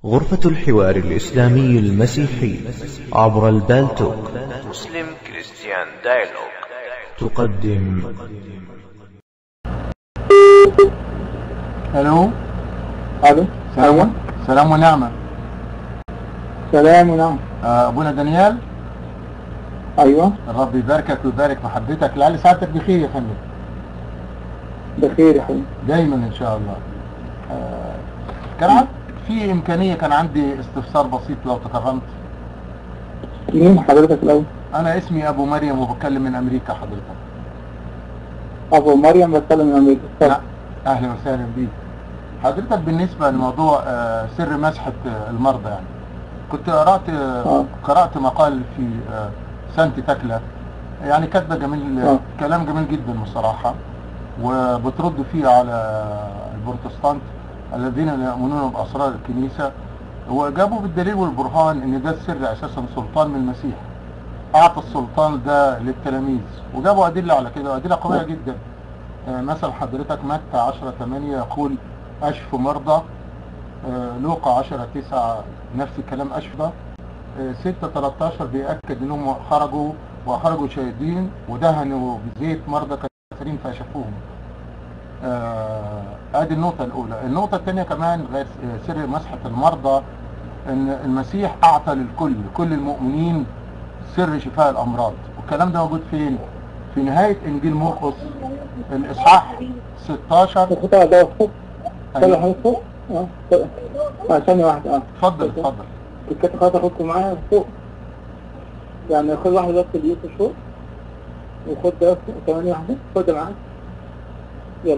غرفة الحوار الإسلامي المسيحي عبر البالتوك مسلم كريستيان دايلوج تقدم الو الو ايوه سلام ونعمة سلام ونعم آه، ابونا دانيال ايوه الرب يباركك ويبارك محبتك لعل سعادتك بخير يا فندم بخير يا حبيبي دايما ان شاء الله آه، كان عن- في امكانية كان عندي استفسار بسيط لو تكرمت مين حضرتك الاول انا اسمي ابو مريم وبتكلم من امريكا حضرتك ابو مريم بتكلم من امريكا لا اتفضل. اهلا وسهلا بيك حضرتك بالنسبة لموضوع آه، سر مسحة آه، المرضى يعني كنت قرأت آه، آه. قرأت مقال في آه، سانتي تكلا يعني كاتبة جميل آه. كلام جميل جدا بصراحة وبترد فيه على البروتستانت الذين لا يؤمنون بأسرار الكنيسة وجابوا بالدليل والبرهان ان ده السر اساسا سلطان من المسيح اعطى السلطان ده للتلاميذ وجابوا ادله على كده ادله قويه جدا آه، مثل حضرتك متى 10 8 يقول اشفوا مرضى آه، لوقا 10 9 نفس الكلام اشفى 6 13 بيأكد انهم خرجوا وخرجوا شاهدين ودهنوا بزيت مرضى كثيرين فشفوهم آه، ادي النقطة الأولى، النقطة الثانية كمان غير سر مسحة المرضى ان المسيح اعطى للكل كل المؤمنين سر شفاء الامراض، والكلام ده موجود فين؟ في نهاية انجيل مرقس الاصحاح 16 تاخد على ده فوق أيوة. طلع حضرتك فوق اه طلع. اه ثانية واحدة اه اتفضل اتفضل الكاتب خلاص اخدكم معايا فوق يعني خد واحدة بس اليوتيوب فوق وخد ده فوق كمان واحدة خد ده معاك يلا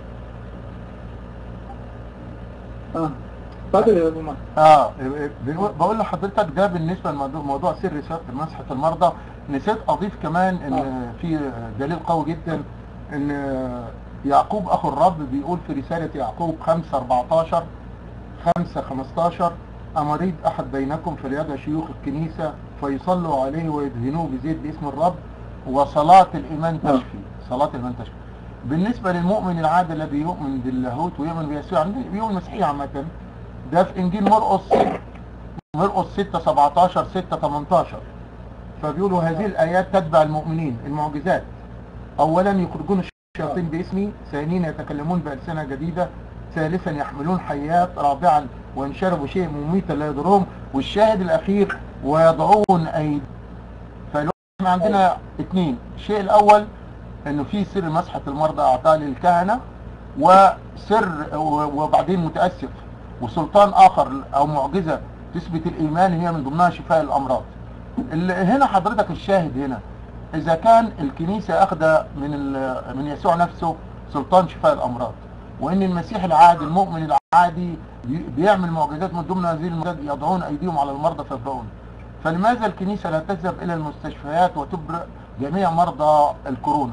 اه اتفضل يا ابو مريم اه بنقول- بقول لحضرتك ده بالنسبه لموضوع موضوع سر س- مسحه المرضى نسيت اضيف كمان ان آه. في دليل قوي جدا ان يعقوب اخو الرب بيقول في رساله يعقوب 5 14 5 15 امريض احد بينكم فليدع شيوخ الكنيسه فيصلوا عليه ويدهنوه بزيت باسم الرب وصلاه الايمان آه. تشفي صلاه الايمان تشفي بالنسبه للمؤمن العادي الذي يؤمن باللاهوت ويؤمن بيسوع يعني بيؤمن المسيحيه عامه ده في انجيل مرقس مرقس 6 17 6 18 فبيقولوا هذه الايات تتبع المؤمنين المعجزات اولا يخرجون الشياطين باسمي ثانيا يتكلمون بالسنه جديده ثالثا يحملون حيات رابعا وان شربوا شيء مميتا لا يضرهم والشاهد الاخير ويضعون ايدي فاحنا عندنا اثنين الشيء الاول انه في سر مسحه المرضى اعطاه للكهنه وسر وبعدين متاسف وسلطان اخر او معجزه تثبت الايمان هي من ضمنها شفاء الامراض اللي هنا حضرتك الشاهد هنا اذا كان الكنيسه اخذه من ال- من يسوع نفسه سلطان شفاء الامراض وان المسيح العادي المؤمن العادي بي- بيعمل معجزات من ضمن هذه المعجزات يضعون ايديهم على المرضى فيبرؤون فلماذا الكنيسه لا تذهب الى المستشفيات وتبرئ جميع مرضى الكورونا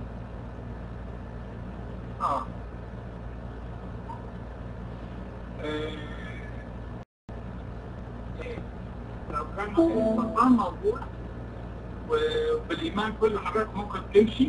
لو كان السلطان موجود وبالايمان كل حاجات ممكن تمشي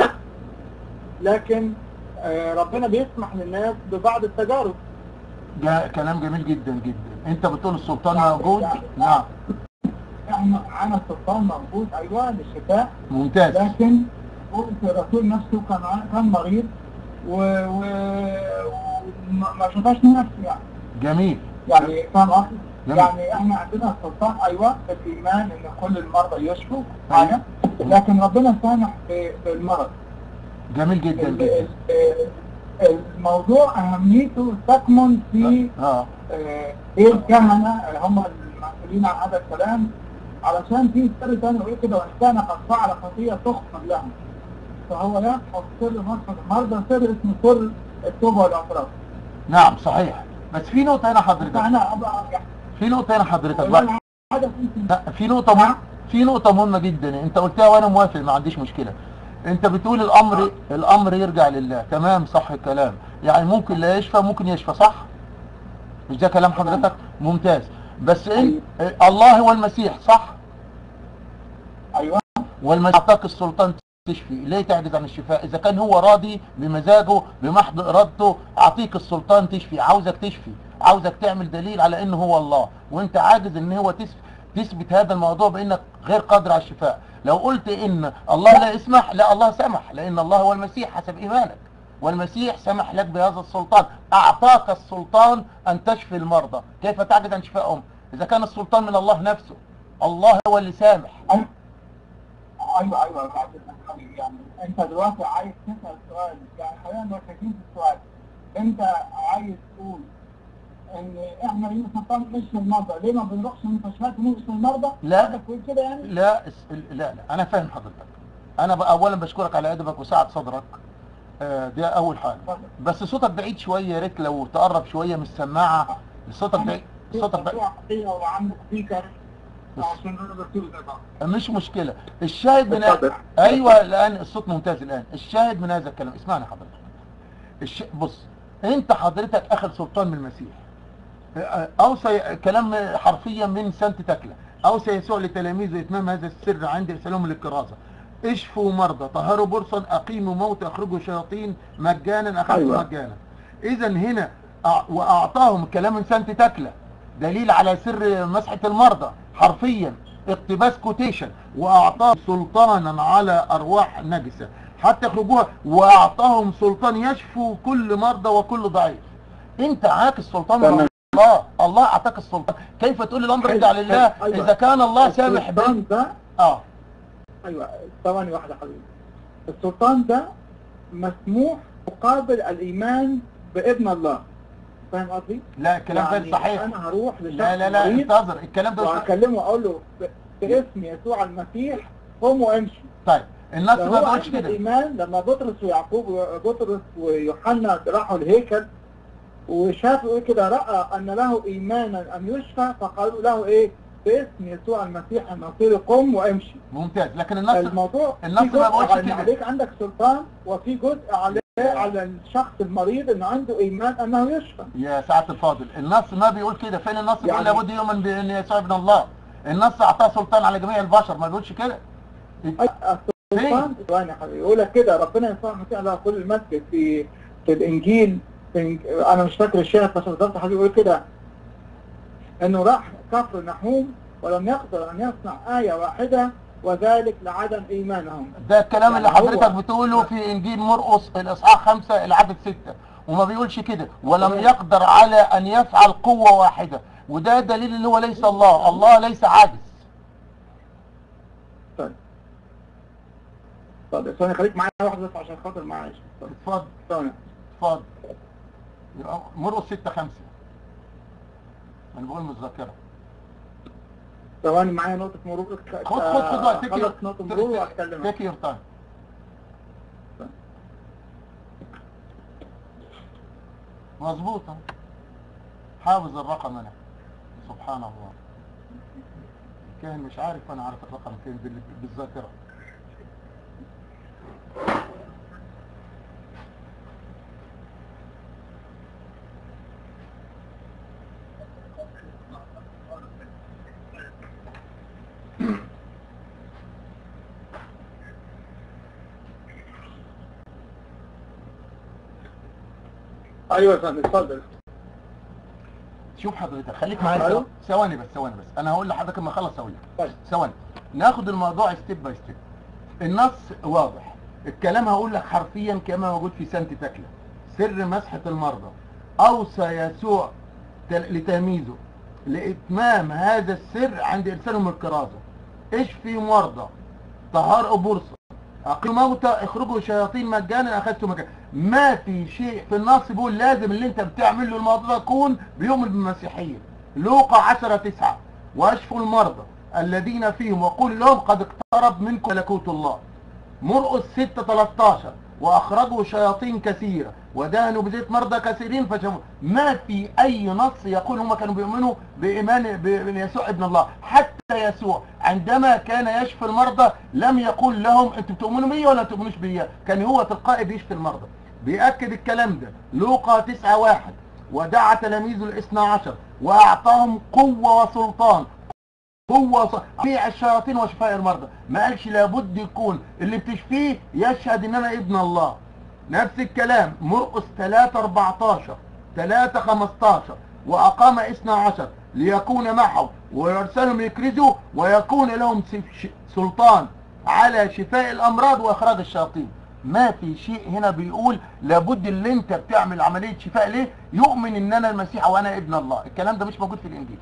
لكن آه، ربنا بيسمح للناس ببعض التجارب ده كلام جميل جدا جدا انت بتقول السلطان موجود نعم احنا معانا السلطان موجود ايوه للشفاء ممتاز لكن قلت الرسول نفسه كان ع- كان مريض و... و... وما ما شفاش نفسه يعني جميل يعني فاهم قصدي؟ جميل. يعني احنا عندنا السلطان ايوه بالايمان ان كل المرضى يشفوا حاجه لكن ربنا سامح ب- بالمرض جميل جدا ال- جدا ال- الموضوع اهميته تكمن في اه آه، ايه الكهنه اللي هم المسؤولين عن هذا الكلام علشان في سر ثاني يقول كده وان كان قد فعل خطيه تغفر له فهو يبحث سر مسحه المرضى سر اسمه سر التوبه والاعتراف نعم صحيح بس في نقطة هنا حضرتك فانا ابقى يعني في نقطة هنا حضرتك بقى ولا حاجه ممكن لا في نقطة مهم في نقطة مهمة جدا انت قلتها وانا موافق ما عنديش مشكلة انت بتقول الامر الامر يرجع لله تمام صح الكلام يعني ممكن لا يشفى ممكن يشفى صح مش ده كلام حضرتك ممتاز بس انت الله هو المسيح صح ايوه والمسيح اعطاك السلطان تشفي ليه تعجز عن الشفاء اذا كان هو راضي بمزاجه بمحض ارادته اعطيك السلطان تشفي عاوزك تشفي عاوزك تعمل دليل على انه هو الله وانت عاجز ان هو تثبت تثبت هذا الموضوع بانك غير قادر على الشفاء لو قلت ان الله لا يسمح لا الله سمح لان الله هو المسيح حسب ايمانك والمسيح سمح لك بهذا السلطان اعطاك السلطان ان تشفي المرضى كيف تعجز عن شفائهم اذا كان السلطان من الله نفسه الله هو اللي سامح ايوه ايوه بعد الحبيب يعني انت دلوقتي عايز تسال سؤال يعني خلينا مركزين في السؤال انت عايز تقول ان احنا لينا سلطان نشفي المرضى ليه ما بنروحش المستشفيات ونشفي المرضى؟ لا. حضرتك تقول كده يعني؟ لا اس- لا لا انا فاهم حضرتك انا ب- اولا بشكرك على ادبك وسعه صدرك آه، دي اول حاجه بس صوتك بعيد شويه يا ريت لو تقرب شويه من السماعه صوتك بعيد صوتك بعيد حقيقة وعندك سبيكر عشان نقدر تقول ده مش مشكله الشاهد من اتفضل. ايوه الان الصوت ممتاز الان الشاهد من هذا الكلام اسمعني حضرتك الش... بص انت حضرتك اخذ سلطان من المسيح اوصى كلام حرفيا من سانت تكله اوصى يسوع لتلاميذه اتمام هذا السر عند ارسالهم للكرازه اشفوا مرضى طهروا برصا اقيموا موت اخرجوا شياطين مجانا اخذوا أيوة. مجانا اذا هنا أع- واعطاهم كلام من سانت تكله دليل على سر مسحه المرضى حرفيا اقتباس كوتيشن واعطاهم سلطانا على ارواح نجسه حتى يخرجوها واعطاهم سلطان يشفوا كل مرضى وكل ضعيف انت معاك السلطان من تمام. الله الله اعطاك السلطان كيف تقول الامر يرجع حلو، لله حلو، أيوة. اذا كان الله سامح بك السلطان ده اه ايوه ثواني واحده حبيبي السلطان ده مسموح مقابل الايمان بابن الله فاهم قصدي؟ لا الكلام يعني غير صحيح انا هروح لشخص لا لا لا مريض انتظر الكلام ده مش- وهكلمه واقول له ب- باسم يسوع المسيح قم وامشي طيب النص ده ما هو بيقولش عنده كده الايمان لما بطرس ويعقوب بطرس ويوحنا راحوا الهيكل وشافوا ايه كده راى ان له ايمانا ان يشفى فقالوا له ايه باسم يسوع المسيح النصيري قم وامشي ممتاز لكن النص الموضوع النص في ما جزء بقولش على- كده. عليك عندك سلطان وفي جزء عليه على الشخص المريض انه عنده ايمان انه يشفى يا سعاده الفاضل النص ما بيقول كده فين النص بيقول يعني- لابد يؤمن بان يسوع ابن الله النص اعطاه سلطان على جميع البشر ما بيقولش كده أي- السلطان ثواني يا حبيبي يقول لك كده ربنا يسوع المسيح له كل المسجد في في الانجيل في إنج- انا مش فاكر الشاهد بس بالظبط حبيبي يقول كده انه راح كفر نحوم ولم يقدر ان يصنع ايه واحده وذلك لعدم ايمانهم ده الكلام اللي يعني هو- حضرتك بتقوله في انجيل مرقس الاصحاح خمسة العدد ستة وما بيقولش كده ولم تمام. يقدر على ان يفعل قوة واحدة وده دليل ان هو ليس الله الله ليس عاجز طيب طب ثواني خليك معايا واحد بس عشان خاطر معلش طب اتفضل ثواني اتفضل يبقى مرقس ستة خمسة انا بقول من الذاكرة ثواني معايا نقطة مرور خد خد خد وقتك خلص نقطة مرور واتكلم تيك يور تايم مظبوط أهو. حافظ الرقم انا سبحان الله كان مش عارف انا عارف الرقم فين بال- بالذاكره ايوه يا فندم اتفضل شوف حضرتك خليك معايا أيوه. ثواني- ثواني بس ثواني بس انا هقول لحضرتك لما اخلص اقول لك طيب ثواني ناخد الموضوع ستيب باي ستيب النص واضح الكلام هقول لك حرفيا كما موجود في سانت تكله سر مسحه المرضى اوصى يسوع تل- لتلاميذه لاتمام هذا السر عند ارسالهم الكرازه اشفي مرضى طهار بورصه اقيموا موتى اخرجوا شياطين مجانا اخذتوا مجانا ما في شيء في النص بيقول لازم اللي انت بتعمله الموضوع ده يكون بيؤمن بالمسيحيه لوقا 10 9 واشفوا المرضى الذين فيهم وقول لهم قد اقترب منكم ملكوت الله مرقس 6 13 واخرجوا شياطين كثيره ودهنوا بزيت مرضى كثيرين فشفوا ما في اي نص يقول هم كانوا بيؤمنوا بايمان بيسوع ابن الله حتى يسوع عندما كان يشفي المرضى لم يقول لهم انتوا بتؤمنوا بيا ولا بتؤمنوش بيا كان هو تلقائي بيشفي المرضى بيأكد الكلام ده لوقا 9 واحد ودعا تلاميذه الاثنى عشر واعطاهم قوه وسلطان هو ص- بيع الشياطين وشفاء المرضى ما قالش لابد يكون اللي بتشفيه يشهد ان انا ابن الله نفس الكلام مرقس 3 14 3 15 وأقام اثنا عشر ليكون معه ويرسلهم يكرزوا ويكون لهم س- ش- سلطان على شفاء الأمراض وإخراج الشياطين ما في شيء هنا بيقول لابد اللي انت بتعمل عملية شفاء ليه يؤمن ان انا المسيح وانا ابن الله الكلام ده مش موجود في الانجيل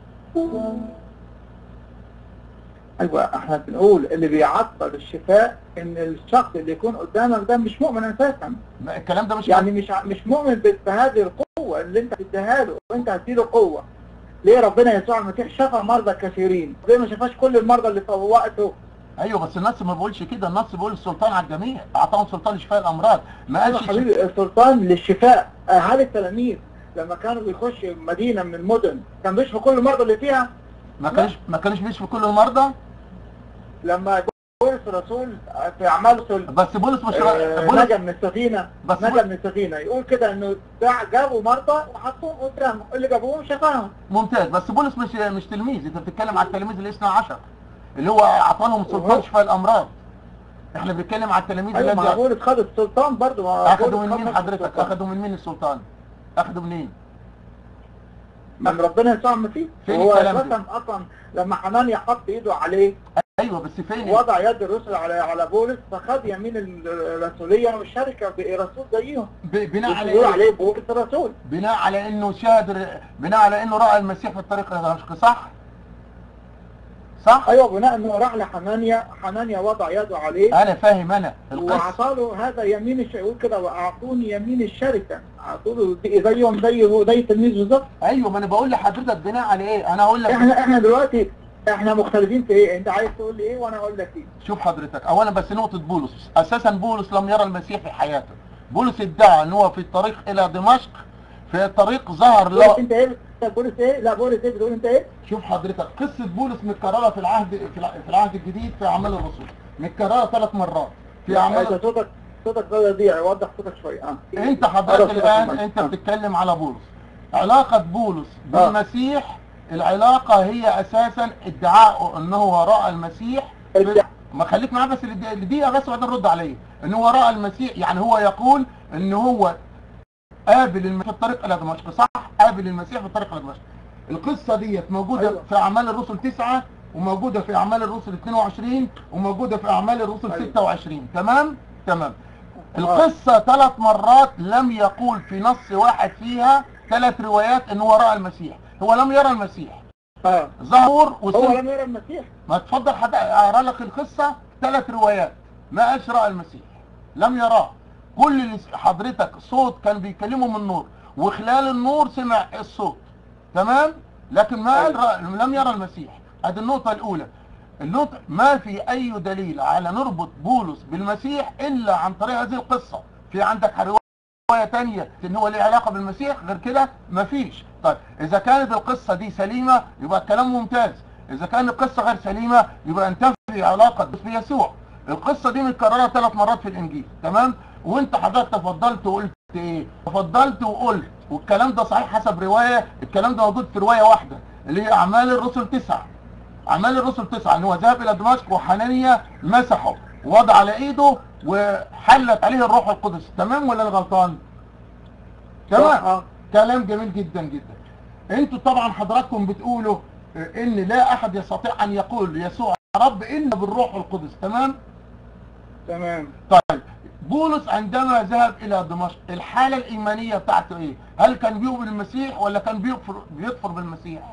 ايوه احنا بنقول اللي بيعطل الشفاء ان الشخص اللي يكون قدامك ده مش مؤمن اساسا ما- الكلام ده مش يعني مش ع- مش مؤمن ب- بهذه القوه اللي انت بتديها له وانت هتديله قوه ليه ربنا يسوع المسيح شفى مرضى كثيرين ليه ما شفاش كل المرضى اللي في وقته ايوه بس النص ما بيقولش كده النص بيقول السلطان على الجميع اعطاهم سلطان لشفاء الامراض ما ايوه قالش حبيبي السلطان للشفاء هل التلاميذ لما كانوا بيخشوا مدينه من المدن كان بيشفوا كل المرضى اللي فيها ما كانش ما كانش بيشفي كل المرضى لما بولس الرسول في اعمال رسل بس بولس مش آه، بولس نجا من السفينة بس نجا بول- من السفينة يقول كده انه دع- جابوا مرضى وحطوهم قدامه اللي جابوهم شفاهم ممتاز بس بولس مش مش تلميذ انت بتتكلم على التلاميذ الاثنى عشر اللي هو اعطاهم سلطان وهو- شفاء الامراض احنا بنتكلم على التلاميذ ايوه الذي مع بولس خد السلطان برضه ما اخذوا بولس من خد مين نفس حضرتك السلطان. اخذوا من مين السلطان اخذوا منين من ربنا يسوع المسيح فين هو الكلام ده؟ اساسا اصلا لما حنانيا حط ايده عليه ايوه بس فين وضع يد الرسل على على بولس فخد يمين الرسوليه والشركه برسول زيهم ب- بناء على بيقول إيه؟ عليه بولس الرسول بناء على انه شاهد بناء على انه راى المسيح في الطريق الى دمشق صح صح ايوه بناء انه راح لحنانيا حنانيا وضع يده عليه انا فاهم انا القصه واعطاله هذا يمين الش... يقول كده واعطوني يمين الشركه اعطوا له زيهم زي زي التلميذ بالظبط ايوه ما انا بقول لحضرتك بناء على ايه انا هقول لك احنا احنا دلوقتي احنا مختلفين في ايه انت عايز تقول لي ايه وانا اقول لك ايه شوف حضرتك اولا بس نقطة بولس اساسا بولس لم يرى المسيح في حياته بولس ادعى ان هو في الطريق الى دمشق في الطريق ظهر بولس له انت ايه بولس ايه لا بولس ايه بتقول انت ايه شوف حضرتك قصة بولس متكررة في العهد في الع- في العهد الجديد في اعمال الرسل متكررة ثلاث مرات في انت اعمال صوتك صوتك ده يضيع وضح صوتك شويه اه انت قرب حضرتك صوتك الان كمان. انت آه. بتتكلم على بولس علاقة بولس آه. بالمسيح العلاقة هي اساسا ادعاءه انه هو راى المسيح في- ادعاء. ما خليك معاه بس لد- لدقيقة بس وبعدين رد عليا ان هو راى المسيح يعني هو يقول ان هو قابل المسيح في الطريق الى دمشق صح قابل المسيح في الطريق الى دمشق القصة ديت موجودة أيوة. في اعمال الرسل تسعة وموجودة في اعمال الرسل 22 وموجودة في اعمال الرسل أيوة. 26 تمام تمام القصة ثلاث مرات لم يقول في نص واحد فيها ثلاث روايات ان هو رأى المسيح هو لم يرى المسيح اه ظهور هو وسن لم يرى المسيح ما تفضل حد اقرا لك القصة ثلاث روايات ما قالش رأى المسيح لم يراه كل اللي س- حضرتك صوت كان بيكلمه من النور وخلال النور سمع الصوت تمام لكن ما قال رأى لم يرى المسيح هذه النقطة الأولى النقطة ما في أي دليل على نربط بولس بالمسيح إلا عن طريق هذه القصة في عندك رواية تانية ان هو ليه علاقة بالمسيح غير كده مفيش طيب اذا كانت القصة دي سليمة يبقى الكلام ممتاز اذا كانت القصة غير سليمة يبقى انتفي علاقة بيسوع القصة دي متكررة ثلاث مرات في الانجيل تمام وانت حضرتك تفضلت وقلت ايه تفضلت وقلت والكلام ده صحيح حسب رواية الكلام ده موجود في رواية واحدة اللي هي اعمال الرسل تسعة اعمال الرسل تسعة ان هو ذهب الى دمشق وحنانيا مسحه وضع على ايده وحلت عليه الروح القدس تمام ولا انا غلطان تمام اه كلام جميل جدا جدا انتوا طبعا حضراتكم بتقولوا آه، ان لا احد يستطيع ان يقول يسوع رب الا بالروح القدس تمام تمام طيب بولس عندما ذهب الى دمشق الحالة الايمانية بتاعته ايه هل كان بيؤمن بالمسيح ولا كان بيكفر بيكفر بالمسيح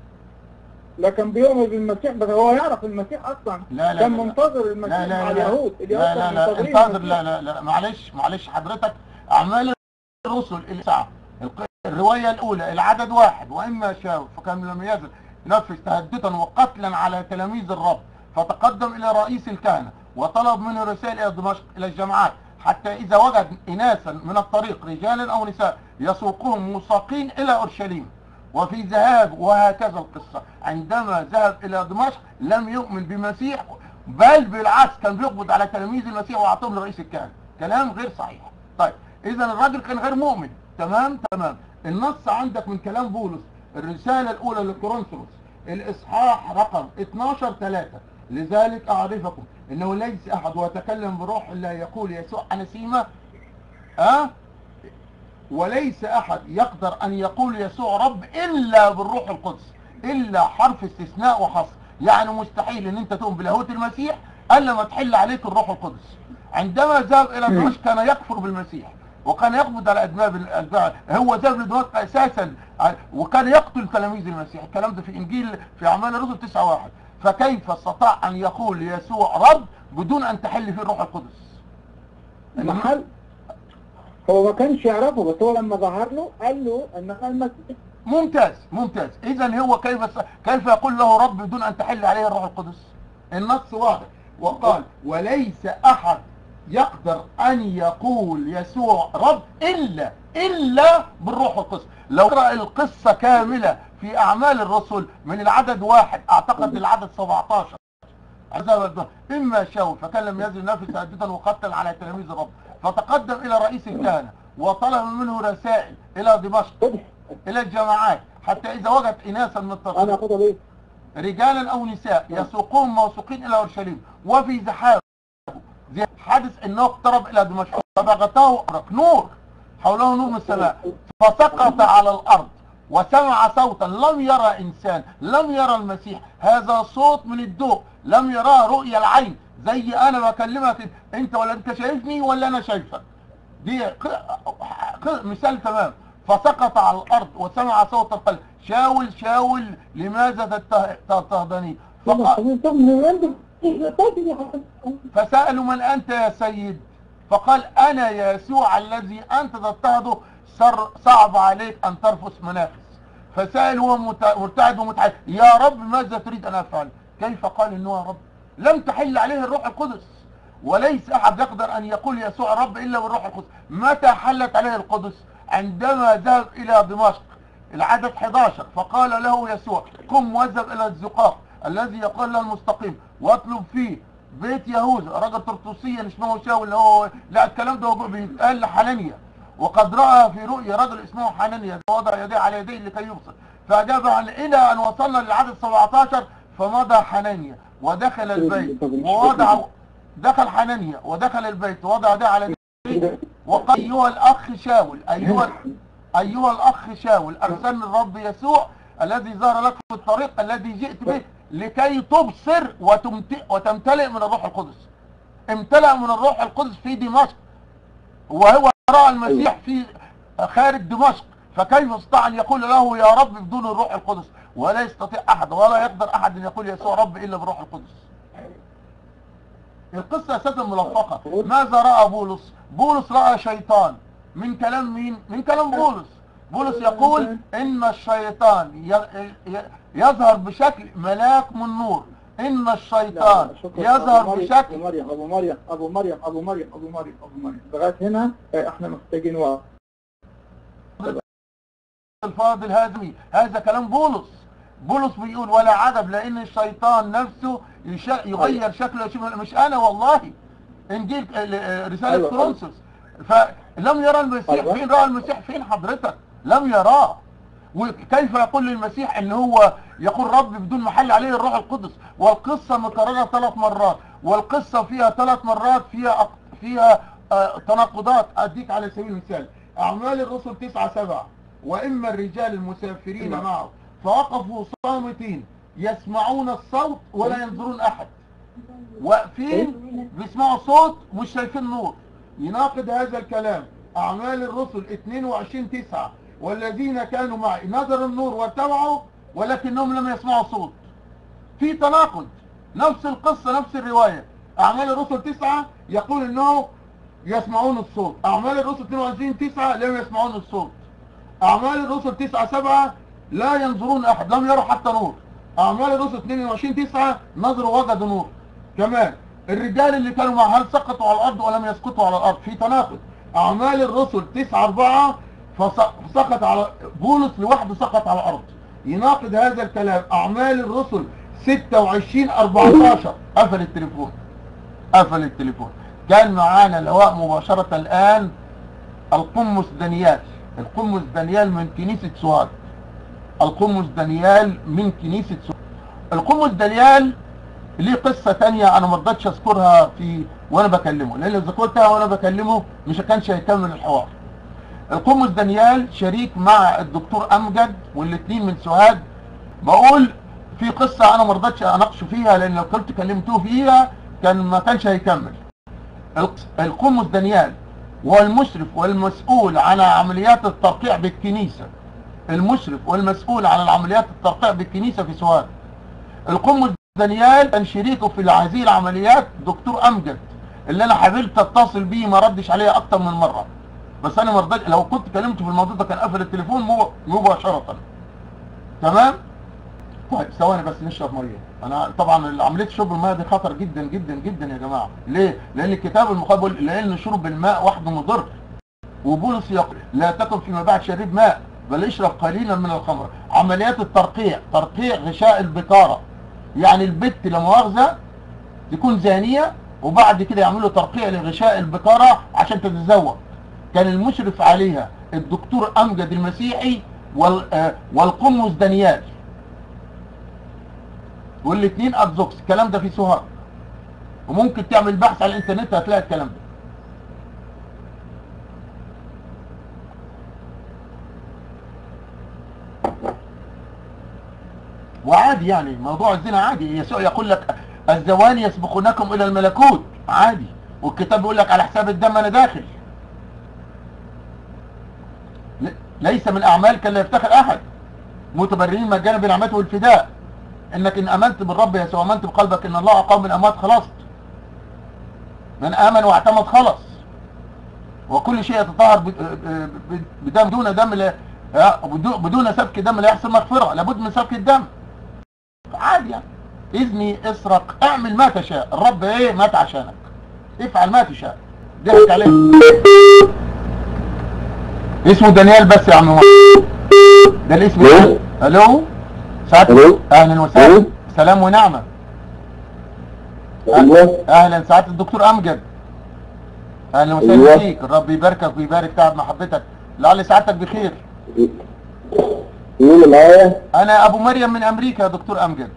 لكن بيؤمن بالمسيح بس هو يعرف المسيح اصلا لا لا كان لا لا. منتظر المسيح لا لا مع لا اليهود اليهود لا لا كانوا لا منتظرين انتظر المسيح. لا لا لا معلش معلش حضرتك اعمال الرسل الساعة الق- الرواية الاولى العدد واحد واما شاو فكان لم يزل ينفذ تهددا وقتلا على تلاميذ الرب فتقدم الى رئيس الكهنة وطلب منه رسائل الى دمشق الى الجماعات حتى اذا وجد اناسا من الطريق رجالا او نساء يسوقهم مساقين الى اورشليم وفي ذهاب وهكذا القصة عندما ذهب إلى دمشق لم يؤمن بمسيح بل بالعكس كان بيقبض على تلاميذ المسيح وأعطاهم لرئيس الكهنة كلام غير صحيح طيب إذا الراجل كان غير مؤمن تمام تمام النص عندك من كلام بولس الرسالة الأولى لكورنثوس الإصحاح رقم 12 3 لذلك أعرفكم إنه ليس أحد ويتكلم بروح الله يقول يسوع أنسيمة أه وليس احد يقدر ان يقول يسوع رب الا بالروح القدس الا حرف استثناء وحصر يعني مستحيل ان انت تؤمن بلاهوت المسيح الا ما تحل عليك الروح القدس عندما ذهب الى دمشق كان يكفر بالمسيح وكان يقبض على ادماب الاتباع هو ذهب لدمشق اساسا وكان يقتل تلاميذ المسيح الكلام ده في انجيل في اعمال الرسل 9 واحد فكيف استطاع ان يقول يسوع رب بدون ان تحل فيه الروح القدس محل هو ما كانش يعرفه بس هو لما ظهر له قال له ان انا المسيح ممتاز ممتاز اذا هو كيف كيف يقول له رب بدون ان تحل عليه الروح القدس النص واضح وقال وليس احد يقدر ان يقول يسوع رب الا الا بالروح القدس لو قرأ القصة كاملة في اعمال الرسل من العدد واحد اعتقد العدد 17 عذاب اما شاول فكان لم يزل نفسه هاددا وقتل على تلاميذ الرب فتقدم الى رئيس الكهنه وطلب منه رسائل الى دمشق الى الجماعات حتى اذا وجد اناسا من انا الترسل اخدها ليه رجالا او نساء يسوقون موثوقين الى اورشليم وفي زحام زي حدث انه اقترب الى دمشق فبغته أبرق نور حوله نور من السماء فسقط على الارض وسمع صوتا لم يرى انسان لم يرى المسيح هذا صوت من الضوء لم يراه رؤيا العين زي انا بكلمك انت ولا انت شايفني ولا انا شايفك دي ق- ق- مثال تمام فسقط على الارض وسمع صوت القلب شاول شاول لماذا تته- تضطهدني فقال فسألوا من أنت يا سيد فقال أنا يسوع الذي أنت تضطهده سر صعب عليك أن ترفس منافس فسأل هو مت- مرتعد ومتعد يا رب ماذا تريد أن أفعل كيف قال إنه يا رب لم تحل عليه الروح القدس وليس أحد يقدر أن يقول يسوع رب إلا بالروح القدس متى حلت عليه القدس عندما ذهب إلى دمشق العدد 11 فقال له يسوع قم واذهب إلى الزقاق الذي يقال له المستقيم واطلب فيه بيت يهوذا رجل ترطوسيا اسمه شاول اللي هو لا الكلام ده هو بيتقال لحنانيا وقد راى في رؤيا رجل اسمه حنانيا وضع يديه على يديه لكي يبصر فاجاب عن الى ان وصلنا للعدد 17 فمضى حنانيا ودخل البيت ووضع دخل حنانيا ودخل البيت ووضع يديه على يديه وقال ايها الاخ شاول ايها ايها الاخ شاول ارسلني الرب يسوع الذي ظهر لك في الطريق الذي جئت به لكي تبصر وتمت- وتمتلئ من الروح القدس امتلأ من الروح القدس في دمشق وهو راى المسيح في خارج دمشق فكيف استطاع ان يقول له يا رب بدون الروح القدس ولا يستطيع احد ولا يقدر احد ان يقول يسوع رب الا بالروح القدس القصة اساسا ملفقة ماذا رأى بولس بولس رأى شيطان من كلام مين من كلام بولس بولس يقول ان الشيطان ي- ي- يظهر بشكل ملاك من نور ان الشيطان يظهر ابو بشكل مريم ابو مريم ابو مريم ابو مريم ابو مريم ابو مريم لغايه هنا آه، احنا محتاجين وقت الفاضل هذا هذا كلام بولس بولس بيقول ولا عجب لان الشيطان نفسه يش- يغير شكله يشبه مش انا والله انجيل آه، رساله أيوة. كورنثوس فلم يرى المسيح أيوة. فين راى المسيح فين حضرتك لم يراه وكيف يقول للمسيح ان هو يقول رب بدون محل عليه الروح القدس والقصه مكرره ثلاث مرات والقصه فيها ثلاث مرات فيها أق- فيها آه، تناقضات اديك على سبيل المثال اعمال الرسل 9 7 واما الرجال المسافرين نعم. معه فوقفوا صامتين يسمعون الصوت ولا ينظرون احد واقفين بيسمعوا صوت مش شايفين نور يناقض هذا الكلام اعمال الرسل 22 9 والذين كانوا معي نظروا النور واتبعوا ولكنهم لم يسمعوا صوت في تناقض نفس القصة نفس الرواية اعمال الرسل 9 يقول انه يسمعون الصوت اعمال الرسل 22 9 لم يسمعون الصوت اعمال الرسل 9 7 لا ينظرون احد لم يروا حتى نور اعمال الرسل 22 9 نظروا وجدوا نور كمان الرجال اللي كانوا مع هل سقطوا على الارض ولم يسقطوا على الارض في تناقض اعمال الرسل 9 4 فسقط على بولس لوحده سقط على الارض يناقض هذا الكلام اعمال الرسل 26 14 قفل التليفون قفل التليفون كان معانا لواء مباشرة الآن القمص دانيال القمص دانيال من كنيسة سوهاج القمص دانيال من كنيسة سوهاج القمص دانيال ليه قصة تانية أنا ما رضيتش أذكرها في وأنا بكلمه لأن لو ذكرتها وأنا بكلمه مش كانش هيكمل الحوار القمص دانيال شريك مع الدكتور امجد والاثنين من سوهاج بقول في قصة انا ما رضيتش اناقشه فيها لان لو كنت كلمتوه فيها كان ما كانش هيكمل الق- القمص دانيال هو المشرف والمسؤول عن عمليات الترقيع بالكنيسة المشرف والمسؤول عن العمليات الترقيع بالكنيسة في سوهاج القمص دانيال كان شريكه في هذه العمليات دكتور امجد اللي انا حاولت اتصل بيه ما ردش عليا اكتر من مره بس انا ما رضيت لو كنت كلمته في الموضوع ده كان قفل التليفون مو- مباشره تمام طيب ثواني بس نشرب ميه انا طبعا عمليه شرب الميه دي خطر جدا جدا جدا يا جماعه ليه لان الكتاب المقابل لان شرب الماء وحده مضر وبولس يقول لا تكن فيما بعد شريب ماء بل اشرب قليلا من الخمر عمليات الترقيع ترقيع غشاء البكاره يعني البت لا مؤاخذه تكون زانيه وبعد كده يعملوا ترقيع لغشاء البكاره عشان تتزوج كان المشرف عليها الدكتور امجد المسيحي وال آه، والقمص دانيال والاثنين ارثوذكس الكلام ده في سوهاج وممكن تعمل بحث على الانترنت هتلاقي الكلام ده وعادي يعني موضوع الزنا عادي يسوع يقول لك الزواني يسبقونكم الى الملكوت عادي والكتاب بيقول لك على حساب الدم انا داخل ل- ليس من اعمال كان لا يفتخر احد متبررين مجانا بنعمته والفداء انك ان امنت بالرب يسوع امنت بقلبك ان الله اقام من الاموات خلصت من امن واعتمد خلص وكل شيء يتطهر ب- ب- ب- بدم دون دم لا آه، بدون- بدون سفك دم لا يحصل مغفره لابد من سفك الدم عادي يعني اذني اسرق اعمل ما تشاء الرب ايه مات عشانك افعل ما تشاء ضحك عليك اسمه دانيال بس يا عم محمد. ده الاسم ألو؟ الو سعادتك ألو؟ اهلا وسهلا ألو؟ سلام ونعمه ايوه اهلا سعاده الدكتور امجد اهلا وسهلا أيوة. فيك الرب يباركك ويبارك تعب محبتك لعل سعادتك بخير مين اللي معايا؟ انا ابو مريم من امريكا يا دكتور امجد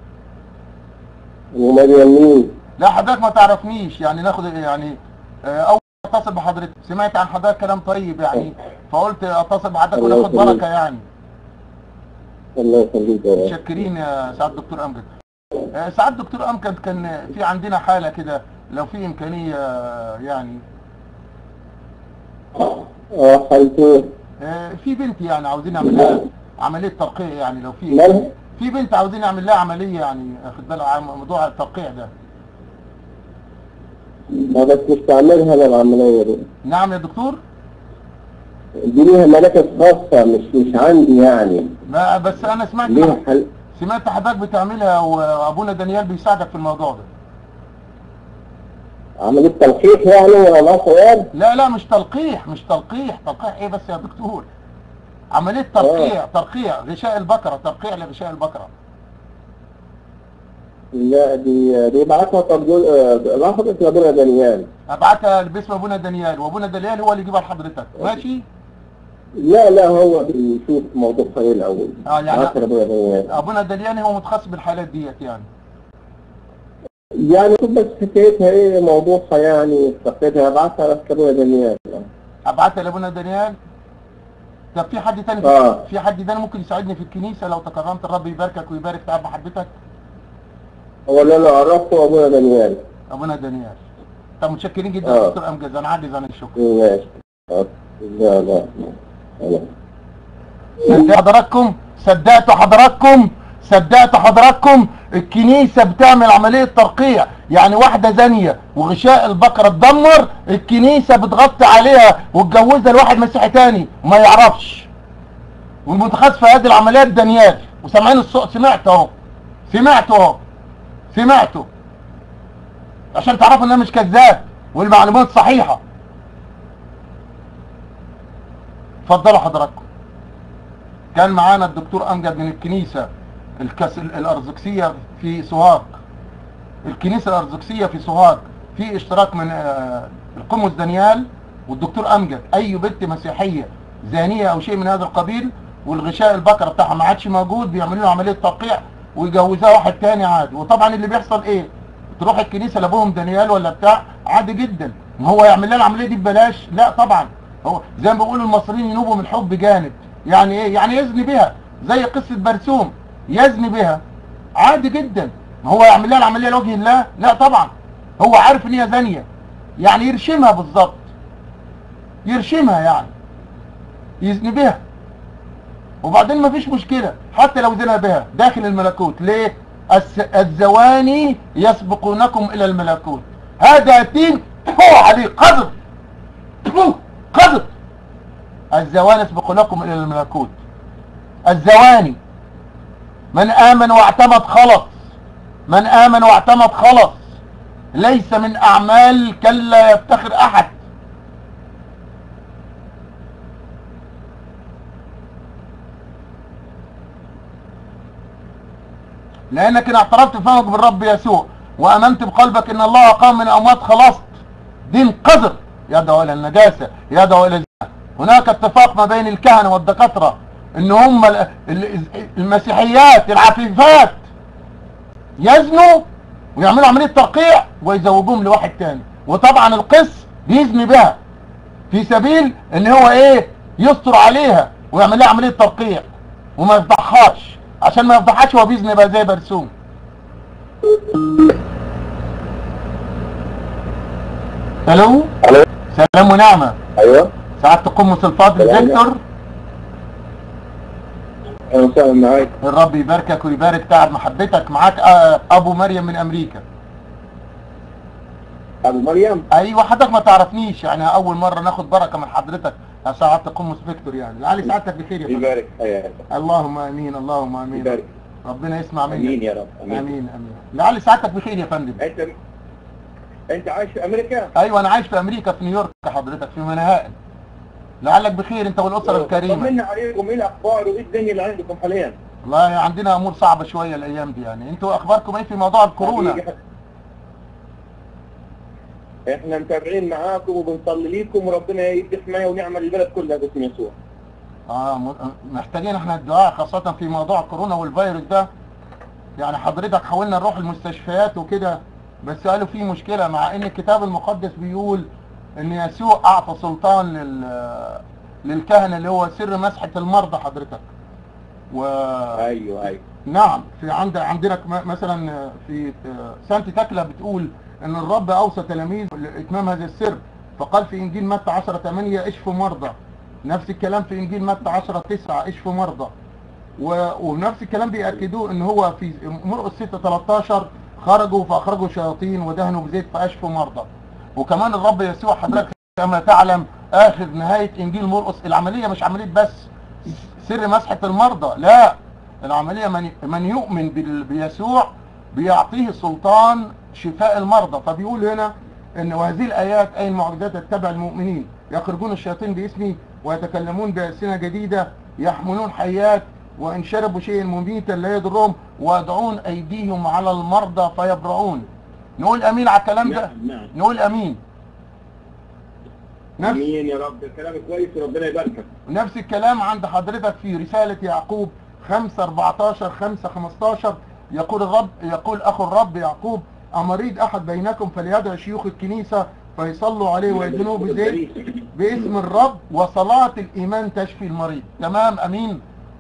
ومريم مين؟ لا حضرتك ما تعرفنيش يعني ناخد يعني آه، اول ما اتصل بحضرتك سمعت عن حضرتك كلام طيب يعني فقلت اتصل بحضرتك الله وناخد يخليك. بركه يعني الله يخليك يا رب. متشكرين يا سعاده الدكتور امجد آه، سعاده الدكتور امجد كان في عندنا حاله كده لو في امكانيه آه، يعني اه حالته آه، في بنت يعني عاوزين نعمل لها عمليه ترقيع يعني لو في مالها؟ في بنت عاوزين نعمل لها عمليه يعني خد بالك عن موضوع الترقيع ده ما بس مش تعملها انا العملية دي نعم يا دكتور دي ليها مراكز خاصة مش مش عندي يعني ما بس انا سمعت ليها حل سمعت حضرتك بتعملها وابونا دانيال بيساعدك في الموضوع ده عملية تلقيح يعني ولا ما سؤال؟ لا لا مش تلقيح مش تلقيح تلقيح ايه بس يا دكتور عملية ترقيع ترقيع غشاء البقرة ترقيع لغشاء البقرة لا دي دي بعتها ترجل بعتها اسم ابونا دانيال ابعتها باسم ابونا دانيال وابونا دانيال هو اللي يجيبها لحضرتك ماشي لا لا هو بيشوف موضوع ايه الاول آه، يعني- بعتها لابونا دانيال ابونا دانيال هو متخصص بالحالات ديت يعني يعني شوف بس حكايتها ايه موضوعها يعني تفقدها بعتها بس لابونا دانيال ابعتها لابونا دانيال طب في حد تاني في, آه. في حد تاني ممكن يساعدني في الكنيسة لو تكرمت الرب يباركك ويبارك تعب محبتك هو اللي انا عرفته ابونا دانيال ابونا دانيال طب متشكرين جدا آه. يا دكتور امجد انا عاجز عن الشكر ماشي آه. لا لا لا صدقت حضراتكم صدقتوا حضراتكم صدقتوا حضراتكم الكنيسة بتعمل عملية ترقيع يعني واحدة زانية وغشاء البقرة اتدمر الكنيسة بتغطي عليها وتجوزها لواحد مسيحي تاني وما يعرفش والمتخصص في هذه العمليات دانيال وسامعين الصوت سمعت اهو سمعت اهو سمعته عشان تعرفوا ان انا مش كذاب والمعلومات صحيحة اتفضلوا حضراتكم كان معانا الدكتور امجد من الكنيسة الكس... الارثوذكسية في سوهاج الكنيسة الارثوذكسية في سوهاج في اشتراك من آه، القمص دانيال والدكتور امجد اي بنت مسيحية زانية او شيء من هذا القبيل والغشاء البقرة بتاعها ما عادش موجود بيعملوا له عملية ترقيع ويجوزوها واحد تاني عادي وطبعا اللي بيحصل ايه تروح الكنيسة لابوهم دانيال ولا بتاع عادي جدا ما هو يعمل لنا العملية دي ببلاش لا طبعا هو زي ما بيقولوا المصريين ينوبوا من الحب جانب يعني ايه يعني يزني بها زي قصة برسوم يزني بها عادي جدا ما هو يعمل لها العملية لوجه الله لا طبعا هو عارف ان هي زانية يعني يرشمها بالظبط يرشمها يعني يزني بها وبعدين مفيش مشكلة حتى لو زنا بها داخل الملكوت ليه الس- الزواني يسبقونكم الى الملكوت هذا دين هو عليه قذف فو، قذف الزواني يسبقونكم الى الملكوت الزواني من امن واعتمد خلص من امن واعتمد خلص ليس من اعمال كلا يفتخر احد لانك ان اعترفت بفمك بالرب يسوع وامنت بقلبك ان الله قام من الاموات خلصت دين قذر يدعو الى النجاسه يدعو الى الزنا هناك اتفاق ما بين الكهنه والدكاتره ان هم ال- ال- المسيحيات العفيفات يزنوا ويعملوا عمليه ترقيع ويزوجوهم لواحد تاني وطبعا القس بيزني بها في سبيل ان هو ايه يستر عليها ويعمل لها عمليه ترقيع وما يفضحهاش عشان ما يفضحهاش هو بيزني بقى زي برسوم الو الو سلام ونعمه ايوه سعاده القمص الفاضل سلام. فيكتور اهلا وسهلا معاك الرب يباركك ويبارك تعب محبتك معاك آه، ابو مريم من امريكا ابو مريم ايوه حضرتك ما تعرفنيش يعني اول مره ناخد بركه من حضرتك يا سعاده القمص فيكتور يعني لعلي سعادتك بخير يا فندم يبارك حياتك اللهم امين اللهم امين يبارك ربنا يسمع امين منك يا رب امين, امين امين لعلي سعادتك بخير يا فندم انت انت عايش في امريكا ايوه انا عايش في امريكا في نيويورك حضرتك في منهائل لعلك بخير انت والاسره الكريمه طمنا عليكم ايه الاخبار وايه الدنيا اللي عندكم حاليا والله عندنا امور صعبه شويه الايام دي يعني انتوا اخباركم ايه في موضوع الكورونا حقيقي. احنا متابعين معاكم وبنصلي لكم وربنا يدي حمايه ونعمه للبلد كلها باسم يسوع اه م- محتاجين احنا الدعاء خاصة في موضوع كورونا والفيروس ده يعني حضرتك حاولنا نروح المستشفيات وكده بس قالوا في مشكلة مع ان الكتاب المقدس بيقول ان يسوع اعطى سلطان لل للكهنة اللي هو سر مسحة المرضى حضرتك و ايوه ايوه نعم في عند عندنا كم- مثلا في سانت تكلا بتقول ان الرب اوصى تلاميذ لاتمام هذا السر فقال في انجيل متى 10 8 اشفوا مرضى نفس الكلام في انجيل متى 10 9 اشفوا مرضى و... ونفس الكلام بيأكدوه ان هو في مرقس 6 13 خرجوا فاخرجوا شياطين ودهنوا بزيت فاشفوا مرضى وكمان الرب يسوع حضرتك كما تعلم اخر نهاية انجيل مرقس العملية مش عملية بس سر مسحة المرضى لا العملية من, من يؤمن بال- بيسوع بيعطيه سلطان شفاء المرضى فبيقول هنا ان وهذه الايات اي المعجزات تتبع المؤمنين يخرجون الشياطين باسمي ويتكلمون بألسنة جديدة يحملون حيات وان شربوا شيئا مميتا لا يضرهم ويضعون ايديهم على المرضى فيبرؤون نقول امين على الكلام ده نعم نعم نقول امين نفس امين يا رب كلام كويس وربنا يباركك نفس الكلام عند حضرتك في رسالة يعقوب 5 14 5 15 يقول الرب يقول اخو الرب يعقوب امريض احد بينكم فليدعو شيوخ الكنيسة فيصلوا عليه ويدهنوه بزيت باسم الرب وصلاة الايمان تشفي المريض تمام امين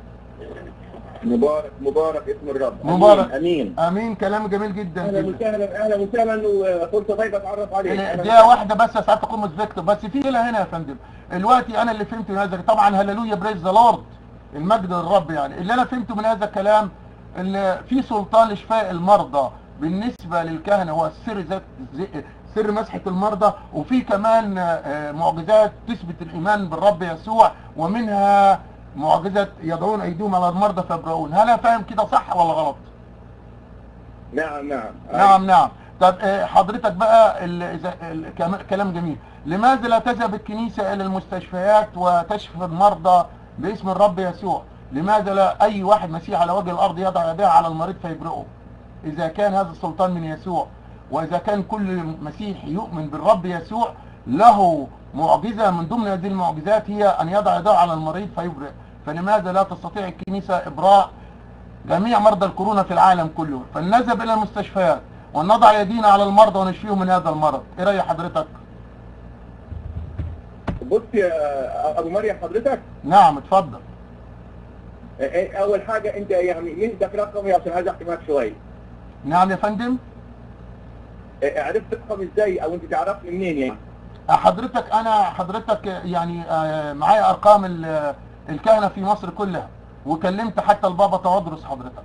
مبارك مبارك اسم الرب مبارك. امين امين كلام جميل جدا اهلا جدا وسهلا اهلا وسهلا وفرصه طيبه اتعرف عليك أهلاً دقيقة واحدة بس يا سعادة تقوم فيكتور بس في ليلة هنا يا فندم دلوقتي انا اللي فهمته من هذا طبعا هللويا بريز ذا لورد المجد للرب يعني اللي انا فهمته من هذا الكلام ان في سلطان لشفاء المرضى بالنسبة للكهنة هو السر ذات زي- سر مسحة المرضى وفي كمان آه، معجزات تثبت الايمان بالرب يسوع ومنها معجزة يضعون ايديهم على المرضى فيبرؤون هل انا فاهم كده صح ولا غلط؟ نعم نعم نعم نعم طب آه، حضرتك بقى ال- إذا- ال- كم- كلام جميل لماذا لا تذهب الكنيسة إلى المستشفيات وتشفي المرضى باسم الرب يسوع لماذا لا أي واحد مسيح على وجه الأرض يضع يديه على المريض فيبرئه إذا كان هذا السلطان من يسوع وإذا كان كل مسيح يؤمن بالرب يسوع له معجزة من ضمن هذه المعجزات هي أن يضع يديه على المريض فيبرئ فلماذا لا تستطيع الكنيسة إبراء جميع مرضى الكورونا في العالم كله فلنذهب الى المستشفيات ونضع يدينا على المرضى ونشفيهم من هذا المرض ايه راي حضرتك بص يا ابو مريم حضرتك نعم اتفضل آه، اول حاجه انت يعني مين اداك رقمي عشان عايز احكي معاك شويه نعم يا فندم آه، عرفت رقمي ازاي او انت تعرفني منين يعني حضرتك انا حضرتك يعني آه، معايا ارقام ال- الكهنه في مصر كلها وكلمت حتى البابا تودرس حضرتك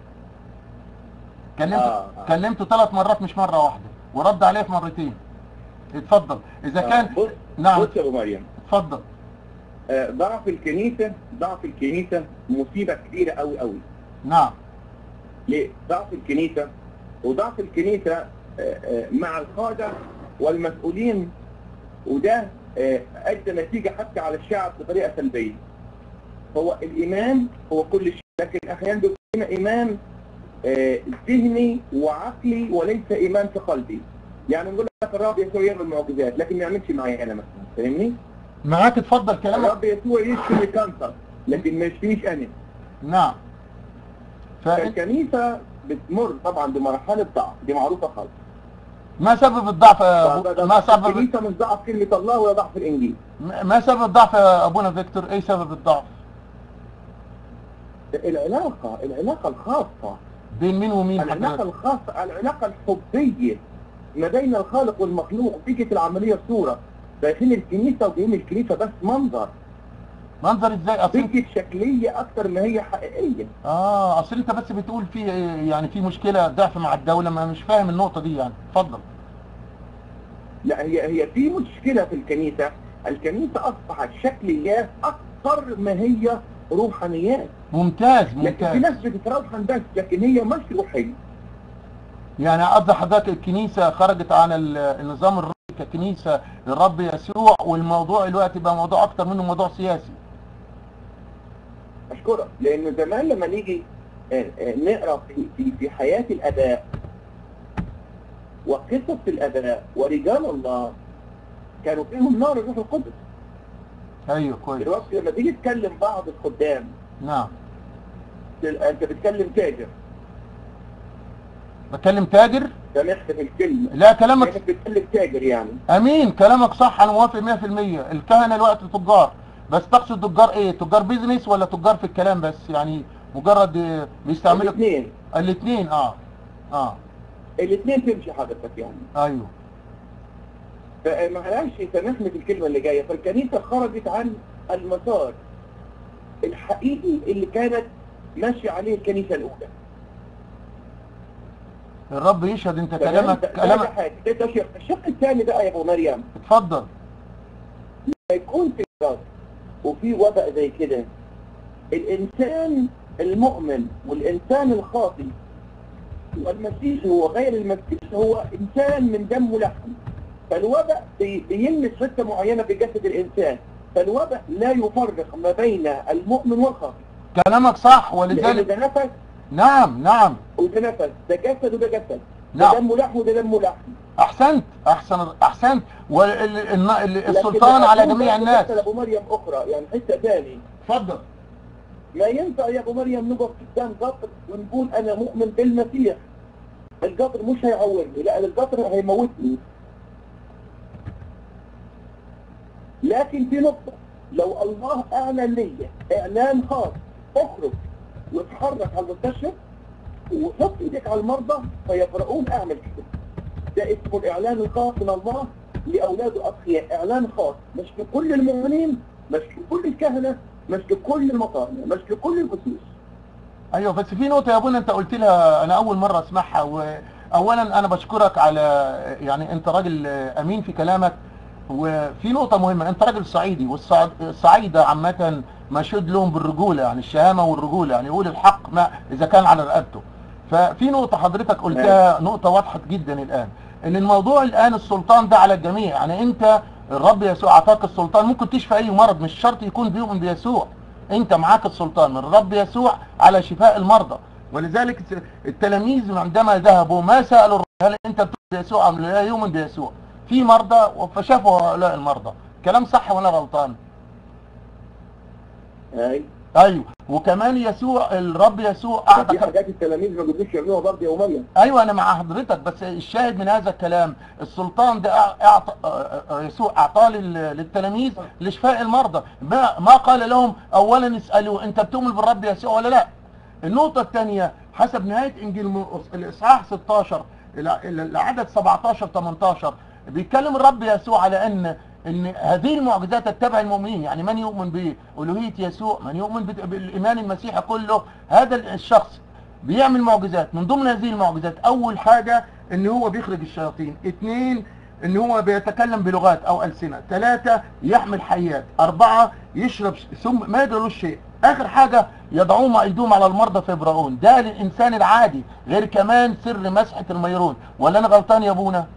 كلمت آه، آه. كلمته ثلاث مرات مش مره واحده ورد عليا في مرتين اتفضل اذا آه، كان بص نعم بص يا ابو مريم اتفضل آه، ضعف الكنيسه ضعف الكنيسه مصيبه كبيره قوي قوي نعم ليه؟ ضعف الكنيسة وضعف الكنيسة آه، آه، مع القادة والمسؤولين وده آه، أدى نتيجة حتى على الشعب بطريقة سلبية هو الإيمان هو كل شيء لكن أحيانا بيكون لنا إيمان آه، ذهني وعقلي وليس إيمان في قلبي يعني نقول لك الرب يسوع يعمل معجزات لكن ما يعملش معايا أنا مثلا فاهمني؟ معاك اتفضل كلامك الرب يسوع يشفي من الكانسر لكن ما يشفينيش أنا نعم فإن- فالكنيسة بتمر طبعا بمرحلة ضعف دي معروفة خالص ما سبب الضعف يا أبو- ما سبب الكنيسة مش ضعف كلمة الله ولا ضعف الإنجيل ما سبب الضعف يا ابونا فيكتور ايه سبب الضعف العلاقة العلاقة الخاصة بين مين ومين العلاقة حضرتك الخاصة العلاقة الحبية ما بين الخالق والمخلوق تيجي في العملية صورة رايحين الكنيسة وجايين الكنيسة بس منظر منظر ازاي اصل انت- تيجي شكلية أكتر ما هي حقيقية اه اصل انت بس بتقول في يعني في مشكله ضعف مع الدوله ما مش فاهم النقطه دي يعني اتفضل لا هي هي في مشكلة في الكنيسة الكنيسة أصبحت شكليات أكثر ما هي روحانيات ممتاز لكن في ممتاز ناس بتتروحن بس لكن هي مش روحية يعني قصدي حضرتك الكنيسه خرجت عن ال- النظام الروحي ككنيسه للرب يسوع والموضوع دلوقتي بقى موضوع اكتر منه موضوع سياسي أشكرك لأنه زمان لما نيجي آه، آه، نقرأ في, في, في حياة الآباء وقصص الآباء ورجال الله كانوا فيهم نار الروح القدس ايوه كويس دلوقتي لما تيجي تكلم بعض الخدام نعم تل- أنت بتكلم تاجر بتكلم تاجر سامحت في الكلمة لا كلامك كأنك بتكلم تاجر يعني امين كلامك صح انا موافق 100% الكهنه الوقت تجار بس تقصد تجار ايه تجار بيزنس ولا تجار في الكلام بس يعني مجرد آه، بيستعملوا الاثنين الاثنين اه اه الاثنين تمشي حضرتك يعني ايوه فمعلش سامحني في الكلمة اللي جاية فالكنيسة خرجت عن المسار الحقيقي اللي كانت ماشية عليه الكنيسة الأولى الرب يشهد انت تمام؟ كلامك ده- ده كلامك حاجة ده شق الشق الثاني بقى يا أبو مريم اتفضل يكون في مرض وفي وباء زي كده الإنسان المؤمن والإنسان الخاطي والمسيح هو غير المسيح هو إنسان من دم ولحم فالوباء بي- بيلمس حتة معينة في جسد الإنسان فالوباء لا يفرق ما بين المؤمن والخاطي كلامك صح لأن ولذلك ده نفس نعم نعم وده نفس ده جسد وده جسد نعم. ده دم لحم وده دم لحم احسنت احسن احسنت والسلطان لكن على أقول جميع برضه الناس حتة لأبو مريم أخرى يعني حتة ثاني اتفضل ما ينفع يا ابو مريم نقف قدام قطر ونقول انا مؤمن بالمسيح القطر مش هيعورني لا القطر هيموتني لكن في نقطة لو الله اعلن لي اعلان خاص اخرج واتحرك على المستشفى وحط ايدك على المرضى فيقرؤون اعمل كده ده اسمه الاعلان الخاص من الله لاولاد الاصفياء اعلان خاص مش لكل المؤمنين مش لكل الكهنه مش لكل المطارنه مش لكل الاسس ايوه بس في نقطه يا ابونا انت قلت لها انا اول مره اسمعها واولا انا بشكرك على يعني انت راجل امين في كلامك وفي نقطه مهمه انت راجل صعيدي والصعيده عامه مشهود لهم بالرجوله يعني الشهامه والرجوله يعني يقول الحق ما اذا كان على رقبته ففي نقطه حضرتك قلتها نقطه وضحت جدا الان ان الموضوع الان السلطان ده على الجميع يعني انت الرب يسوع اعطاك السلطان ممكن تشفى اي مرض مش شرط يكون بيؤمن بيسوع انت معاك السلطان من الرب يسوع على شفاء المرضى ولذلك التلاميذ عندما ذهبوا ما سالوا الرب هل انت بتؤمن بيسوع ام لا يؤمن بيسوع في مرضى فشافوا هؤلاء المرضى كلام صح ولا غلطان هاي ايوه وكمان يسوع الرب يسوع في اعطى حاجات التلاميذ ما قدروش يعملوها برضه يا مريم ايوه انا مع حضرتك بس الشاهد من هذا الكلام السلطان ده أع- اعطى آه، آه، يسوع اعطاه لل- للتلاميذ لشفاء المرضى ما ما قال لهم اولا اسالوا انت بتؤمن بالرب يسوع ولا لا النقطه الثانيه حسب نهايه انجيل مرقس الاصحاح 16 الى- إلى العدد 17 18 بيتكلم الرب يسوع على ان ان هذه المعجزات تتبع المؤمنين يعني من يؤمن بألوهية يسوع من يؤمن بت- بالايمان المسيحي كله هذا الشخص بيعمل معجزات من ضمن هذه المعجزات اول حاجة ان هو بيخرج الشياطين اثنين ان هو بيتكلم بلغات او السنة ثلاثة يحمل حيات اربعة يشرب ثم ما يدرلوش شيء اخر حاجة يضعون ايديهم على المرضى فيبرؤون ده للانسان العادي غير كمان سر مسحة الميرون ولا انا غلطان يا ابونا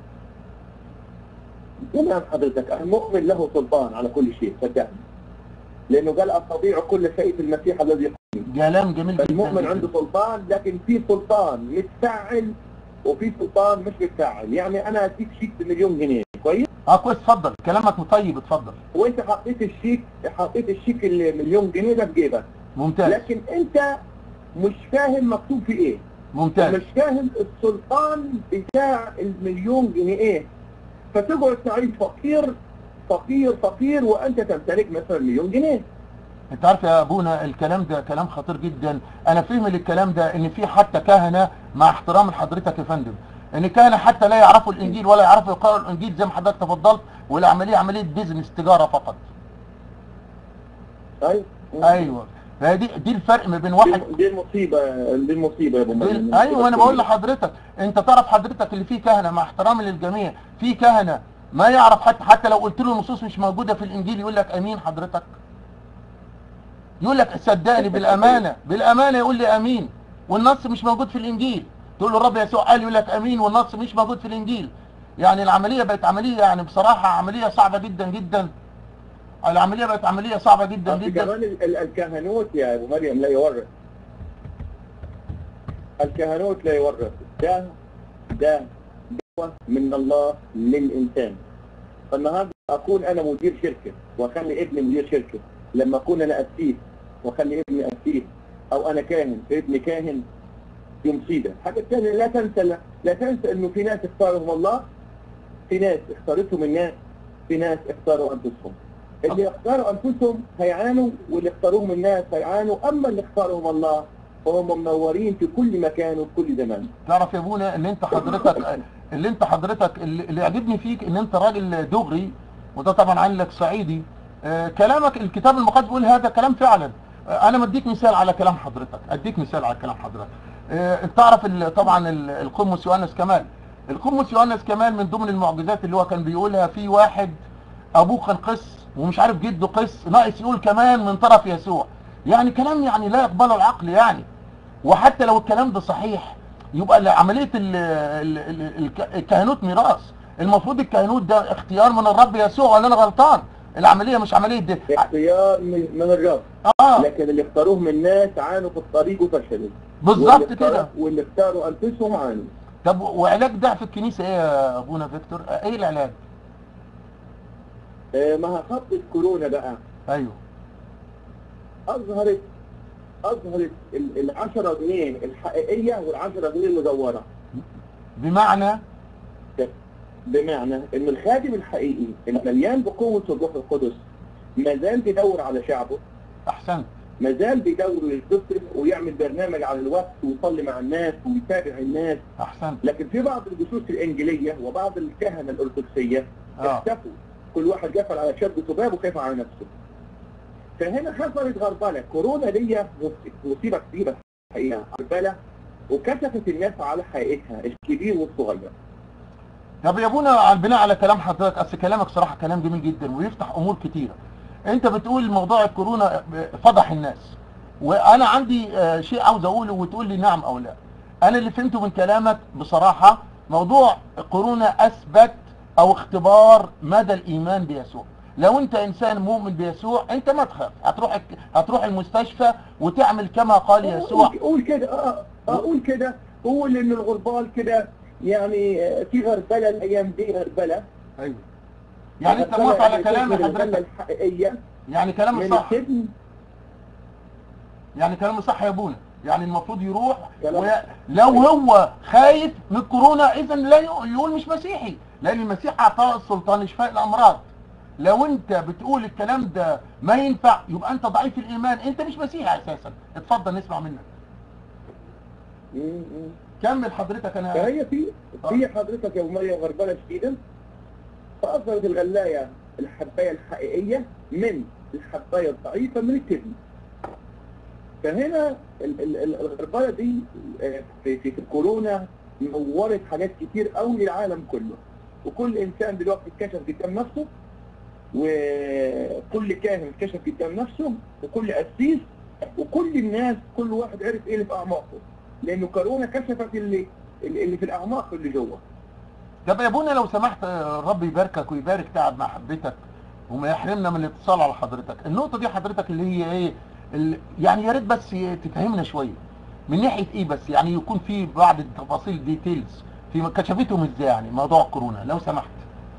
تمام حضرتك المؤمن له سلطان على كل شيء صدقني لانه قال استطيع كل شيء في المسيح الذي يقوم كلام جميل جدا المؤمن جداً. عنده سلطان لكن في سلطان متفعل وفي سلطان مش متفعل يعني انا اديك شيك بمليون جنيه كويس اه كويس اتفضل كلامك مطيب اتفضل وانت حطيت الشيك حطيت الشيك المليون جنيه ده في جيبك ممتاز لكن انت مش فاهم مكتوب في ايه ممتاز مش فاهم السلطان بتاع المليون جنيه ايه فتقعد تعيش فقير فقير فقير وانت تمتلك مثلا مليون جنيه انت عارف يا ابونا الكلام ده كلام خطير جدا انا فهم للكلام ده ان في حتى كهنه مع احترام لحضرتك يا فندم ان كهنه حتى لا يعرفوا الانجيل ولا يعرفوا يقرأوا الانجيل زي ما حضرتك تفضلت والعمليه عمليه بيزنس تجاره فقط ايوه ايوه فدي دي الفرق ما بين واحد دي- دي المصيبه دي المصيبه يا ابو دي مريم ايوه وانا بقول لحضرتك انت تعرف حضرتك اللي فيه كهنه مع احترامي للجميع في كهنه ما يعرف حتى حتى لو قلت له النصوص مش موجوده في الانجيل يقول لك امين حضرتك يقول لك صدقني بالامانه بالامانه يقول لي امين والنص مش موجود في الانجيل تقول له الرب يسوع قال يقول لك امين والنص مش موجود في الانجيل يعني العمليه بقت عمليه يعني بصراحه عمليه صعبه جدا جدا العمليه بقت عمليه صعبه جدا أصل جدا كمان ال- ال- الكهنوت يا ابو مريم لا يورث الكهنوت لا يورث ده ده دعوة من الله للإنسان فالنهارده أكون أنا مدير شركة وأخلي ابني مدير شركة لما أكون أنا أسيس وأخلي ابني أسيس أو أنا كاهن ابني كاهن دي مصيبة الحاجة الثانية لا تنسى لا, لا تنسى إنه في ناس اختارهم الله في ناس اختارتهم الناس في ناس اختاروا أنفسهم اللي اختاروا أنفسهم هيعانوا واللي اختاروهم الناس هيعانوا أما اللي اختارهم الله فهم منورين في كل مكان وفي كل زمان تعرف يا ابونا ان انت حضرتك اللي انت حضرتك اللي اللي يعجبني فيك ان انت راجل دغري وده طبعا عنك صعيدي آه، كلامك الكتاب المقدس بيقول هذا كلام فعلا آه، انا مديك مثال على كلام حضرتك اديك مثال على كلام حضرتك آه، انت تعرف ال- طبعا ال- القمص يوحنس كمال القمص يوحنس كمال من ضمن المعجزات اللي هو كان بيقولها في واحد ابوه كان قس ومش عارف جده قس ناقص يقول كمان من طرف يسوع يعني كلام يعني لا يقبله العقل يعني وحتى لو الكلام ده صحيح يبقى عمليه ال- ال- ال- الك- الكهنوت ميراث المفروض الكهنوت ده اختيار من الرب يسوع ولا انا غلطان العمليه مش عمليه دي اختيار من من الرب اه لكن اللي اختاروه من الناس عانوا في الطريق وفشلوا بالظبط واللي اختاروا- كده واللي اختاروا انفسهم عانوا طب وعلاج ده في الكنيسه ايه يا ابونا فيكتور آه، ايه العلاج آه، مع خطة كورونا بقى ايوه اظهرت اظهرت ال- العشرة جنيه الحقيقية والعشرة جنيه المدورة بمعنى بمعنى ان الخادم الحقيقي المليان بقوة الروح القدس ما زال بيدور على شعبه احسنت ما زال بيدور ويتصل ويعمل برنامج على الوقت ويصلي مع الناس ويتابع الناس احسنت لكن في بعض الجسوس الانجيليه وبعض الكهنه الارثوذكسيه اه اختفوا كل واحد قفل على شاب ذباب وخاف على نفسه فهنا حصلت غربله كورونا دي مصيبه كبيره الحقيقه غربله وكشفت الناس على حقيقتها الكبير والصغير طب يا ابونا على البناء على كلام حضرتك اصل كلامك صراحه كلام جميل جدا ويفتح امور كتيره انت بتقول موضوع الكورونا فضح الناس وانا عندي آه، شيء عاوز اقوله وتقول لي نعم او لا انا اللي فهمته من كلامك بصراحه موضوع كورونا اثبت او اختبار مدى الايمان بيسوع لو انت انسان مؤمن بيسوع انت ما تخاف هتروح هتروح المستشفى وتعمل كما قال يسوع قول- قول كده اه آه، قول كده قول ان الغربال كده يعني آه، في غربله الايام دي غربله ايوه يعني انت غربلة موافق على يعني كلام تظهر الغربلة حضرتك الحقيقيه يعني كلامك من صح السجن يعني كلامه صح يا ابونا يعني المفروض يروح كلام- ولو هو خايف من الكورونا اذا لا ي- يقول مش مسيحي لان المسيح اعطاه السلطان لشفاء الامراض لو انت بتقول الكلام ده ما ينفع يبقى انت ضعيف الايمان انت مش مسيحي اساسا اتفضل نسمع منك مم، مم. كمل حضرتك انا فهي في في حضرتك يا ابو مريم غربله شديدا فاظهرت الغلايه الحبايه الحقيقيه من الحبايه الضعيفه من التبن فهنا ال- ال- ال- الغربله دي آه، في في في الكورونا نورت حاجات كتير قوي للعالم كله وكل انسان دلوقتي اتكشف قدام نفسه وكل كاهن اتكشف قدام نفسه وكل قسيس وكل الناس كل واحد عرف ايه اللي في اعماقه لانه كورونا كشفت اللي اللي في الاعماق اللي جوه طب يا ابونا لو سمحت آه، الرب يباركك ويبارك تعب محبتك وما يحرمنا من الاتصال على حضرتك النقطة دي حضرتك اللي هي ايه ال- يعني يا ريت بس تفهمنا شوية من ناحية ايه بس يعني يكون في بعض التفاصيل ديتيلز في كشفتهم ازاي يعني موضوع كورونا لو سمحت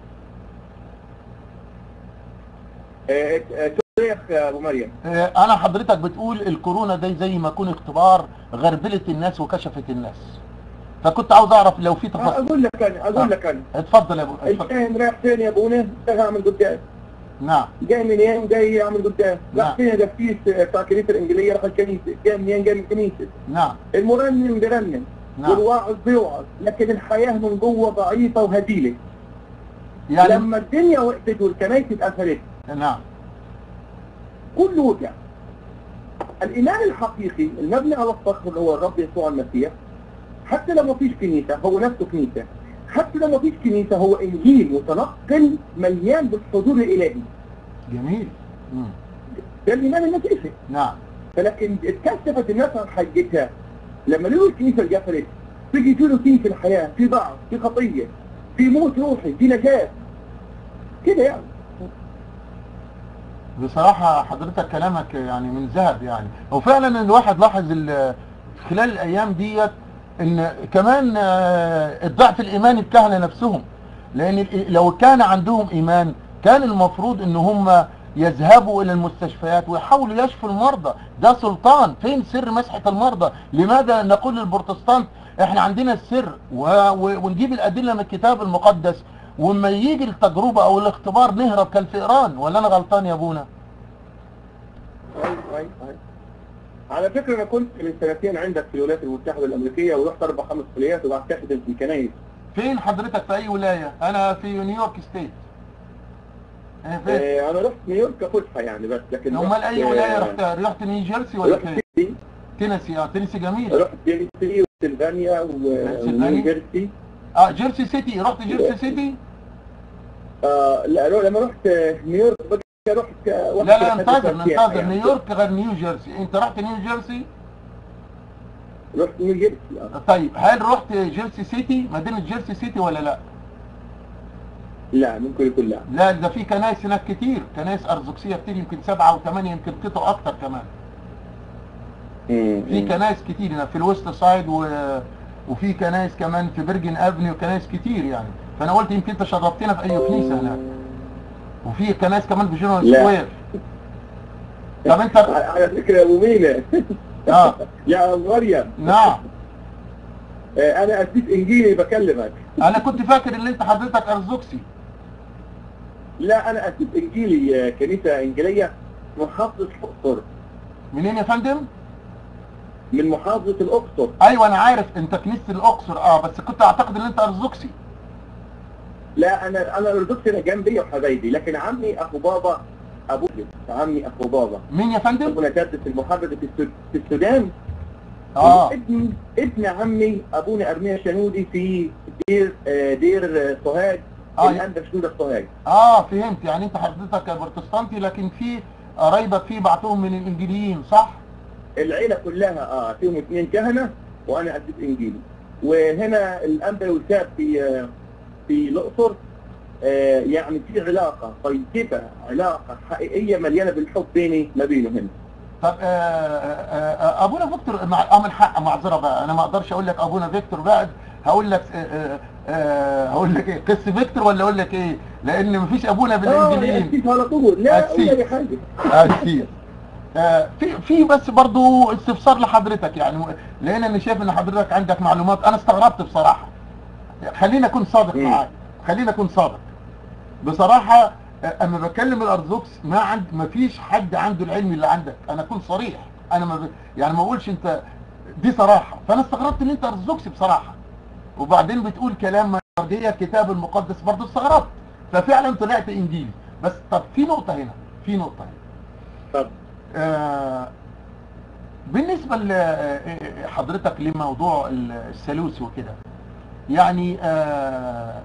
آه، آه، شيخ ابو مريم آه، انا حضرتك بتقول الكورونا ده زي ما يكون اختبار غربلت الناس وكشفت الناس فكنت عاوز اعرف لو في تفاصيل اقول لك انا اقول لك انا اتفضل يا ابو اتفضل الكاهن رايح فين يا ابونا؟ رايح اعمل قداس نعم جاي منين؟ جاي يعمل قداس نعم. راح فين القسيس بتاع الكنيسه الانجيليه راح الكنيسه جاي منين؟ جاي من الكنيسه نعم المرنم بيرنم نعم والواعظ بيوعظ لكن الحياه من جوه ضعيفه وهزيله يعني لما الدنيا وقفت والكنايس اتقفلت نعم كله وجع الايمان الحقيقي المبني على الصخر اللي هو الرب يسوع المسيح حتى لو ما فيش كنيسه هو نفسه كنيسه حتى لو ما فيش كنيسه هو انجيل متنقل مليان بالحضور الالهي جميل مم. ده الايمان المسيحي نعم فلكن اتكشفت الناس عن حقيقتها لما لقوا الكنيسه اتقفلت تيجي في روتين في الحياه في ضعف في خطيه في موت روحي في نجاه كده يعني بصراحة حضرتك كلامك يعني من ذهب يعني وفعلا الواحد لاحظ ال- خلال الأيام ديت إن كمان آه، الضعف الإيماني الكهنة نفسهم لأن ال- لو كان عندهم إيمان كان المفروض إن هم يذهبوا إلى المستشفيات ويحاولوا يشفوا المرضى ده سلطان فين سر مسحة المرضى لماذا نقول للبروتستانت احنا عندنا السر و... و... ونجيب الأدلة من الكتاب المقدس وما يجي التجربة أو الاختبار نهرب كالفئران ولا أنا غلطان يا أبونا أيوة أيوة أيوة. على فكرة أنا كنت من سنتين عندك في الولايات المتحدة الأمريكية ورحت أربع خمس كليات وبعتقد في الكنايس فين حضرتك في أي ولاية أنا في نيويورك ستيت إيه فين آه، أنا رحت نيويورك فسحة يعني بس لكن امال اي ولايه آه، رحت رحت نيو جيرسي ولا رحت فين تينيسي تينيسي اه تينيسي جميل رحت تينيسي وسلفانيا و- بنسلفانيا؟ ونيو جيرسي اه جيرسي سيتي رحت جيرسي سيتي آه لا رو- لما رحت آه، نيويورك بقى رحت آه، لا لا واحد انتظر كده سياحة انتظر يعني. نيويورك غير نيو جيرسي انت رحت نيو جيرسي رحت نيو جيرسي آه. طيب هل رحت جيرسي سيتي مدينه جيرسي سيتي ولا لا لا ممكن يكون لا لا ده في كنايس هناك كتير كنايس ارثوذكسيه كتير يمكن سبعه وثمانيه يمكن قطع اكتر كمان في كنايس كتير هنا في الويست سايد و... وفي كنايس كمان في برجن افنيو كنايس كتير يعني فانا قلت يمكن انت شرفتنا في اي كنيسه هناك وفي كنايس كمان في جنرال لا. سكوير طب انت على فكرة يا أبو مينا اه يا أبو مريم نعم آه، أنا أسيس إنجيلي بكلمك انا كنت فاكر ان انت حضرتك ارثوذكسي لا أنا أسيس إنجيلي آه، كنيسة إنجيلية محافظة الأقصر منين يا فندم من محافظة الأقصر ايوه انا عارف انت كنيسه الاقصر اه بس كنت اعتقد ان انت ارثوذكسي لا أنا أنا أرثوذكسي أنا جنبي وحبايبي لكن عمي أخو بابا أبو عمي أخو بابا مين يا فندم أبونا جدة المحافظة في السود- في السودان اه ابن ابن عمي أبونا أرميا شنودي في دير آه، دير آه، سوهاج آه. الأندر شنودة سوهاج اه فهمت يعني انت حضرتك بروتستانتي لكن في قرايبك في بعضهم من الانجليين صح العيلة كلها اه فيهم اثنين كهنة وانا اسيس انجيلي وهنا الانبا وساب في آه، في الاقصر آه، يعني في علاقة طيبة علاقة حقيقية مليانة بالحب بيني ما بينه هنا طب آه آه آه ابونا فيكتور مع اه من حق معذره بقى انا ما اقدرش اقول لك ابونا فيكتور بقى هقول لك آه آه آه هقول لك ايه قس فيكتور ولا اقول لك ايه لان مفيش ابونا اه بالانجليزي اسيس على طول لا أسيس. اقول لي حاجة اسيس آه، في في بس برضو استفسار لحضرتك يعني لان انا شايف ان حضرتك عندك معلومات انا استغربت بصراحه خلينا اكون صادق مم. معاك خلينا اكون صادق بصراحه آه، اما بكلم الارثوذكس ما عند ما فيش حد عنده العلم اللي عندك انا اكون صريح انا ما ب... يعني ما اقولش انت دي صراحه فانا استغربت ان انت ارثوذكسي بصراحه وبعدين بتقول كلام مرجية الكتاب المقدس برضه استغربت ففعلا طلعت انجيلي بس طب في نقطه هنا في نقطه هنا طب آه، بالنسبة لحضرتك لموضوع الثالوث وكده يعني آه،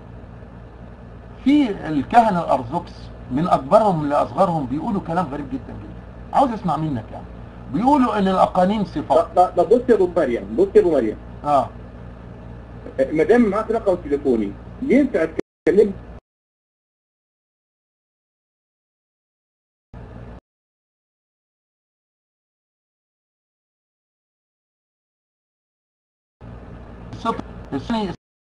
في الكهنة الأرثوذكس من أكبرهم لأصغرهم بيقولوا كلام غريب جدا جدا عاوز أسمع منك يعني بيقولوا إن الأقانيم صفات طب طب بص يا ابو مريم بص يا ابو مريم اه ما دام معاك رقم تليفوني ينفع تكلم الصوت الثاني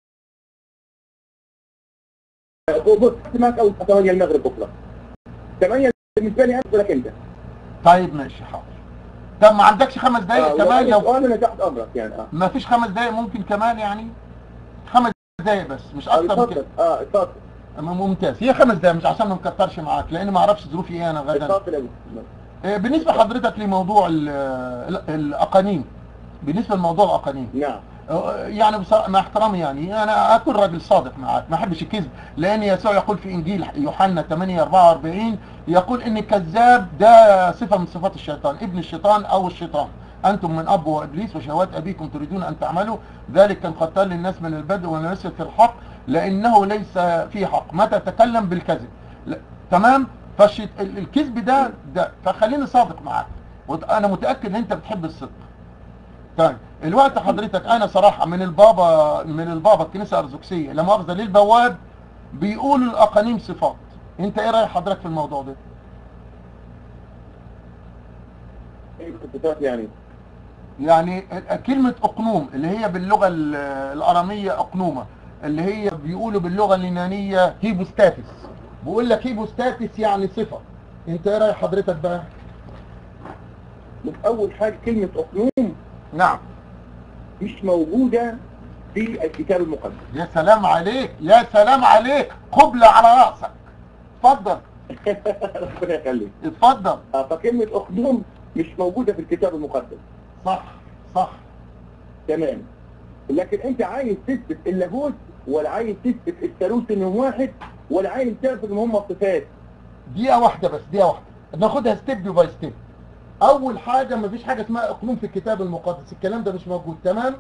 بص معاك اول 8 المغرب بكره 8 بالنسبه لي انا لك انت طيب ماشي حاضر طب ما عندكش خمس دقايق كمان لو انا تحت امرك يعني اه ما فيش خمس دقايق ممكن كمان يعني خمس دقايق بس مش آه، اكتر من اتفضل كده اه اتفضل م- ممتاز هي خمس دقايق مش عشان ما نكترش معاك لان ما اعرفش ظروفي ايه انا غدا اتفضل يا ابو آه، بالنسبه لحضرتك لموضوع ال- ال- الاقانيم بالنسبه لموضوع الاقانيم نعم آه، يعني بصراحة مع احترامي يعني انا اكون راجل صادق معاك ما احبش الكذب لان يسوع يقول في انجيل يوحنا 8 44 يقول ان الكذاب ده صفه من صفات الشيطان ابن الشيطان او الشيطان انتم من اب وابليس وشهوات ابيكم تريدون ان تعملوا ذلك كان قتال للناس من البدء وليس في الحق لانه ليس في حق متى تكلم بالكذب لا- تمام فالكذب ده ده فخليني صادق معاك وانا متاكد ان انت بتحب الصدق طيب الوقت حضرتك انا صراحه من البابا من البابا الكنيسه الارثوذكسيه لا مؤاخذه للبواب بيقولوا الاقانيم صفات انت ايه راي حضرتك في الموضوع ده ايه الصفات يعني يعني ال- كلمه اقنوم اللي هي باللغه ال- الاراميه اقنومه اللي هي بيقولوا باللغه اليونانيه هيبوستاتس بيقول لك هيبوستاتس يعني صفه انت ايه راي حضرتك بقى بس اول حاجه كلمه اقنوم نعم مش موجوده في الكتاب المقدس يا سلام عليك يا سلام عليك قبلة على راسك اتفضل ربنا يخليك اتفضل آه، فكلمه اقنوم مش موجوده في الكتاب المقدس صح صح تمام لكن انت عايز تثبت اللاهوت ولا عايز تثبت الثالوث انهم واحد ولا عايز تعرف ان هم صفات دقيقة واحدة بس دقيقة واحدة ناخدها ستيب باي ستيب أول حاجة مفيش حاجة اسمها إقنوم في الكتاب المقدس الكلام ده مش موجود تمام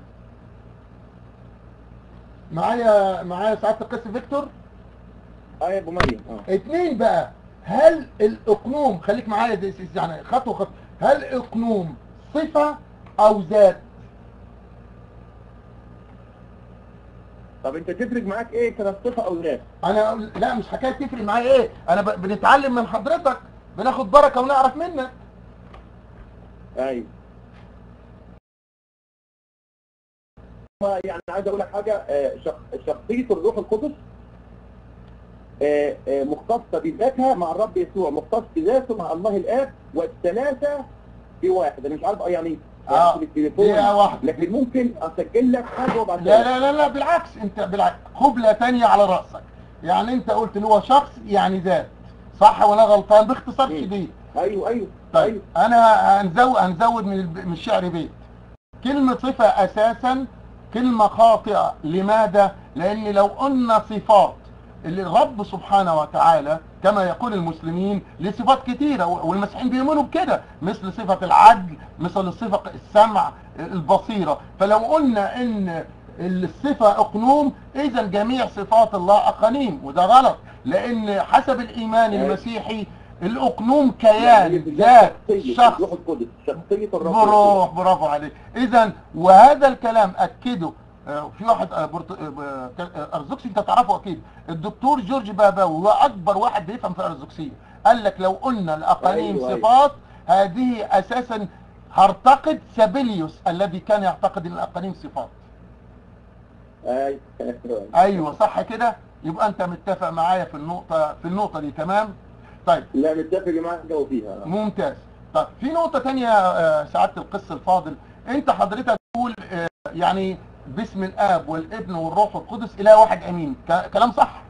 معايا معايا سعادة القس فيكتور اه يا ابو مريم اه اتنين بقى هل الإقنوم خليك معايا دي يعني خطوة خطوة هل إقنوم صفة أو ذات طب انت تفرق معاك ايه كانت صفه او لا أنا لا مش حكاية تفرق معايا إيه أنا ب... بنتعلم من حضرتك بناخد بركة ونعرف منك ايوه يعني عايز اقول لك حاجه آه، شخ- شخصيه الروح القدس آه، آه، مختصه بذاتها مع الرب يسوع مختص بذاته مع الله الاب والثلاثه في واحد انا مش عارف اه يعني آه، يعني في التليفون دقيقة واحدة. لكن ممكن اسجل لك حاجه وابعتها لا لك. لا لا لا بالعكس انت بالعكس قبلة تانية على رأسك يعني انت قلت ان هو شخص يعني ذات صح ولا غلطان باختصار مم. شديد ايوه ايوه طيب ايوه انا هنزود هنزود من الب- من الشعر بيت كلمة صفة اساسا كلمة خاطئة لماذا لان لو قلنا صفات اللي الرب سبحانه وتعالى كما يقول المسلمين لصفات كثيرة والمسيحيين بيؤمنوا بكده مثل صفة العدل مثل صفة السمع البصيرة فلو قلنا ان الصفة اقنوم اذا جميع صفات الله اقانيم وده غلط لان حسب الايمان أيوة. المسيحي الاقنوم كيان يعني ذات شخصية شخص الروح القدس شخصيه الرب بروح برافو عليك اذا وهذا الكلام اكده آه، في واحد آه، برت... آه، آه، ارزوكسي انت تعرفه اكيد الدكتور جورج باباوي هو اكبر واحد بيفهم في الارزوكسيه قال لك لو قلنا الاقانيم أيوة، أيوة. صفات هذه اساسا هرتقد سابيليوس الذي كان يعتقد ان الاقانيم صفات ايوه ايوه صح كده يبقى انت متفق معايا في النقطه في النقطه دي تمام طيب لا متفق معاك جو فيها ممتاز طيب في نقطة تانية آه، سعادة القس الفاضل انت حضرتك تقول آه، يعني باسم الاب والابن والروح القدس اله واحد امين ك- كلام صح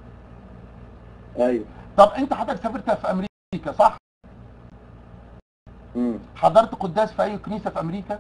ايوه طب انت حضرتك سافرت في امريكا صح امم حضرت قداس في اي كنيسة في امريكا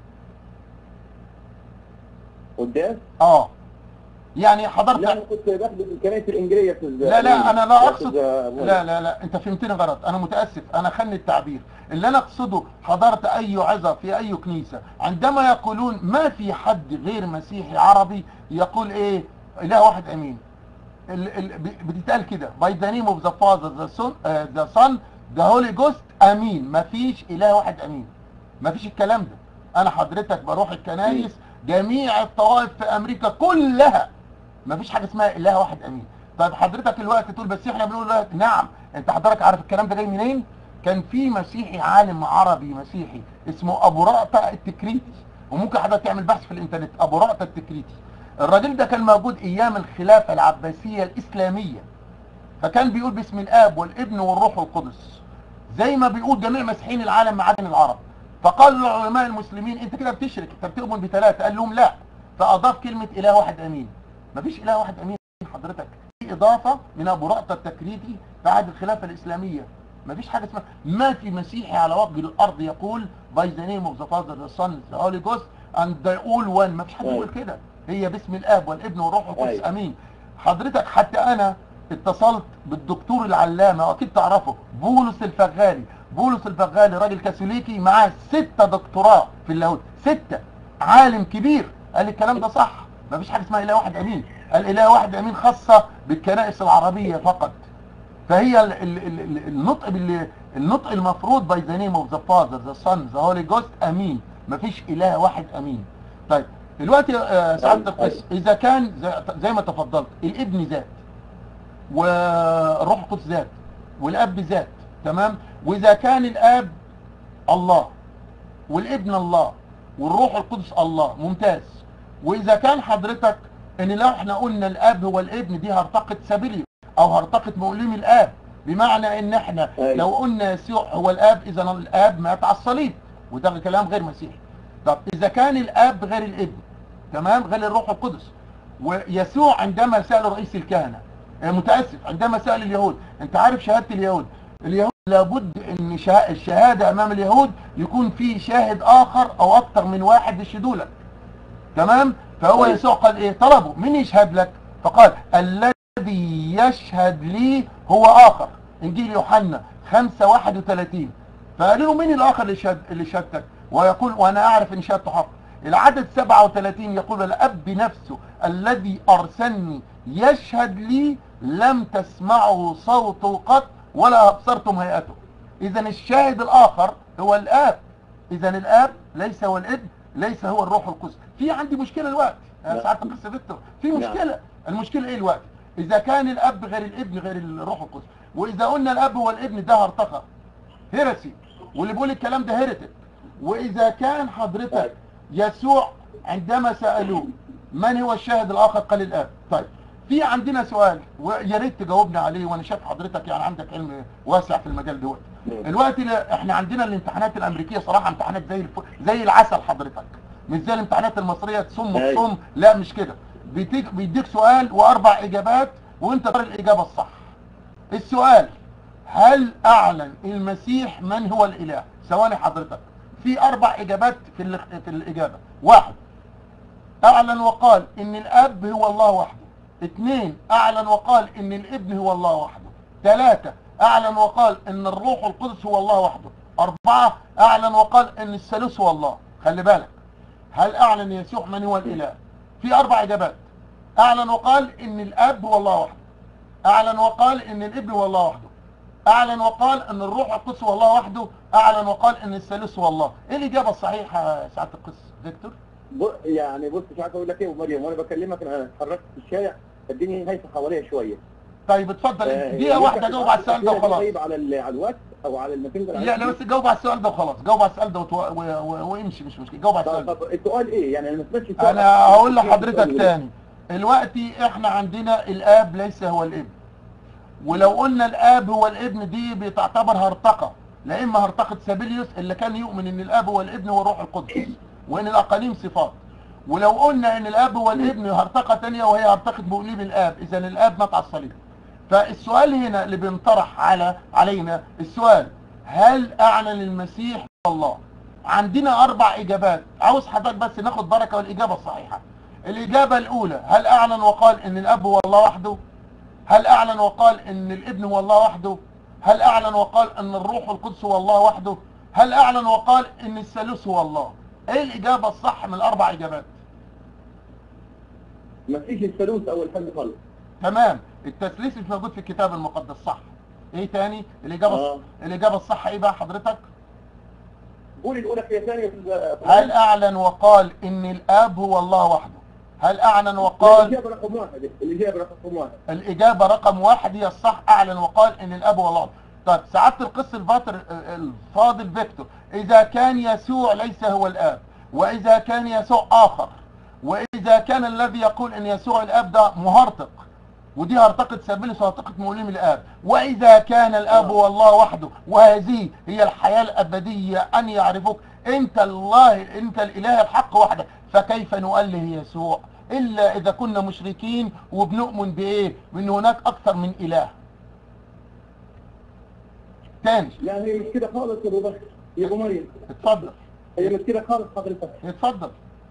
قداس اه يعني حضرت لا انا كنت بخدم الكنائس الانجيليه في الز- لا لا انا لا في اقصد الز- لا لا لا انت فهمتني غلط انا متاسف انا خلني التعبير اللي انا اقصده حضرت اي عظه في اي كنيسه عندما يقولون ما في حد غير مسيحي عربي يقول ايه اله واحد امين ال ال ب- بتتقال كده by the name of the father the son uh, the son the holy ghost امين ما فيش اله واحد امين ما فيش الكلام ده انا حضرتك بروح الكنايس جميع الطوائف في امريكا كلها ما فيش حاجه اسمها اله واحد امين طيب حضرتك الوقت تقول بس احنا بنقول لا نعم انت حضرتك عارف الكلام ده جاي منين كان في مسيحي عالم عربي مسيحي اسمه ابو رأفة التكريتي وممكن حضرتك تعمل بحث في الانترنت ابو رأفة التكريتي الراجل ده كان موجود ايام الخلافه العباسيه الاسلاميه فكان بيقول باسم الاب والابن والروح القدس زي ما بيقول جميع مسيحيين العالم معادن العرب فقال العلماء المسلمين انت كده بتشرك انت بتؤمن بثلاثه قال لهم لا فاضاف كلمه اله واحد امين مفيش اله واحد امين حضرتك في اضافه من ابو رأفة التكريتي في عهد الخلافه الاسلاميه مفيش حاجه اسمها ما في مسيحي على وجه الارض يقول باي ذا نيم اوف ذا فاذر ذا سون ذا هولي جوست اند ذا اول وان مفيش حد يقول كده هي باسم الاب والابن والروح القدس أيوة. امين حضرتك حتى انا اتصلت بالدكتور العلامه واكيد تعرفه بولس الفغالي بولس الفغالي راجل كاثوليكي معاه ستة دكتوراه في اللاهوت ستة عالم كبير قال الكلام ده صح مفيش حاجه اسمها اله واحد امين قال اله واحد امين خاصه بالكنائس العربيه فقط فهي ال ال ال ال النطق بال النطق المفروض باي ذا نيم اوف ذا فاذر ذا سون ذا هولي جوست امين مفيش اله واحد امين طيب دلوقتي آه، سعاده القس اذا كان زي- زي ما تفضلت الابن ذات والروح القدس ذات والاب ذات تمام واذا كان الاب الله والابن الله والروح القدس الله ممتاز واذا كان حضرتك ان لو احنا قلنا الاب هو الابن دي هرطقه سابيليو او هرطقه مؤلم الاب بمعنى ان احنا أيوة. لو قلنا يسوع هو الاب اذا الاب مات على الصليب وده كلام غير مسيحي طب اذا كان الاب غير الابن تمام غير الروح القدس ويسوع عندما سال رئيس الكهنه آه، متاسف عندما سال اليهود انت عارف شهاده اليهود اليهود لابد ان شها- الشهاده امام اليهود يكون في شاهد اخر او اكثر من واحد يشهدوا لك تمام فهو طيب. يسوع قال ايه طلبوا مين يشهد لك فقال الذي يشهد لي هو اخر انجيل يوحنا 5 31 فقالوا له مين الاخر اللي شهد اللي شهدتك ويقول وانا اعرف ان شهادته حق العدد 37 يقول الاب نفسه الذي ارسلني يشهد لي لم تسمعوا صوته قط ولا ابصرتم هيئته اذا الشاهد الاخر هو الاب اذا الاب ليس هو الابن ليس هو الروح القدس في عندي مشكله الوقت نعم. ساعات القصه فيكتور في نعم. مشكله المشكله ايه الوقت اذا كان الاب غير الابن غير الروح القدس واذا قلنا الاب هو الابن ده هرطقه هيرسي واللي بيقول الكلام ده هيرتك واذا كان حضرتك يسوع عندما سالوه من هو الشاهد الاخر قال الاب طيب في عندنا سؤال ويا ريت تجاوبنا عليه وانا شايف حضرتك يعني عندك علم واسع في المجال دوت الوقت اللي احنا عندنا الامتحانات الامريكيه صراحه امتحانات زي الف... زي العسل حضرتك مش زي الامتحانات المصريه تصم أيوة. تصم لا مش كده بيديك بيديك سؤال واربع اجابات وانت تختار الاجابه الصح السؤال هل اعلن المسيح من هو الاله ثواني حضرتك في اربع اجابات في ال... في الاجابه واحد اعلن وقال ان الاب هو الله وحده اثنين اعلن وقال ان الابن هو الله وحده ثلاثة اعلن وقال ان الروح القدس هو الله وحده اربعة اعلن وقال ان الثالوث هو الله خلي بالك هل اعلن يسوع من هو الاله في اربع اجابات اعلن وقال ان الاب هو الله وحده اعلن وقال ان الابن هو الله وحده اعلن وقال ان الروح القدس هو الله وحده اعلن وقال ان الثالوث هو الله ايه الاجابه الصحيحه يا سعاده القس فيكتور ب- يعني بص مش عارف اقول لك ايه ومريم وانا بكلمك انا اتحركت في الشارع الدنيا هايفه حواليا شويه طيب اتفضل آه، دقيقه ينفع واحده جاوب على السؤال ده الأسئلة دي وخلاص طيب على ال- على الواتس او على الماسنجر لا لا بس جاوب على السؤال ده وخلاص جاوب على السؤال ده وتو... و... و... وامشي مش مشكله جاوب على السؤال طب ده طب السؤال ايه يعني انا ما سمعتش السؤال انا هقول لحضرتك السؤال إيه؟ تاني دلوقتي احنا عندنا الاب ليس هو الابن ولو قلنا الاب هو الابن دي بتعتبر هرطقه لا اما هرتقد سابيليوس اللي كان يؤمن ان الاب هو الابن والروح القدس وان الاقاليم صفات ولو قلنا ان الاب هو الابن هرتقى تانية وهي هرتقد بأقليم الاب اذا الاب مات على الصليب فالسؤال هنا اللي بينطرح على علينا السؤال هل اعلن المسيح الله عندنا اربع اجابات عاوز حضرتك بس ناخد بركه والاجابه الصحيحه الاجابه الاولى هل اعلن وقال ان الاب هو الله وحده هل اعلن وقال ان الابن هو الله وحده هل اعلن وقال ان الروح القدس هو الله وحده هل اعلن وقال ان الثالوث هو الله ايه الاجابه الصح من الاربع اجابات ما فيش الثالوث اول حاجه خالص تمام التثليث مش موجود في الكتاب المقدس صح ايه تاني الاجابه آه. الاجابه الصح ايه بقى حضرتك قول الاولى في الثانيه في ال- هل اعلن وقال ان الاب هو الله وحده هل اعلن وقال الاجابه رقم واحد الاجابه رقم واحد الإجابة رقم واحد هي الصح أعلن وقال إن الأب هو الله طيب سعادة القس الفاطر الفاضل فيكتور إذا كان يسوع ليس هو الآب وإذا كان يسوع آخر وإذا كان الذي يقول إن يسوع الآب ده مهرطق ودي هرطقة سابيلس وهرطقة موليم الآب وإذا كان الآب هو الله وحده وهذه هي الحياة الأبدية أن يعرفوك أنت الله أنت الإله الحق وحدك فكيف نؤله يسوع إلا إذا كنا مشركين وبنؤمن بإيه بأن هناك أكثر من إله تاني لا هي مش كده خالص يا ابو بكر يا ابو مريم اتفضل هي مش كده خالص حضرتك اتفضل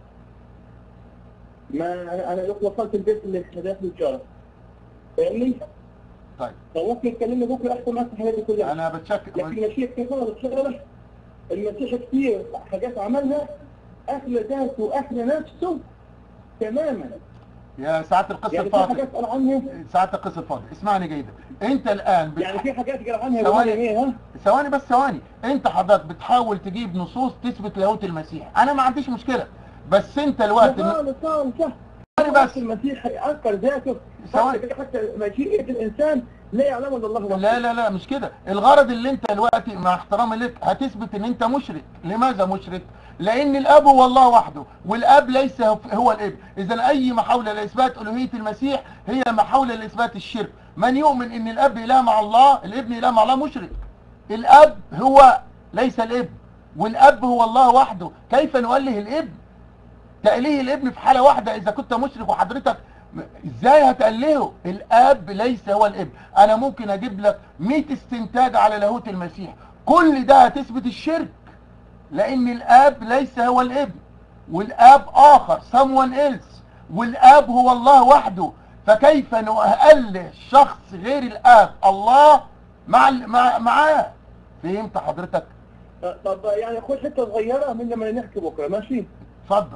ما انا انا لو وصلت البيت اللي احنا داخل الجاره فاهمني؟ طيب فممكن تكلمني بكره احسن ما الحاجات دي كلها أنا بتشكر لكن المسيح كيف خالص شغله المسيح كتير حاجات عملها اخلى ذاته واخلى نفسه تماما يا سعادة القس يعني في الفاضل حاجات قال عنها سعادة القس الفاضل اسمعني جيدا أنت الآن بتح... يعني في حاجات قال عنها يا ثواني. ابو مريم ايه ها؟ ثواني بس ثواني انت حضرتك بتحاول تجيب نصوص تثبت لاهوت المسيح انا ما عنديش مشكله بس انت الوقت خالص خالص صح ثواني بس المسيح انكر ذاته ثواني. حتى حتى مشيئه الانسان لا يعلم الا الله وحده. لا لا لا مش كده الغرض اللي انت دلوقتي مع احترامي لك هتثبت ان انت مشرك لماذا مشرك لان الاب هو الله وحده والاب ليس هو الابن اذا اي محاوله لاثبات الوهيه المسيح هي محاوله لاثبات الشرك من يؤمن ان الاب اله مع الله الابن اله مع الله مشرك الاب هو ليس الابن والاب هو الله وحده كيف نؤله الابن تأليه الابن في حالة واحدة إذا كنت مشرك وحضرتك م- إزاي هتألهه؟ الآب ليس هو الابن أنا ممكن أجيب لك 100 استنتاج على لاهوت المسيح كل ده هتثبت الشرك لأن الآب ليس هو الابن والآب آخر someone else والآب هو الله وحده فكيف نؤله شخص غير الآب الله مع ال- مع معاه فهمت حضرتك؟ طب يعني خد حته صغيره من لما نحكي بكره ماشي اتفضل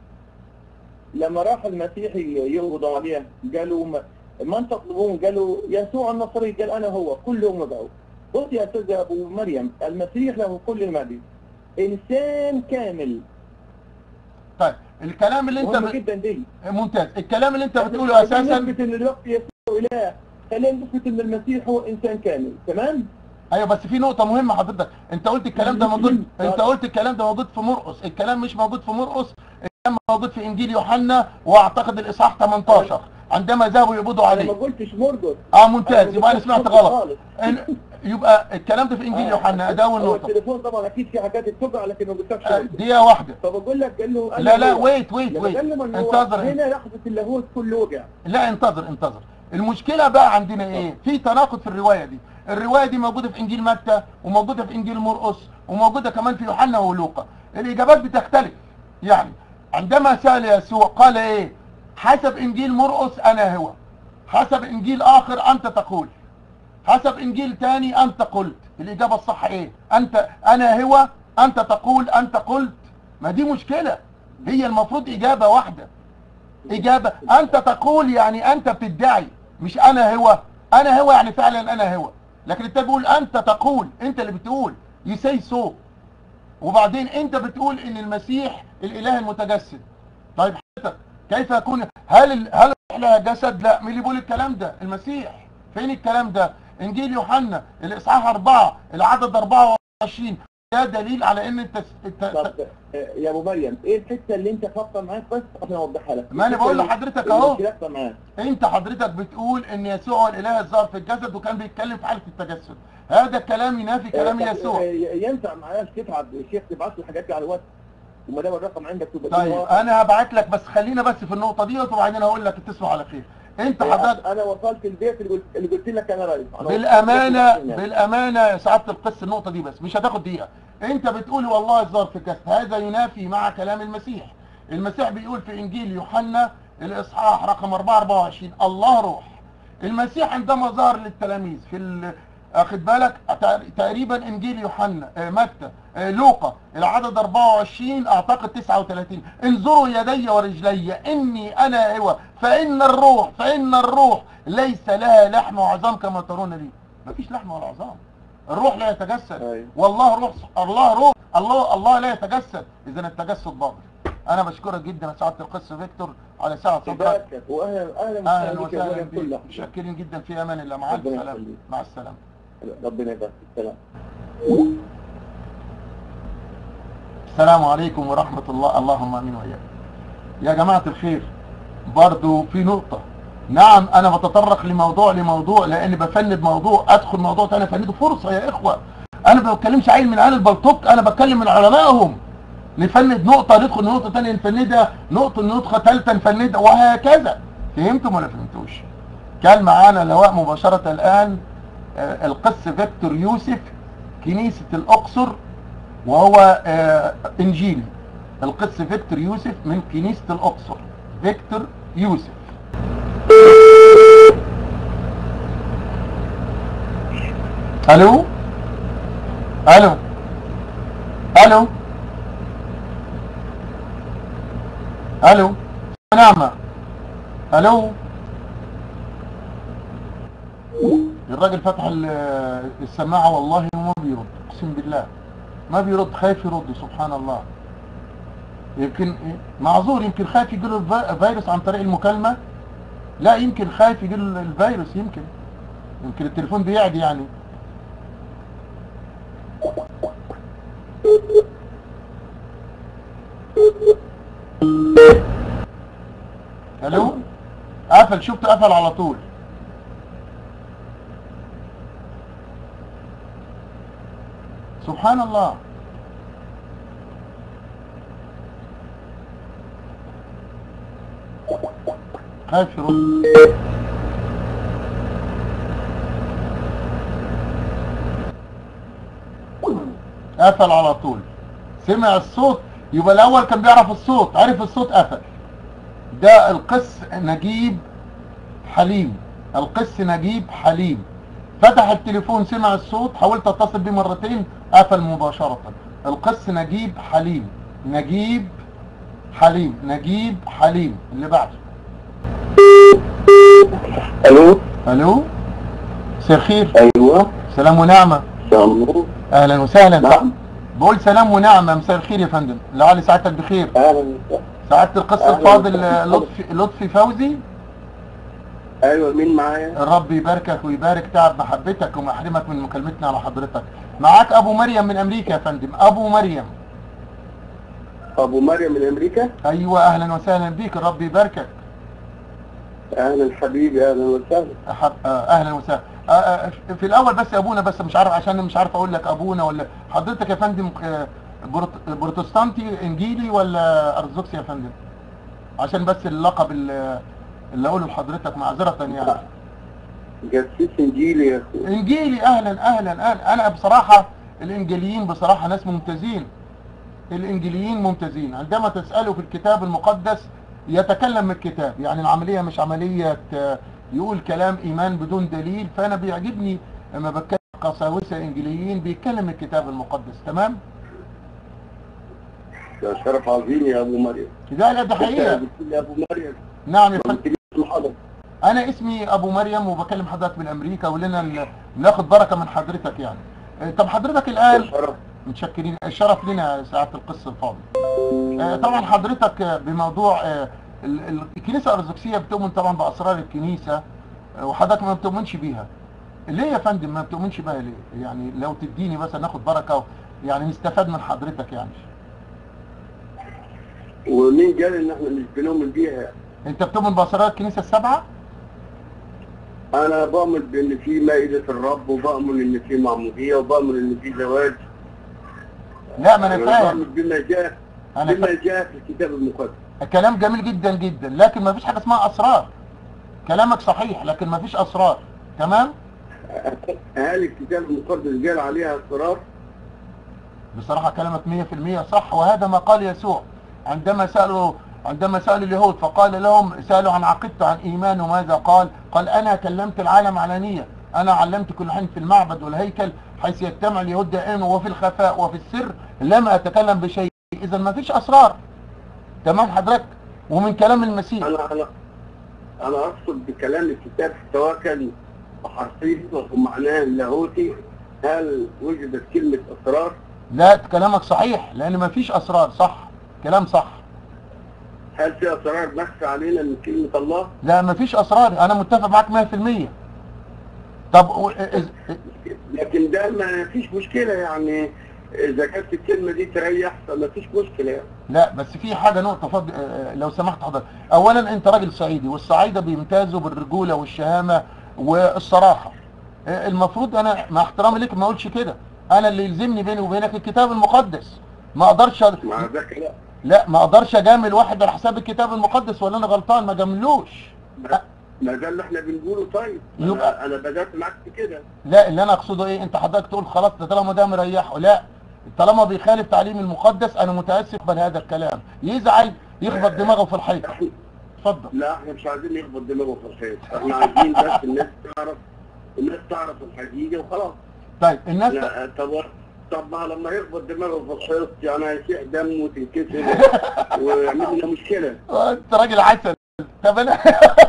لما راح المسيح يقبضوا عليه قالوا ما- من تطلبون قالوا يسوع النصري قال انا هو كلهم وقعوا بص يا استاذ ابو مريم المسيح له كل المجد انسان كامل طيب الكلام اللي انت مهم ب... جدا دي ممتاز الكلام اللي انت بتقوله اساسا نثبت ان الوقت يسوع اله خلينا نثبت ان المسيح هو انسان كامل تمام ايوه بس في نقطه مهمه حضرتك انت قلت الكلام ده موجود انت قلت الكلام ده موجود في مرقس الكلام مش موجود في مرقس الكلام موجود في انجيل يوحنا واعتقد الاصحاح 18 عندما ذهبوا يقبضوا انا ما عليه قلتش مرقس اه ممتاز يبقى انا ما سمعت قلتش غلط خالص. إن- يبقى الكلام ده في انجيل يوحنا ده اول هو نقطه التليفون طبعا اكيد في حاجات بتوقع لكن ما بتوقعش آه، دقيقه واحده فبقول لك قال له لا لا هو. ويت ويت لما ويت قال له إن هو انتظر هنا لحظه اللاهوت كله وقع لا انتظر انتظر المشكلة بقى عندنا ايه في تناقض في الرواية دي الرواية دي موجودة في انجيل متى وموجودة في انجيل مرقس وموجودة كمان في يوحنا ولوقا الاجابات بتختلف يعني عندما سأل يسوع قال ايه حسب انجيل مرقس انا هو حسب انجيل اخر انت تقول حسب انجيل تاني انت قلت الاجابة الصح ايه انت انا هو انت تقول انت قلت ما دي مشكلة هي المفروض اجابة واحدة إجابة أنت تقول يعني أنت بتدعي مش أنا هو أنا هو يعني فعلا أنا هو لكن أنت بتقول أنت تقول أنت اللي بتقول you say so وبعدين أنت بتقول إن المسيح الإله المتجسد طيب حضرتك كيف يكون هل ال- هل الروح لها جسد لا مين اللي بيقول الكلام ده المسيح فين الكلام ده إنجيل يوحنا الإصحاح 4 العدد 24 ده دليل على إن أنت الت- طب آه، يا ابو مريم ايه الحته اللي انت خاطه معاك بس عشان اوضحها لك ما أنا الحتة بقول اللي- لحضرتك اللي أهو. مش لاقطة معاك انت حضرتك بتقول ان يسوع هو الاله الظاهر في الجسد وكان بيتكلم في حاله التجسد هذا الكلام ينافي كلام آه، يسوع آه، ينفع معلش تتعب الشيخ تبعت لي الحاجات دي على الواتس وما دام الرقم عندك تبقى طيب انا هبعت لك بس خلينا بس في النقطه دي وبعدين هقول لك تصبح على خير انت حضرتك انا وصلت البيت اللي قلت, اللي قلت لك انا رايح أنا بالامانه وصلت البيت. بالامانه يا سعاده القس النقطه دي بس مش هتاخد دقيقه انت بتقول والله الظاهر في الكسر هذا ينافي مع كلام المسيح المسيح بيقول في انجيل يوحنا الاصحاح رقم 4 24 الله روح المسيح عندما ظهر للتلاميذ في ال- اخد بالك تق- تقريبا انجيل يوحنا آه، متى آه، لوقا العدد 24 اعتقد 39 انظروا يدي ورجلي اني انا هو فان الروح فان الروح ليس لها لحم وعظام كما ترون لي مفيش لحم ولا عظام الروح لا يتجسد أيوة. والله روح الله روح الله الله لا يتجسد اذا التجسد باطل انا بشكرك جدا يا سعاده القس فيكتور على ساعه صدرك يباركك واهلا اهلا اهلا بك يا وسهلا مريم كل بك لحظة. متشكرين جدا في امان الله مع ربنا السلامه يخليك. مع السلامه ربنا يبارك السلام السلام عليكم ورحمة الله اللهم امين وإياكم يا جماعة الخير برضو في نقطة نعم انا بتطرق لموضوع لموضوع لان بفند موضوع ادخل موضوع تاني افنده فرصة يا اخوة انا ما بتكلمش عيل من عيال البلطوك انا بتكلم من علمائهم نفند نقطة ندخل نقطة تانية نفندها نقطة نقطة ثالثة نفندها وهكذا فهمتم ولا فهمتوش كان معانا لواء مباشرة الان آه، القس فيكتور يوسف كنيسة الاقصر وهو آه، انجيلي القس فيكتور يوسف من كنيسة الاقصر فيكتور يوسف الو الو الو الو نعمة الو الراجل فتح ال- السماعة والله وما بيرد اقسم بالله ما بيرد خايف يرد سبحان الله يمكن معذور يمكن خايف يجيله الف- الفيروس عن طريق المكالمة لا يمكن خايف يجيله الفيروس يمكن يمكن التليفون بيعدي يعني الو قفل شفت قفل على طول سبحان الله خايف يرد قفل على طول سمع الصوت يبقى الاول كان بيعرف الصوت عرف الصوت قفل ده القس نجيب حليم القس نجيب حليم فتح التليفون سمع الصوت حاولت اتصل بيه مرتين قفل مباشرة القس نجيب حليم نجيب حليم نجيب حليم اللي بعده الو الو مساء الخير ايوه سلام ونعمة ان شاء الله اهلا وسهلا نعم بقول سلام ونعمة مساء الخير يا فندم لعل سعادتك بخير اهلا وسهلا. سعادة القس أهلاً الفاضل وسهلاً. لطفي لطفي فوزي ايوه مين معايا الرب يباركك ويبارك تعب محبتك وما يحرمك من مكالمتنا على حضرتك معاك ابو مريم من امريكا يا فندم ابو مريم ابو مريم من امريكا ايوه اهلا وسهلا بيك الرب يباركك اهلا حبيبي اهلا وسهلا أحب- آه، اهلا وسهلا آه، آه، في الاول بس يا ابونا بس مش عارف عشان مش عارف اقول لك ابونا ولا حضرتك يا فندم آه، بروت- بروتستانتي انجيلي ولا ارثوذكسي يا فندم عشان بس اللقب اللي اللي اقوله لحضرتك معذره يعني جسيس انجيلي يا اخي انجيلي اهلا اهلا اهلا انا بصراحه الانجيليين بصراحه ناس ممتازين الانجيليين ممتازين عندما تساله في الكتاب المقدس يتكلم من الكتاب يعني العمليه مش عمليه آه، يقول كلام ايمان بدون دليل فانا بيعجبني لما بتكلم قساوسه انجيليين بيتكلم من الكتاب المقدس تمام ده شرف عظيم يا ابو مريم ده لا ده حقيقه قلت لي يا ابو مريم نعم يا ما فندم قلتليش اسم حضرتك انا اسمي ابو مريم وبكلم حضرتك من امريكا ولنا ال- ناخد بركه من حضرتك يعني آه، طب حضرتك الان ده شرف متشكرين الشرف لنا يا سعاده القس الفاضل آه، طبعا حضرتك آه، بموضوع آه، ال- ال- الكنيسه الارثوذكسيه بتؤمن طبعا باسرار الكنيسه آه، وحضرتك ما بتؤمنش بيها ليه يا فندم ما بتؤمنش بيها ليه يعني لو تديني بس ناخد بركه يعني نستفاد من حضرتك يعني ومين قال ان احنا مش بنؤمن بيها انت بتؤمن باسرار الكنيسه السبعه انا بؤمن بان في مائده الرب وبؤمن ان في معموديه وبؤمن ان في زواج لا ما انا فاهم بؤمن بما جاء انا بما فاهم. جاء في الكتاب المقدس كلام جميل جدا جدا لكن ما فيش حاجه اسمها اسرار كلامك صحيح لكن ما فيش اسرار تمام هل الكتاب المقدس قال عليها اسرار؟ بصراحة كلامك 100% صح وهذا ما قال يسوع عندما سألوا عندما سألوا اليهود فقال لهم سألوا عن عقيدته عن إيمانه ماذا قال قال أنا كلمت العالم علانية أنا علمت كل حين في المعبد والهيكل حيث يجتمع اليهود دائما وفي الخفاء وفي السر لم أتكلم بشيء إذا ما فيش أسرار تمام حضرتك ومن كلام المسيح انا انا انا اقصد بكلام الكتاب سواء كان حرفيا ومعناه اللاهوتي هل وجدت كلمه اسرار؟ لا كلامك صحيح لأن ما فيش أسرار صح كلام صح هل في اسرار مخفى علينا من كلمه الله؟ لا ما فيش أسرار أنا متفق معاك 100% طب و- إز- لكن ده ما فيش مشكله يعني اذا كانت الكلمه دي تريح فما فيش مشكله يعني. لا بس في حاجة نقطة فضل آه، لو سمحت حضرتك أولا أنت راجل صعيدي والصعايدة بيمتازوا بالرجولة والشهامة والصراحة آه، المفروض أنا مع احترامي لك ما أقولش كده أنا اللي يلزمني بيني وبينك الكتاب المقدس ما أقدرش أ- مع ذلك لا لا ما أقدرش أجامل واحد على حساب الكتاب المقدس ولا أنا غلطان ما جاملوش ما- ما ده اللي احنا بنقوله طيب يبقى- انا, أنا بدات معاك في كده لا اللي أنا أقصده إيه أنت حضرتك تقول خلاص ده طالما ده مريحه لا طالما بيخالف تعليم المقدس أنا متأسف بل هذا الكلام يزعل يخبط دماغه في الحيط احنا اتفضل لا احنا مش عايزين نخبط دماغه في الحيط احنا عايزين بس الناس تعرف الناس تعرف الحقيقه وخلاص طيب الناس لا طب طب ما لما يخبط دماغه في الحيط يعني هيسيح دم وتنكسر ويعمل لنا مشكله انت راجل عسل طب انا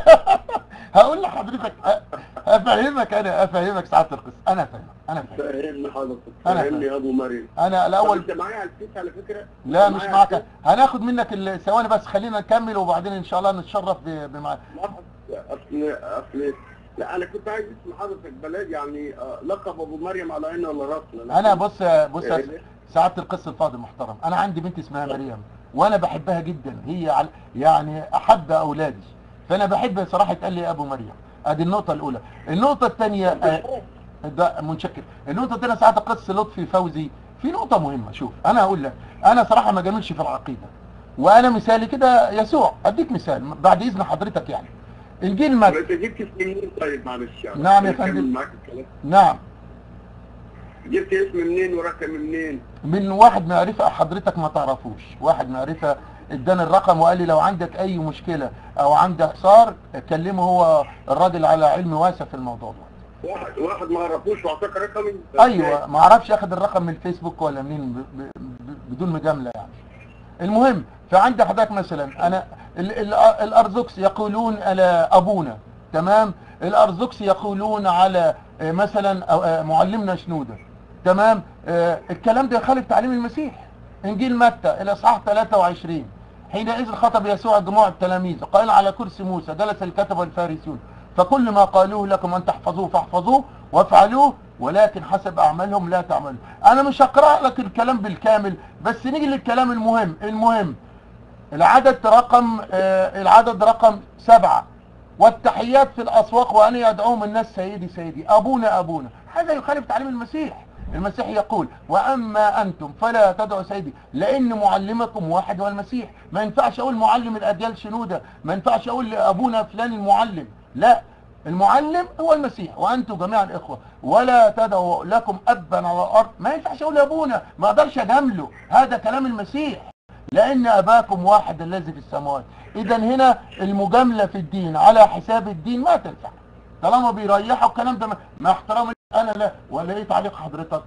هقول لحضرتك أ- افهمك انا افهمك ساعه القصه انا فاهم انا فاهم فهمني حضرتك أنا فهمني يا ابو مريم انا طب الاول انت معايا على الفيس على فكره لا أنت مش معايا معاك على هناخد منك الثواني بس خلينا نكمل وبعدين ان شاء الله نتشرف ب- بمع الفيس؟ اصل اصل لا انا كنت عايز اسم حضرتك بلد يعني آه، لقب ابو مريم على عيني ولا راسنا انا بص بص يا إيه؟ سعاده القصه الفاضل محترم انا عندي بنت اسمها مريم وانا بحبها جدا هي عل- يعني احب اولادي فانا بحب صراحه تقال لي يا ابو مريم ادي النقطه الاولى النقطه الثانيه ده منشكر النقطه الثانيه ساعات القدس لطفي فوزي في نقطه مهمه شوف انا هقول لك انا صراحه ما جاملش في العقيده وانا مثالي كده يسوع اديك مثال بعد اذن حضرتك يعني انجيل طب متى انت جبت اسم منين طيب معلش يعني نعم يا نكمل فندم. معاك الكلام نعم جبت اسم منين ورقم منين من واحد معرفة حضرتك ما تعرفوش واحد معرفة اداني الرقم وقال لي لو عندك اي مشكلة او عندك حصار كلمه هو الراجل على علم واسع في الموضوع ده واحد واحد ما عرفوش واعطاك رقمي ايوه ما اعرفش اخد الرقم من الفيسبوك ولا منين ب- ب- ب- بدون مجاملة يعني المهم فعند حضرتك مثلا انا ال- ال- الارثوذكس يقولون على ابونا تمام الارثوذكس يقولون على آه، مثلا أو- آه، معلمنا شنوده تمام آه، الكلام ده يخالف تعليم المسيح انجيل متى الاصحاح 23 حينئذ خطب يسوع جموع التلاميذ قال على كرسي موسى جلس الكتبه والفارسيون فكل ما قالوه لكم ان تحفظوه فاحفظوه وافعلوه ولكن حسب اعمالهم لا تعملوا انا مش هقرا لك الكلام بالكامل بس نيجي للكلام المهم المهم العدد رقم آه العدد رقم سبعة والتحيات في الأسواق وأن يدعوهم الناس سيدي سيدي أبونا أبونا هذا يخالف تعليم المسيح المسيح يقول وأما أنتم فلا تدعوا سيدي لأن معلمكم واحد هو المسيح ما ينفعش أقول معلم الأديال شنودة ما ينفعش أقول لأبونا فلان المعلم لا المعلم هو المسيح وأنتم جميعا إخوة ولا تدعوا لكم أبا على الأرض ما ينفعش أقول لأبونا ما أقدرش أجامله هذا كلام المسيح لأن أباكم واحد الذي في السماوات إذا هنا المجاملة في الدين على حساب الدين ما تنفع طالما بيريحوا الكلام ده ما- مع احترامي أنا لا ولا إيه تعليق حضرتك؟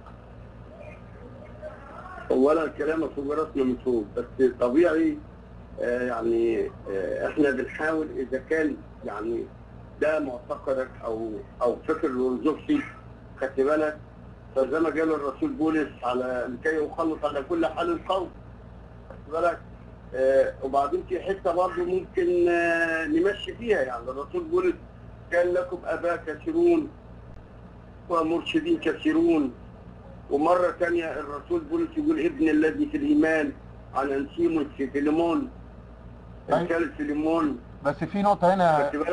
اولا كلامك فوق راسنا من فوق بس طبيعي آه، يعني آه، احنا بنحاول اذا كان يعني ده معتقدك او او فكر الارثوذكسي خدت بالك فزي ما قال الرسول بولس على لكي يخلص على كل حال القوم خدت بالك آه، وبعدين في حته برضه ممكن آه، نمشي فيها يعني الرسول بولس كان لكم اباء كثيرون ومرشدين كثيرون ومرة ثانية الرسول بولس يقول ابن الذي في الإيمان عن أنسيموس في فيليمون طيب. رسالة فيليمون بس في نقطة هنا خدت بالك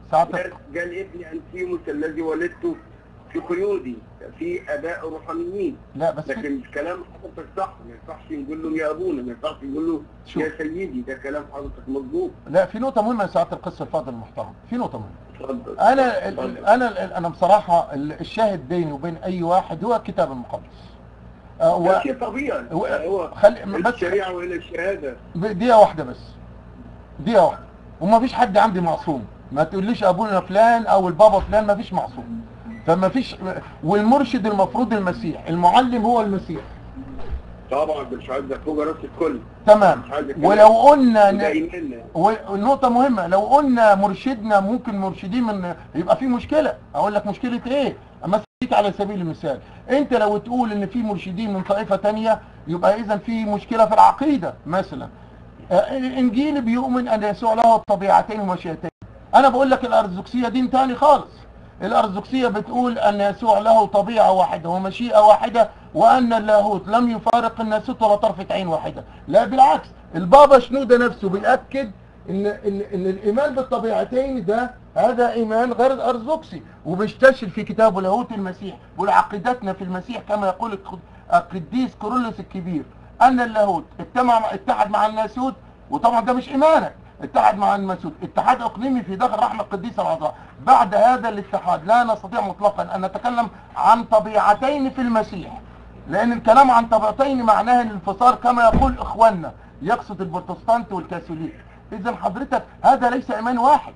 ساعتك قال قال ابني انتيموس الذي ولدته في قيودي في اباء روحانيين لا بس في لكن كلام حضرتك صح ما ينفعش نقول لهم يا ابونا ما ينفعش نقول له شوف. يا سيدي ده كلام حضرتك مظبوط لا في نقطة مهمة يا سعادة القس الفاضل المحترم في نقطة مهمة اتفضل انا ال- اتفضل. ال- انا ال- انا بصراحة ال- الشاهد بيني وبين اي واحد هو الكتاب المقدس آه، و- ده شيء طبيعي هو- هو خلي- بس- الشريعه والى الشهاده دقيقة واحدة بس دقيقة واحدة وما فيش حد عندي معصوم ما تقوليش ابونا فلان او البابا فلان ما فيش معصوم فما فيش والمرشد المفروض المسيح المعلم هو المسيح طبعا مش عايز فوق راس الكل تمام مش عايز أتكلم. ولو قلنا وده ن- ايماننا والنقطة مهمة لو قلنا مرشدنا ممكن مرشدين من يبقى في مشكلة اقول لك مشكلة ايه اما أديك على سبيل المثال انت لو تقول ان في مرشدين من طائفة تانية يبقى اذا في مشكلة في العقيدة مثلا آه، الانجيل بيؤمن ان يسوع له الطبيعتين ومشيئتين انا بقول لك الارثوذكسية دين تاني خالص الارثوذكسية بتقول ان يسوع له طبيعة واحدة ومشيئة واحدة وان اللاهوت لم يفارق الناسوت ولا طرفة عين واحدة لا بالعكس البابا شنودة نفسه بيأكد ان ان ان الايمان بالطبيعتين ده هذا ايمان غير ارثوذكسي وبيستشهد في كتابه لاهوت المسيح بيقول عقيدتنا في المسيح كما يقول الق- القديس كورولوس الكبير ان اللاهوت اجتمع اتحد مع الناسوت وطبعا ده مش ايمانك اتحد مع الناسوت اتحاد اقليمي في داخل رحم القديسه العذراء بعد هذا الاتحاد لا نستطيع مطلقا ان نتكلم عن طبيعتين في المسيح لان الكلام عن طبيعتين معناه الانفصال كما يقول اخواننا يقصد البروتستانت والكاثوليك اذا حضرتك هذا ليس ايمان واحد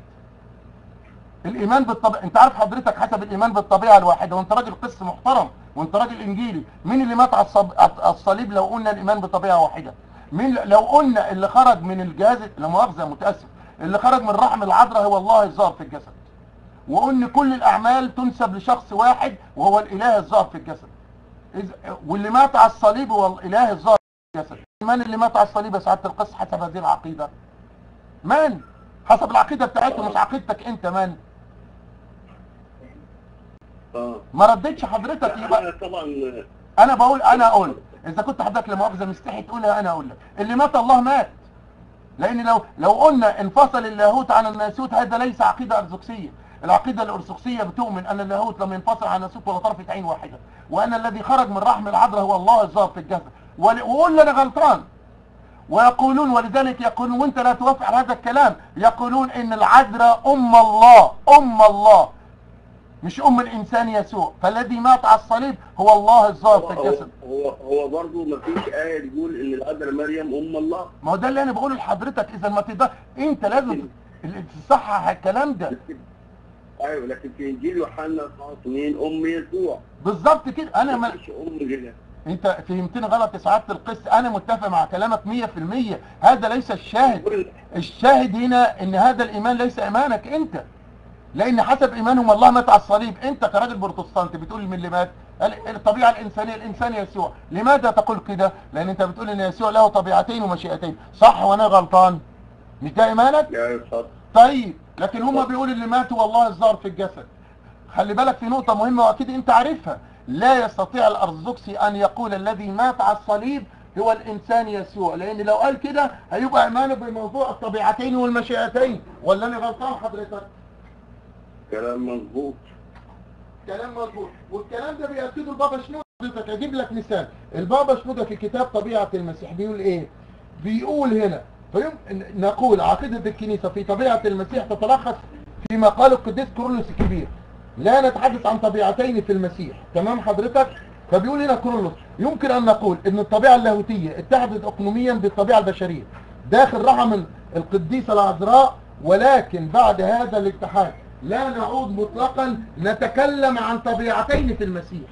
الايمان بالطبيعه انت عارف حضرتك حسب الايمان بالطبيعه الواحده وانت راجل قس محترم وانت راجل انجيلي مين اللي مات على الصب... على الصليب لو قلنا الايمان بطبيعه واحده مين لو قلنا اللي خرج من الجهاز لا مؤاخذه متاسف اللي خرج من رحم العذراء هو الله الظاهر في الجسد وقلنا كل الاعمال تنسب لشخص واحد وهو الاله الظاهر في الجسد إذ- واللي مات على الصليب هو الاله الظاهر في الجسد من اللي مات على الصليب يا سعاده القس حسب هذه العقيده من حسب العقيده بتاعته مش عقيدتك انت من اه ما ردتش حضرتك يبقى أنا طبعا انا بقول انا اقول اذا كنت حضرتك لمؤاخذه مستحي تقولها انا اقول لك اللي مات الله مات لان لو لو قلنا انفصل اللاهوت عن الناسوت هذا ليس عقيده ارثوذكسيه العقيده الارثوذكسيه بتؤمن ان اللاهوت لم ينفصل عن الناسوت ولا طرفه عين واحده وان الذي خرج من رحم العذراء هو الله الظاهر في الجسد ول- وقول لي انا غلطان ويقولون ولذلك يقولون وانت لا توافق على هذا الكلام يقولون ان العذراء ام الله ام الله مش ام الانسان يسوع فالذي مات على الصليب هو الله الظاهر في هو الجسد هو هو برضه ما فيش آية تقول إن العذراء مريم أم الله ما هو ده اللي انا بقوله لحضرتك اذا ما تقدر انت لازم تصحح الكلام ده أيوه لكن في إنجيل يوحنا 2 أم يسوع بالظبط كده انا ما ما فيش أم كده انت فهمتني غلط يا سعاده القس انا متفق مع كلامك 100% هذا ليس الشاهد الشاهد هنا ان هذا الايمان ليس ايمانك انت لان حسب ايمانهم الله مات على الصليب انت كراجل بروتستانت بتقول من اللي مات ال- الطبيعه الانسانيه الانسان يسوع لماذا تقول كده لان انت بتقول ان يسوع له طبيعتين ومشيئتين صح وانا غلطان مش ده ايمانك يا اتفضل طيب لكن هم بيقولوا اللي مات هو الله الظاهر في الجسد خلي بالك في نقطة مهمة واكيد انت عارفها لا يستطيع الارثوذكسي ان يقول الذي مات على الصليب هو الانسان يسوع لان لو قال كده هيبقى ايمانه بموضوع الطبيعتين والمشيئتين ولا انا غلطان حضرتك كلام مظبوط كلام مظبوط والكلام ده بيأكده البابا شنودة حضرتك اجيب لك مثال البابا شنودة في كتاب طبيعة المسيح بيقول ايه بيقول هنا فيم... نقول عقيدة الكنيسة في طبيعة المسيح تتلخص فيما قال القديس كورولوس الكبير لا نتحدث عن طبيعتين في المسيح تمام حضرتك فبيقول هنا كورولوس يمكن ان نقول ان الطبيعة اللاهوتية اتحدت اقنوميا بالطبيعة البشرية داخل رحم القديسة العذراء ولكن بعد هذا الاتحاد لا نعود مطلقا نتكلم عن طبيعتين في المسيح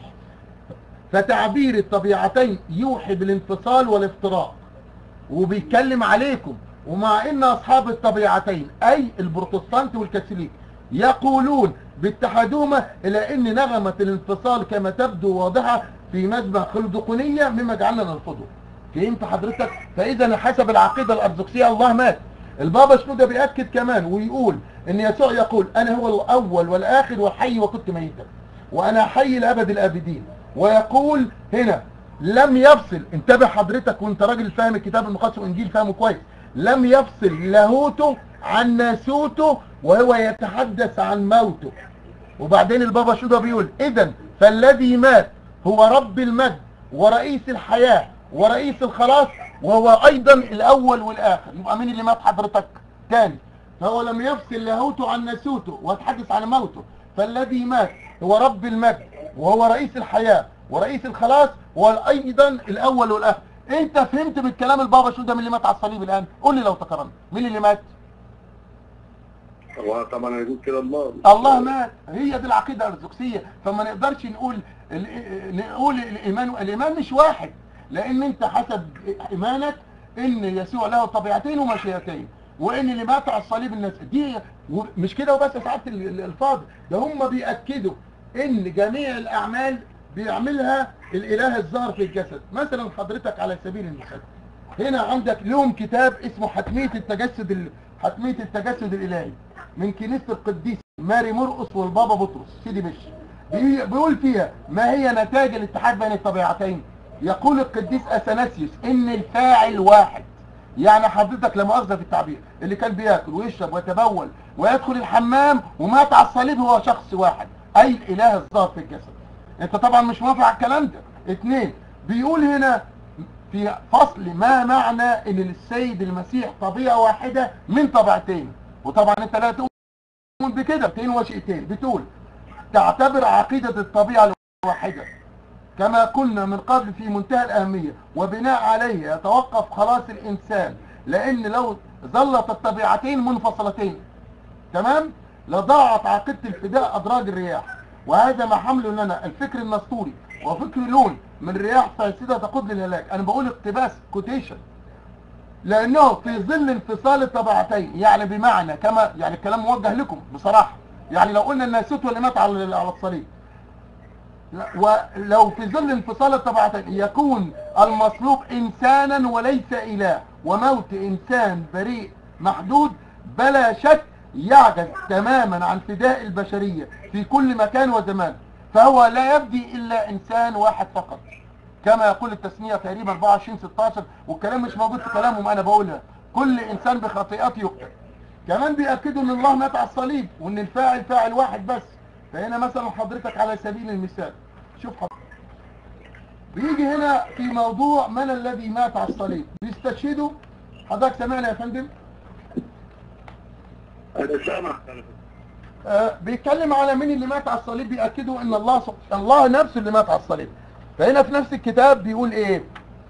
فتعبير الطبيعتين يوحي بالانفصال والافتراق وبيتكلم عليكم ومع ان اصحاب الطبيعتين اي البروتستانت والكاثوليك يقولون باتحادهما الى ان نغمة الانفصال كما تبدو واضحة في مذبح خلدقونية مما جعلنا نرفضه فهمت حضرتك فاذا حسب العقيدة الارثوذكسية الله مات البابا شنودة بيأكد كمان ويقول ان يسوع يقول انا هو الاول والاخر والحي وكنت ميتا وانا حي لابد الابدين ويقول هنا لم يفصل انتبه حضرتك وانت راجل فاهم الكتاب المقدس وانجيل فاهمه كويس لم يفصل لاهوته عن ناسوته وهو يتحدث عن موته وبعدين البابا شوده بيقول اذا فالذي مات هو رب المجد ورئيس الحياة ورئيس الخلاص وهو ايضا الاول والاخر يبقى مين اللي مات حضرتك تاني فهو لم يفصل لاهوته عن ناسوته ويتحدث عن موته فالذي مات هو رب المجد وهو رئيس الحياة ورئيس الخلاص وايضا الاول والاخر انت فهمت بالكلام البابا شوده مين اللي مات على الصليب الان قول لي لو تكرمت مين اللي مات هو طبعا هيقول كده الله الله مات هي دي العقيده الارثوذكسيه فما نقدرش نقول ال- نقول الايمان الايمان مش واحد لان انت حسب ايمانك ان يسوع له طبيعتين ومشيئتين وان اللي مات على الصليب الناس دي و- مش كده وبس يا سعاده ال- ال- الفاضل ده هم بياكدوا ان جميع الاعمال بيعملها الاله الظاهر في الجسد مثلا حضرتك على سبيل المثال هنا عندك لهم كتاب اسمه حتمية التجسد ال... حتمية التجسد الإلهي من كنيسة القديس ماري مرقس والبابا بطرس سيدي بش بي- بيقول فيها ما هي نتائج الاتحاد بين الطبيعتين يقول القديس أثناسيوس إن الفاعل واحد يعني حضرتك لا مؤاخذة في التعبير اللي كان بياكل ويشرب ويتبول ويدخل الحمام ومات على الصليب هو شخص واحد أي الإله الظاهر في الجسد انت طبعا مش موافق على الكلام ده اتنين بيقول هنا في فصل ما معنى ان للسيد المسيح طبيعة واحدة من طبيعتين وطبعا انت لا تؤمن بكده بتين وشئتين بتقول تعتبر عقيدة الطبيعة الواحدة كما قلنا من قبل في منتهى الأهمية وبناء عليه يتوقف خلاص الإنسان لأن لو ظلت الطبيعتين منفصلتين تمام لضاعت عقيدة الفداء أدراج الرياح وهذا ما حمله لنا الفكر النسطوري وفكر لون من رياح فاسدة تقود للهلاك أنا بقول اقتباس كوتيشن لأنه في ظل انفصال الطبيعتين يعني بمعنى كما يعني الكلام موجه لكم بصراحة يعني لو قلنا الناسوت اللي مات على على الصليب لا، ولو في ظل انفصال الطبيعتين يكون المصلوب إنسانا وليس إله وموت إنسان بريء محدود بلا شك يعجز تماما عن فداء البشرية في كل مكان وزمان فهو لا يفدي إلا إنسان واحد فقط كما يقول التسمية تقريبا 24 16 والكلام مش موجود في كلامهم أنا بقولها كل إنسان بخطيئته يقتل كمان بيأكدوا ان الله مات على الصليب وان الفاعل فاعل واحد بس فهنا مثلا حضرتك على سبيل المثال شوف حضرتك بيجي هنا في موضوع من الذي مات على الصليب بيستشهدوا حضرتك سمعنا يا فندم انا سامع آه بيتكلم على مين اللي مات على الصليب بيأكدوا ان الله سب- الله نفسه اللي مات على الصليب فهنا في نفس الكتاب بيقول ايه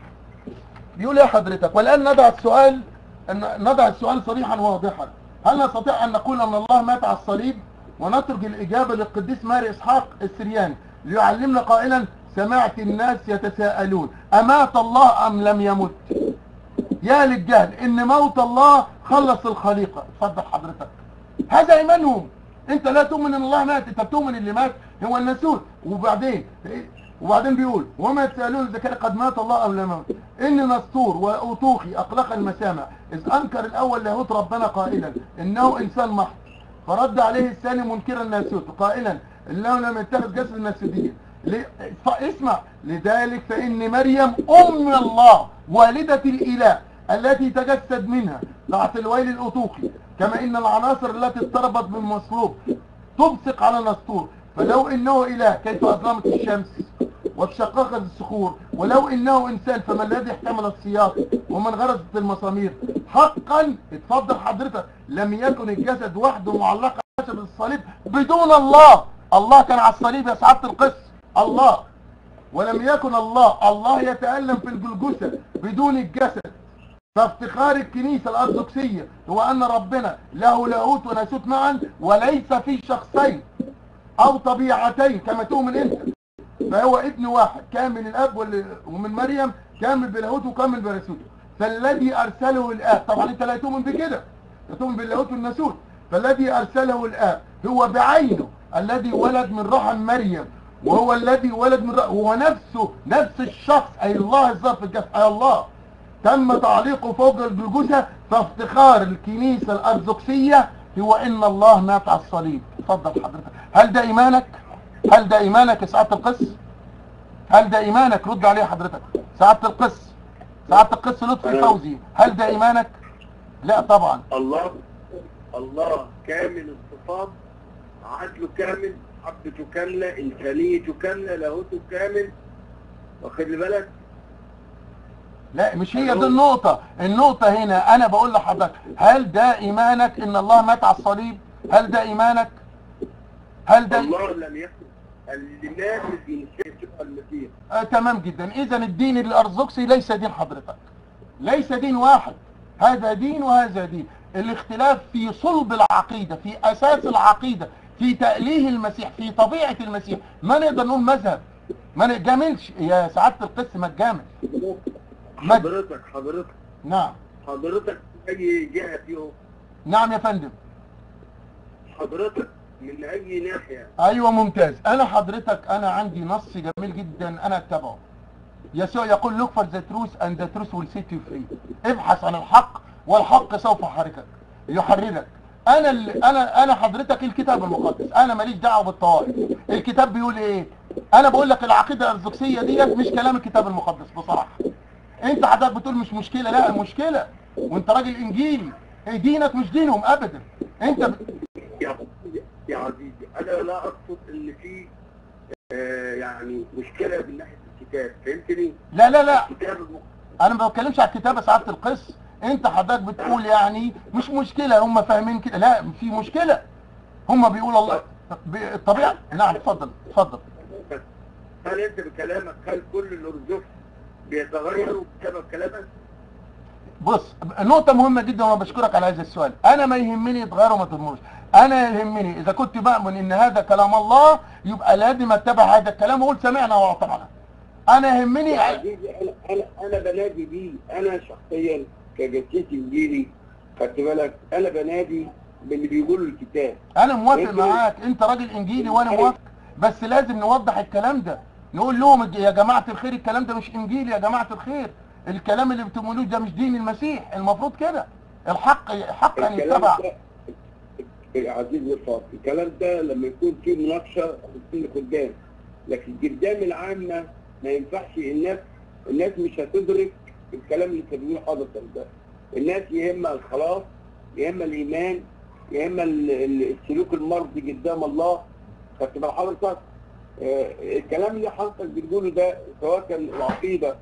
بيقول ايه حضرتك والان نضع السؤال أن نضع السؤال صريحا واضحا هل نستطيع ان نقول ان الله مات على الصليب ونترك الاجابه للقديس ماري اسحاق السرياني ليعلمنا قائلا سمعت الناس يتساءلون امات الله ام لم يمت يا للجهل ان موت الله خلص الخليقه اتفضل حضرتك هذا ايمانهم انت لا تؤمن ان الله مات انت بتؤمن اللي مات هو الناسوت وبعدين وبعدين بيقول وما يتسالون اذا كان قد مات الله او لم يمت ان نسطور واوطوخي اقلق المسامع اذ انكر الاول لاهوت ربنا قائلا انه انسان محض فرد عليه الثاني منكرا الناسوت قائلا انه لم يتخذ جسد الناسوتيه ل- فاسمع لذلك فان مريم ام الله والده الاله التي تجسد منها تحت الويل الاطوخي كما ان العناصر التي اضطربت بالمصلوب تبصق على نسطور فلو انه اله كيف اظلمت الشمس وتشققت الصخور ولو انه انسان فما الذي احتمل السياط ومن غرزت المسامير حقا اتفضل حضرتك لم يكن الجسد وحده معلقا خشب الصليب بدون الله الله كان على الصليب يا سعاده القس الله ولم يكن الله الله يتألم في الجلجسة بدون الجسد فافتخار الكنيسة الأرثوذكسية هو أن ربنا له لاهوت وناسوت معا وليس في شخصين أو طبيعتين كما تؤمن أنت فهو ابن واحد كامل الأب وال- ومن مريم كامل بلاهوته وكامل بناسوته فالذي أرسله الآب طبعا أنت لا تؤمن بكده أنت تؤمن باللاهوت والناسوت فالذي أرسله الآب هو بعينه الذي ولد من رحم مريم وهو الذي ولد من رحم هو نفسه نفس الشخص أي الله الظرف في الجسد أي الله تم تعليقه فوق الجلجسة فافتخار الكنيسة الأرثوذكسية هو إن الله مات على الصليب اتفضل حضرتك هل ده إيمانك؟ هل ده إيمانك يا سعادة القس؟ هل ده إيمانك؟ رد عليه حضرتك سعادة القس سعادة القس لطفي أنا- فوزي هل ده إيمانك؟ لا طبعا الله الله كامل الصفات عدله كامل محبته كاملة إنسانيته كاملة لاهوته كامل واخد لي بالك لا مش هي دي النقطة النقطة هنا انا بقول لحضرتك هل ده ايمانك ان الله مات على الصليب هل ده ايمانك هل ده الله لم يكن الإيمان الإنسان يسوع المسيح آه تمام جدا اذا الدين الارثوذكسي ليس دين حضرتك ليس دين واحد هذا دين وهذا دين الاختلاف في صلب العقيدة في اساس العقيدة في تأليه المسيح في طبيعة المسيح ما نقدر نقول مذهب ما نجاملش يا سعادة القس ما تجامل ما حضرتك حضرتك نعم حضرتك أي جهة فيهم نعم يا فندم حضرتك من أي ناحية ايوه ممتاز انا حضرتك انا عندي نص جميل جدا انا اتبعه يسوع يقول look for the truth and the truth will set you free ابحث عن الحق والحق سوف يحركك يحررك انا اللي انا انا حضرتك الكتاب المقدس انا ماليش دعوه بالطوائف الكتاب بيقول ايه انا بقول لك العقيده الارثوذكسيه ديت مش كلام الكتاب المقدس بصراحه انت حضرتك بتقول مش مشكله لا مشكله وانت راجل انجيلي إيه دينك مش دينهم ابدا انت ب... يا يا عزيزي أنا لا أقصد إن في آه، يعني مشكلة من ناحية الكتاب فهمتني؟ لا لا لا الكتاب الم- انا ما بتكلمش على الكتابه سعاده القس انت حضرتك بتقول يعني مش مشكله هم فاهمين كده لا في مشكله هم بيقولوا الله ب- الطبيعه نعم اتفضل اتفضل هل أنت بكلامك هل كل الأرثوذكس بيتغيروا بسبب كلامك؟ بص نقطة مهمة جدا وانا بشكرك على هذا السؤال انا ما يهمني يتغيروا ما تضمروش انا يهمني اذا كنت بأمن ان هذا كلام الله يبقى لازم اتبع هذا الكلام واقول سمعنا واطعنا انا يهمني يا عزيزي أنا أنا أنا بنادي بيه أنا شخصيا كجسيس إنجيلي خدت بالك أنا بنادي باللي بيقوله الكتاب انا موافق انت- معاك انت راجل انجيلي وانا موافق بس لازم نوضح الكلام ده نقول لهم يا جماعة الخير الكلام ده مش انجيلي يا جماعة الخير الكلام اللي بتقولوه ده مش دين المسيح المفروض كده الحق حق ان الكلام يتبع ده يا عزيزي الفاضل الكلام ده لما يكون في مناقشه بتكون قدام لكن قدام العامه ما ينفعش الناس الناس مش هتدرك الكلام اللي انت بتقوله حضرتك ده الناس يا اما الخلاص يا اما الايمان يا اما ال- ال- السلوك المرضي قدام الله خدت بال حضرتك آه، الكلام اللي حضرتك بتقوله ده سواء كان العقيده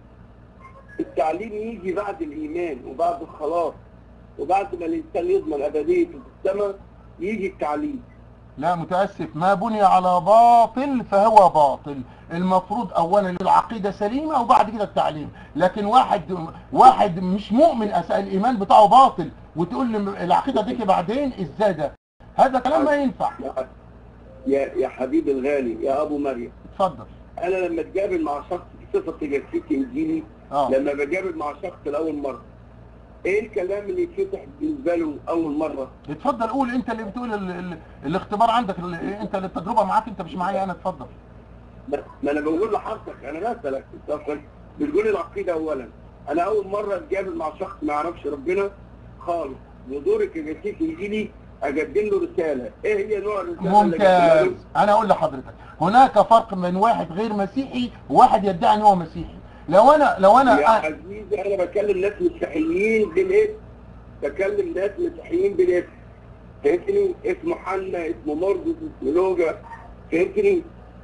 التعليم يجي بعد الايمان وبعد الخلاص وبعد ما الانسان يضمن ابديته في السماء يجي التعليم لا متأسف ما بني على باطل فهو باطل المفروض اولا العقيدة سليمة وبعد كده التعليم لكن واحد واحد مش مؤمن أس- الايمان بتاعه باطل وتقول لي العقيدة دي بعدين ازاي ده هذا كلام ما ينفع يا يا يا حبيبي الغالي يا ابو مريم اتفضل انا لما اتقابل مع شخص بصفتي جسيتي انجيلي اه لما بقابل مع شخص لاول مره ايه الكلام اللي يتفتح بالنسبه له اول مره اتفضل قول انت اللي بتقول ال... ال... الاختبار عندك ال... انت اللي التجربة معاك انت مش معايا انا اتفضل ما ما انا بقول لحضرتك انا بسالك انت أصلاً بتقول العقيده اولا انا اول مره اتقابل مع شخص ما يعرفش ربنا خالص ودوري كجسيس انجيلي اقدم له رساله ايه هي نوع الرساله اللي أقدمها له؟ ممتاز انا اقول لحضرتك هناك فرق بين واحد غير مسيحي وواحد يدعي ان هو مسيحي لو انا لو يا انا عزيزي انا بكلم ناس مسيحيين بالاسم بكلم ناس مسيحيين بالاسم فهمتني اسمه حنا اسمه مرقس اسمه لوجا فهمتني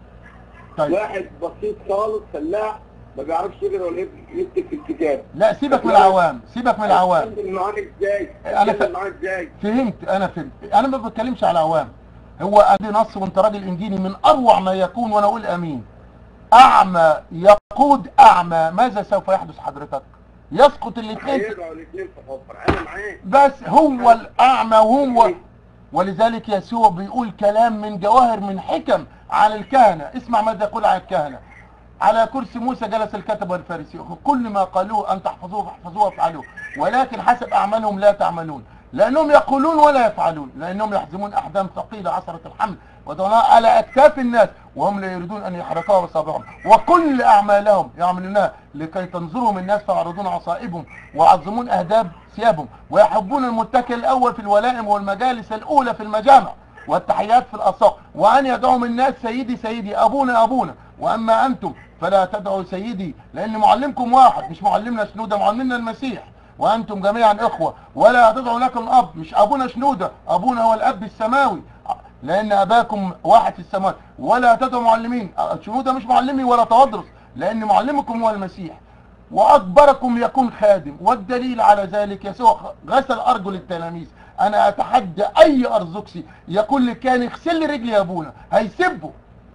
طيب واحد بسيط خالص فلاح ما بيعرفش يقرا ولا يكتب في الكتاب لا سيبك من العوام سيبك من العوام اتكلم معاك ازاي أنا اتكلم ف- معاك ازاي فهمت انا فهمت انا ما بتكلمش على العوام هو عندي نص وانت راجل انجيلي من اروع ما يكون وانا اقول امين اعمى يقود اعمى ماذا سوف يحدث حضرتك يسقط الاثنين هيرجعوا الاثنين في حفر انا معاك بس هو الاعمى وهو ولذلك يسوع بيقول كلام من جواهر من حكم على الكهنة اسمع ماذا يقول على الكهنة على كرسي موسى جلس الكتب والفارسي كل ما قالوه أن تحفظوه فاحفظوه وافعلوه ولكن حسب أعمالهم لا تعملون لأنهم يقولون ولا يفعلون لأنهم يحزمون أحزام ثقيلة عصرة الحمل وضعونها على أكتاف الناس وهم لا يريدون أن يحرقوها بصابعهم وكل أعمالهم يعملونها لكي تنظرهم الناس فيعرضون عصائبهم ويعظمون أهداب ثيابهم ويحبون المتكئ الأول في الولائم والمجالس الأولى في المجامع والتحيات في الأسواق وأن يدعوهم الناس سيدي سيدي أبونا أبونا وأما أنتم فلا تدعوا سيدي لأن معلمكم واحد مش معلمنا شنودة معلمنا المسيح وانتم جميعا اخوه ولا تدعوا لكم اب مش ابونا شنوده ابونا هو الاب السماوي لان اباكم واحد في السماوات ولا تدعوا معلمين شنوده مش معلمي ولا تودرس لان معلمكم هو المسيح واكبركم يكون خادم والدليل على ذلك يسوع غسل ارجل التلاميذ انا اتحدى اي ارثوذكسي يقول لك كان يغسل لي رجلي يا ابونا هيسبه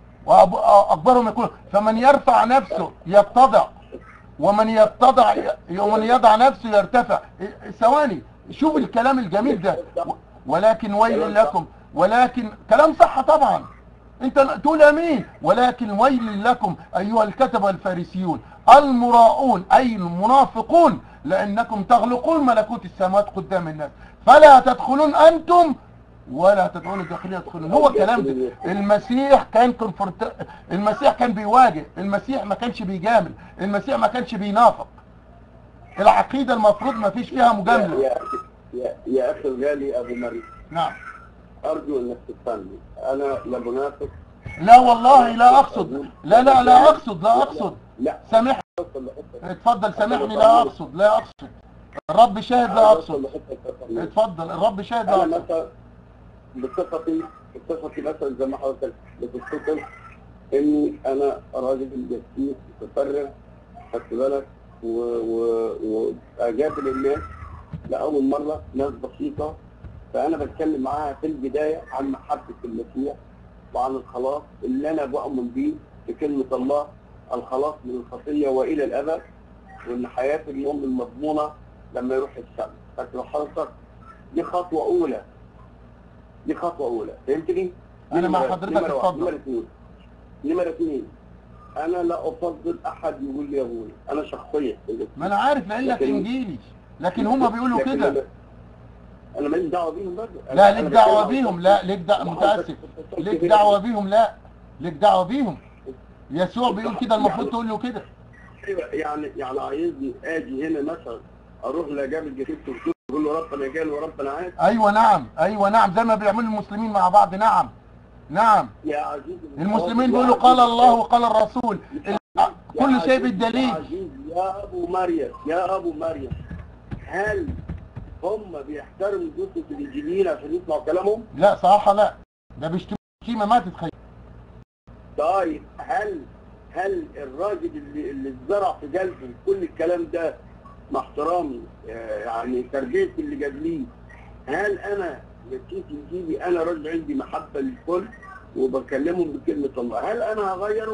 واكبرهم يكون فمن يرفع نفسه يتضع ومن يتضع ومن يضع نفسه يرتفع ثواني شوف الكلام الجميل ده ولكن ويل لكم ولكن كلام صح طبعا انت تقول امين ولكن ويل لكم ايها الكتبه الفارسيون المراؤون اي المنافقون لانكم تغلقون ملكوت السماوات قدام الناس فلا تدخلون انتم ولا تدعون الداخلين يدخلون هو الكلام ده المسيح كان كونفرت المسيح كان بيواجه المسيح ما كانش بيجامل المسيح ما كانش بينافق العقيده المفروض ما فيش فيها مجامله يا يا يا اخي الغالي ابو مريم نعم ارجو انك تفهمني انا لا منافق لا والله لا اقصد لا لا لا اقصد لا اقصد لا سامح اوصل لحته اتفضل سامحني لا اقصد لا اقصد الرب شاهد لا اوصل اقصد لحته تفهمني. اتفضل الرب شاهد لا انا اقصد مثلا بصفتي بصفتي مثلا زي ما حضرتك بتتفضل اني انا راجل جسيس متفرغ خدت بالك و- و- واجابل الناس لاول مره ناس بسيطه فانا بتكلم معاها في البدايه عن محبه المسيح وعن الخلاص اللي انا بؤمن بيه في كلمه الله الخلاص من الخطيه والى الابد وان حياه المؤمن مضمونه لما يروح السماء فاكر حضرتك دي خطوه اولى دي خطوه اولى فهمتني؟ أنا مع نمرة- حضرتك، نمرة واحد. اتفضل. نمرة اثنين نمرة اثنين انا لا افضل احد يقول لي يا ابوي انا شخصيا ما انا عارف لانك لكن- انجيلي لكن هما بيقولوا لكن كده أنا- انا ماليش دعوه بيهم برضه أنا- لا أنا ليك دعوه بتكلم عن بيهم لا ليك دعوه متاسف ليك دعوه بيهم لا ليك دعوه بيهم يسوع بيقول كده المفروض تقول له كده أيوة، يعني يعني عايزني اجي هنا مثلا اروح لجامع جديد الدكتور اقول له ربنا جال وربنا عاد ايوه نعم ايوه نعم زي ما بيعملوا المسلمين مع بعض نعم نعم يا عزيزي المسلمين يا بيقولوا عزيزي- قال الله وقال الرسول ال- يا كل شيء عزيزي- بالدليل يا عزيزي يا ابو مريم يا ابو مريم هل هم بيحترموا جثة الانجيليين عشان يسمعوا كلامهم؟ لا صراحه لا ده بيشتموا شتيمه ما تتخيل طيب هل هل الراجل اللي اللي اتزرع في قلبه كل الكلام ده مع احترامي آه، يعني تربيتي اللي جاب لي هل انا جسيت انجيلي انا راجل عندي محبه للكل وبكلمهم بكلمه الله هل انا هغيره؟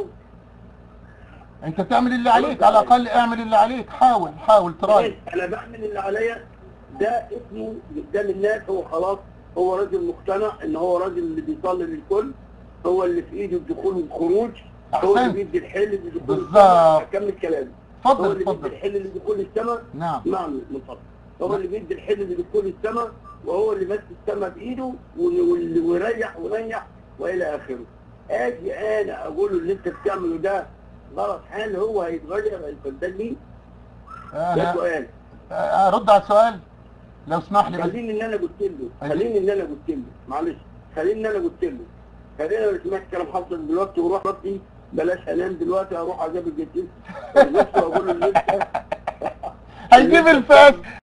انت تعمل اللي عليك على الاقل اعمل اللي عليك حاول حاول تراي انا بعمل اللي عليا ده اسمه قدام الناس هو خلاص هو راجل مقتنع ان هو راجل اللي بيصلي للكل هو اللي في ايده الدخول والخروج هو اللي احسنت بيدي الحل لدخول بالظبط. السماء اكمل كلامي هو اتفضل اللي بيدي اتفضل الحل لدخول السماء نعم نعم من فضلك هو اللي بيدي الحل لدخول السماء وهو اللي ماسك السماء بايده وال- وال- ويريح ويريح والى اخره اجي انا اقول له اللي انت بتعمله ده غلط هل هو هيتغير هيصدقني؟ ده انا سؤال ارد على السؤال لو اسمح لي بس خليني ان انا قلت له أيوة. خليني ان انا قلت له معلش خليني ان انا قلت له خليني لو سمعت كلام حضرتك دلوقتي وروح ربي بلاش انام دلوقتي اروح اجيب الجديد واقول له ان انت هيجيب الفاس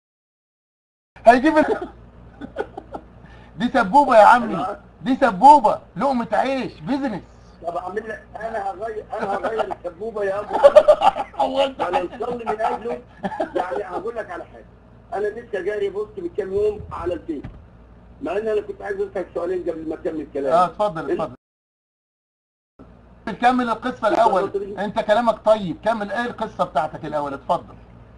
هيجيب ال... دي سبوبه يا عمي دي سبوبه لقمه عيش بيزنس طب اعمل لك انا هغير انا هغير السبوبه يا ابو هو انت انا نصلي من اجله يعني هقول لك على حاجه انا لسه جاري بص من كام يوم على البيت مع ان انا كنت عايز اسالك سؤالين قبل ما اكمل اه كلامي اتفضل اتفضل كمل القصه الاول انت كلامك طيب كمل ايه القصه بتاعتك الاول اتفضل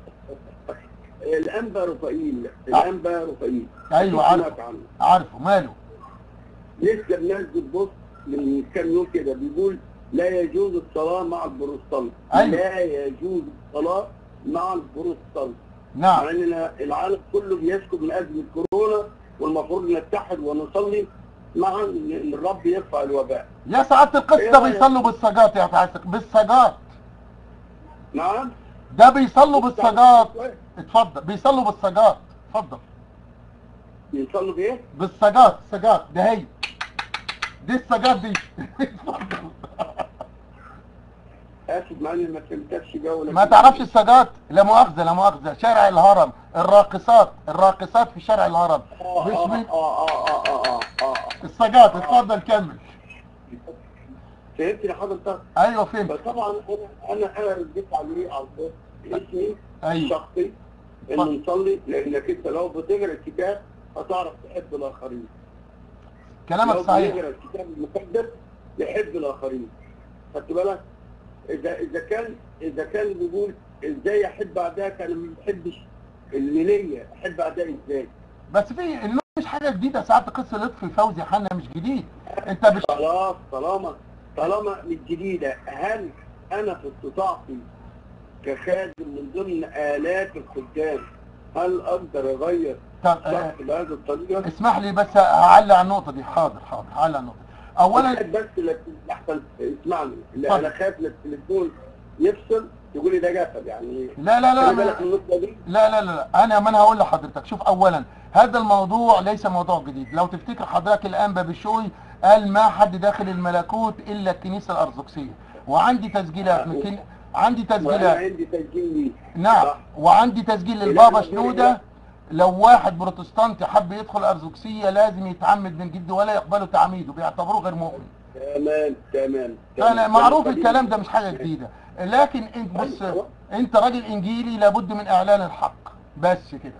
الانبا رفائيل الانبا رفائيل ايوه سمعت عارفه عنه. عارفه ماله لسه بننزل بوست من كام يوم كده بيقول لا يجوز الصلاة مع البروتستانت أيوة. لا يجوز الصلاة مع البروتستانت نعم مع ان العالم كله بيسكت من اجل الكورونا والمفروض نتحد ونصلي مع ان الرب يرفع الوباء يا سعاده القصه إيه ده رأيك؟ بيصلوا بالسجات يا تعسق بالسجات نعم ده بيصلوا بالسجات اتفضل بيصلوا بالسجات اتفضل يصلوا بايه؟ بالسجات سجات ده هي دي السجات دي اتفضل اسف معلش ما فهمتكش جو ما تعرفش السادات لا مؤاخذة لا مؤاخذة شارع الهرم الراقصات الراقصات في شارع الهرم اه مش اه من- اه اه اه اه اه السادات اتفضل كمل فهمت لحضرتك ايوه فهمت فطبعا انا انا انا رديت عليه على طول اسمي ايوه الشخصي انه نصلي لانك انت لو بتقرا الكتاب هتعرف تحب الاخرين كلامك لو صحيح بيقرا الكتاب المقدس يحب الاخرين خدت بالك اذا اذا كان اذا كان بيقول ازاي احب اعدائك انا ما بحبش اللي ليا احب اعدائي ازاي بس في إنه مش حاجة جديدة ساعات قصة لطفي فوزي حنا مش جديد انت مش خلاص طالما طالما مش جديده هل انا في استطاعتي كخادم من ضمن الات الخدام هل اقدر اغير طب شخص آه، بهذه الطريقه؟ اسمح لي بس هعلق على النقطة دي حاضر حاضر هعلق على النقطة دي. اولا واحد بس لك- احسن اسمعني اللي اتفضل. انا خايف لك التليفون يفصل تقول لي ده قفل يعني لا لا لا خلي بالك ما- من النقطه دي لا لا لا لا. انا ما انا هقول لحضرتك شوف اولا هذا الموضوع ليس موضوع جديد لو تفتكر حضرتك الانبا بشوي قال ما حد داخل الملكوت الا الكنيسه الارثوذكسيه وعندي تسجيلات من كن... عندي وانا تسجيلات عندي تسجيل ليه نعم صح. وعندي تسجيل لا، للبابا لا، شنوده لا. لو واحد بروتستانتي حب يدخل ارثوذكسيه لازم يتعمد من جده ولا يقبلوا تعميده بيعتبروه غير مؤمن تمام تمام فانا تمام. معروف تمام. الكلام ده مش حاجه جديده لكن انت بص أيوة. انت راجل انجيلي لابد من اعلان الحق بس كده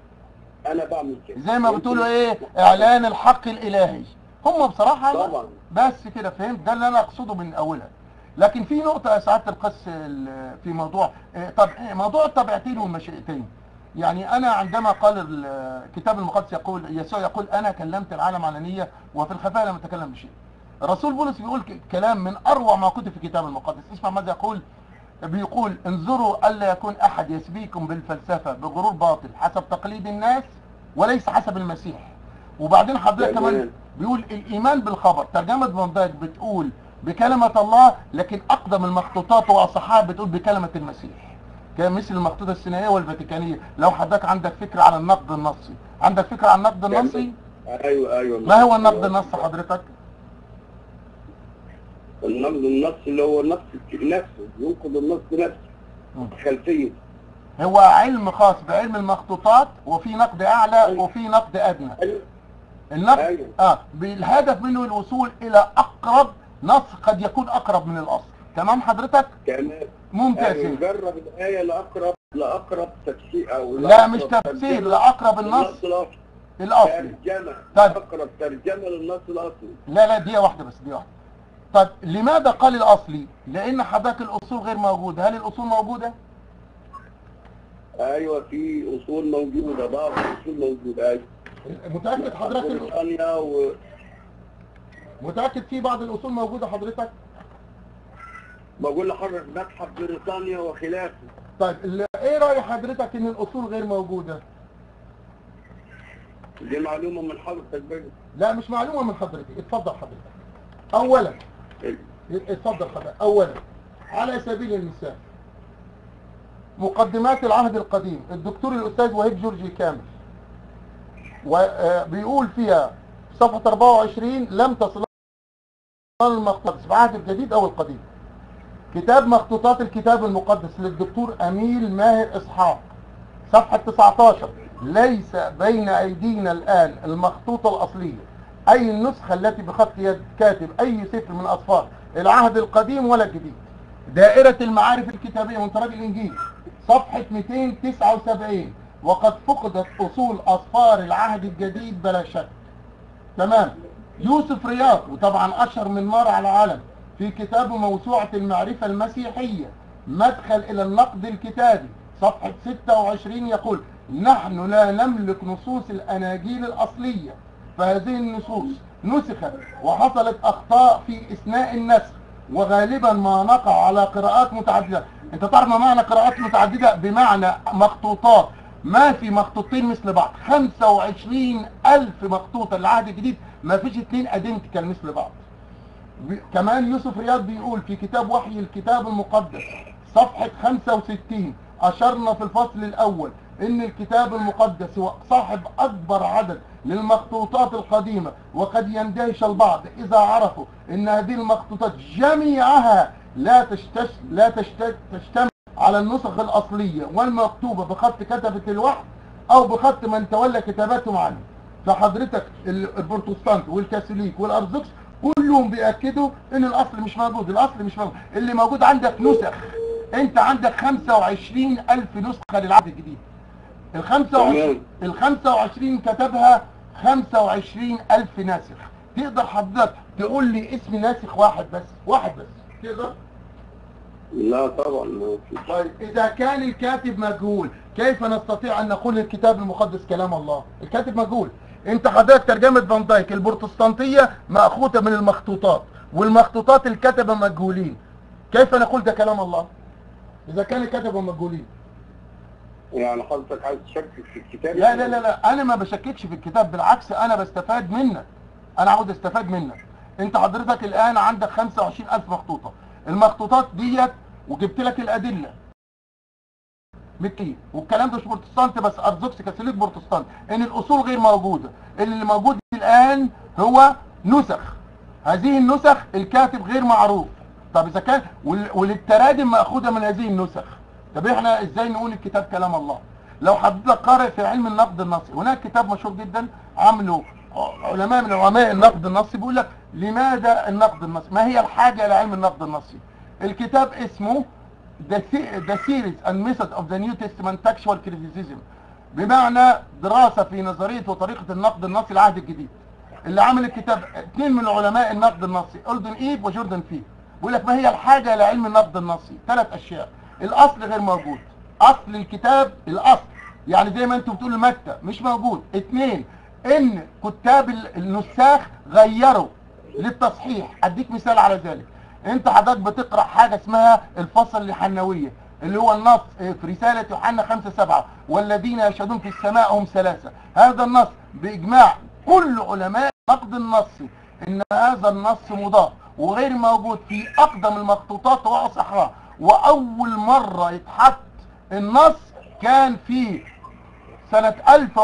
انا بعمل كده زي ما بتقولوا ايه اعلان الحق الالهي هم بصراحه طبعا بس كده فهمت ده اللي انا اقصده من اولها لكن في نقطه يا سعاده القس ال- في موضوع إيه، طب إيه، موضوع الطبيعتين والمشيئتين يعني انا عندما قال ال- الكتاب المقدس يقول يسوع يقول انا كلمت العالم علانيه وفي الخفاء لم اتكلم بشيء الرسول بولس بيقول ك- كلام من اروع ما كتب في الكتاب المقدس اسمع ماذا يقول بيقول انظروا الا يكون احد يسبيكم بالفلسفه بغرور باطل حسب تقليد الناس وليس حسب المسيح وبعدين حضرتك تمام. كمان بيقول الايمان بالخبر ترجمه فان دايك بتقول بكلمه الله لكن اقدم المخطوطات واصحها بتقول بكلمه المسيح كمثل المخطوطه السينائيه والفاتيكانيه لو حضرتك عندك فكره على النقد النصي عندك فكره عن النقد النصي ايوه ايوه ما هو النقد النصي حضرتك النقد النص اللي هو النص نفسه ينقد النص نفسه مم. خلفيه هو علم خاص بعلم المخطوطات وفي نقد اعلى أيوة. وفي نقد ادنى ايوه النقد أيوة. اه بالهدف منه الوصول الى اقرب نص قد يكون اقرب من الاصل تمام حضرتك تمام ممتاز أيوة. يعني. نجرب الايه لاقرب لاقرب تفسير او لا لأقرب مش تفسير ترجمة لاقرب النص للنص الاصلي الاصلي ترجمه طيب. اقرب ترجمه للنص الاصلي لا لا دي واحده بس دي واحده طب لماذا قال الاصلي لان حضرتك الاصول غير موجوده هل الاصول موجوده ايوه في اصول موجوده بعض الاصول موجوده ايوه متاكد حضرتك ال- بريطانيا و... متاكد في بعض الاصول موجوده حضرتك بقول لحضرتك متحف بريطانيا وخلافه طيب ال- ايه راي حضرتك ان الاصول غير موجوده دي معلومه من حضرتك بقى لا مش معلومه من حضرتك اتفضل حضرتك اولا اتفضل حضرتك اولا على سبيل المثال مقدمات العهد القديم الدكتور الاستاذ وهيب جورجي كامل وبيقول فيها صفحة 24 لم تصل المخطوطات في العهد الجديد او القديم كتاب مخطوطات الكتاب المقدس للدكتور اميل ماهر اسحاق صفحة 19 ليس بين ايدينا الان المخطوطة الاصلية اي النسخة التي بخط يد كاتب اي سفر من اصفار العهد القديم ولا الجديد دائرة المعارف الكتابية من تراجع الانجيل صفحة 279 وقد فقدت اصول اصفار العهد الجديد بلا شك تمام يوسف رياض وطبعا اشهر من نار على علم في كتابه موسوعة المعرفة المسيحية مدخل الى النقد الكتابي صفحة 26 يقول نحن لا نملك نصوص الاناجيل الاصلية فهذه النصوص نسخت وحصلت اخطاء في اثناء النسخ وغالبا ما نقع على قراءات متعددة انت تعرف ما معنى قراءات متعددة بمعنى مخطوطات ما في مخطوطين مثل بعض 25 ألف مخطوطة العهد الجديد ما فيش اتنين ادنتيكال مثل بعض بي- كمان يوسف رياض بيقول في كتاب وحي الكتاب المقدس صفحة 65 أشرنا في الفصل الأول إن الكتاب المقدس هو صاحب أكبر عدد للمخطوطات القديمة وقد يندهش البعض إذا عرفوا إن هذه المخطوطات جميعها لا تشتش لا تشت... تشتمل على النسخ الأصلية والمكتوبة بخط كتبة الوحي أو بخط من تولى كتاباتهم عنه فحضرتك ال- البروتستانت والكاثوليك والأرثوذكس كلهم بيأكدوا إن الأصل مش موجود الأصل مش موجود اللي موجود عندك نسخ أنت عندك 25 ألف نسخة للعهد الجديد ال 25 تمام. ال 25 كتبها 25 ألف ناسخ تقدر حضرتك تقول لي اسم ناسخ واحد بس واحد بس تقدر لا طبعا ما في طيب إذا كان الكاتب مجهول كيف نستطيع أن نقول الكتاب المقدس كلام الله الكاتب مجهول انت حضرتك ترجمة فان دايك البروتستانتية مأخوذة من المخطوطات والمخطوطات الكتبة مجهولين كيف نقول ده كلام الله إذا كان الكتبة مجهولين يعني حضرتك عايز تشكك في الكتاب لا لا لا لا انا ما بشككش في الكتاب بالعكس انا بستفاد منك انا عاوز استفاد منك انت حضرتك الان عندك 25000 مخطوطه المخطوطات ديت وجبت لك الادله مكي والكلام ده مش بروتستانت بس ارثوذكس كاثوليك بروتستانت ان الاصول غير موجوده اللي موجود الان هو نسخ هذه النسخ الكاتب غير معروف طب اذا كان وال- وللتراجم ماخوذه من هذه النسخ طب احنا ازاي نقول الكتاب كلام الله لو حضرتك قارئ في علم النقد النصي هناك كتاب مشهور جدا عمله علماء من علماء النقد النصي بيقول لك لماذا النقد النصي ما هي الحاجه لعلم النقد النصي الكتاب اسمه The, Se- the Series and Method of the New Testament Textual Criticism بمعنى دراسة في نظرية وطريقة النقد النصي العهد الجديد اللي عمل الكتاب اثنين من علماء النقد النصي ألدن إيب وجوردن فيه بيقول لك ما هي الحاجة لعلم النقد النصي ثلاث أشياء الأصل غير موجود أصل الكتاب الأصل يعني زي ما انتوا بتقولوا متى مش موجود اثنين ان كتاب ال- النساخ غيروا للتصحيح اديك مثال على ذلك انت حضرتك بتقرا حاجه اسمها الفصل الحنويه اللي هو النص اه، في رساله يوحنا 5 7 والذين يشهدون في السماء هم ثلاثه هذا النص باجماع كل علماء النقد النصي ان هذا النص مضاف وغير موجود في اقدم المخطوطات واصحها واول مره يتحط النص كان في سنة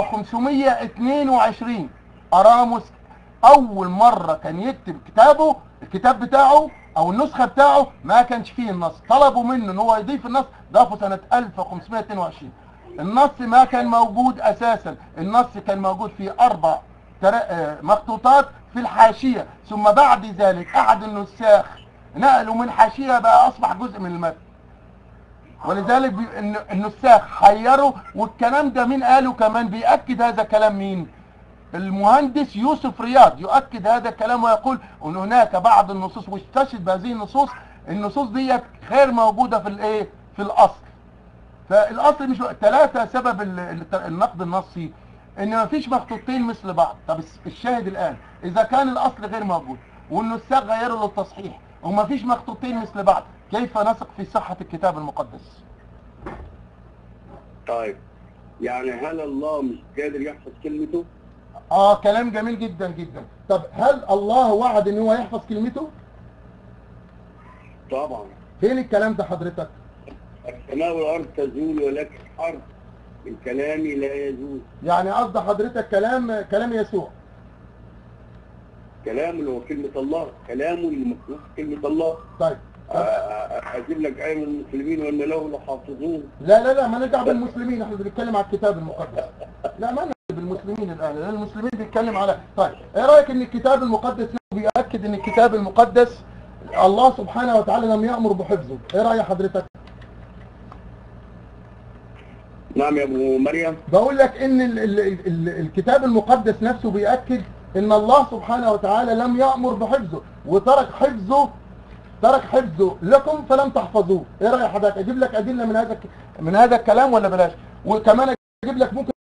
1522 أراموس أول مرة كان يكتب كتابه الكتاب بتاعه أو النسخة بتاعه ما كانش فيه النص طلبوا منه إن هو يضيف النص ضافه سنة 1522 النص ما كان موجود أساسا النص كان موجود في أربع تر- آه، مخطوطات في الحاشية ثم بعد ذلك أحد النساخ نقلوا من حاشية بقى أصبح جزء من المتن ولذلك بي... إن- النساخ حيروا والكلام ده مين قاله كمان بيأكد هذا كلام مين المهندس يوسف رياض يؤكد هذا الكلام ويقول ان هناك بعض النصوص واستشهد بهذه النصوص النصوص ديت غير موجودة في الايه في الاصل فالاصل مش ثلاثة سبب ال- ال- النقد النصي ان مفيش مخطوطين مثل بعض طب الس- الشاهد الان اذا كان الاصل غير موجود والنساخ غيروا للتصحيح ومفيش مخطوطين مثل بعض كيف نثق في صحة الكتاب المقدس طيب يعني هل الله مش قادر يحفظ كلمته؟ اه كلام جميل جدا جدا طب هل الله وعد ان هو يحفظ كلمته طبعا فين الكلام ده حضرتك السماء والارض تزول ولكن حرف من كلامي لا يزول يعني قصد حضرتك كلام كلام يسوع كلام اللي هو كلمة الله كلامه اللي مكتوب في كلمة الله طيب آه، آه، اجيب لك آية من المسلمين وان له لحافظون لا لا لا ما نرجع بالمسلمين احنا بنتكلم على الكتاب المقدس لا ما نرجع بالمسلمين الان لان المسلمين بيتكلم على طيب ايه رايك ان الكتاب المقدس نفسه بيأكد ان الكتاب المقدس الله سبحانه وتعالى لم يأمر بحفظه ايه رأي حضرتك نعم يا ابو مريم بقول لك ان ال ال ال الكتاب المقدس نفسه بيأكد ان الله سبحانه وتعالى لم يأمر بحفظه وترك حفظه ترك حفظه لكم فلم تحفظوه ايه رأي حضرتك اجيب لك ادلة من هذا الك- من هذا الكلام ولا بلاش وكمان اجيب لك ممكن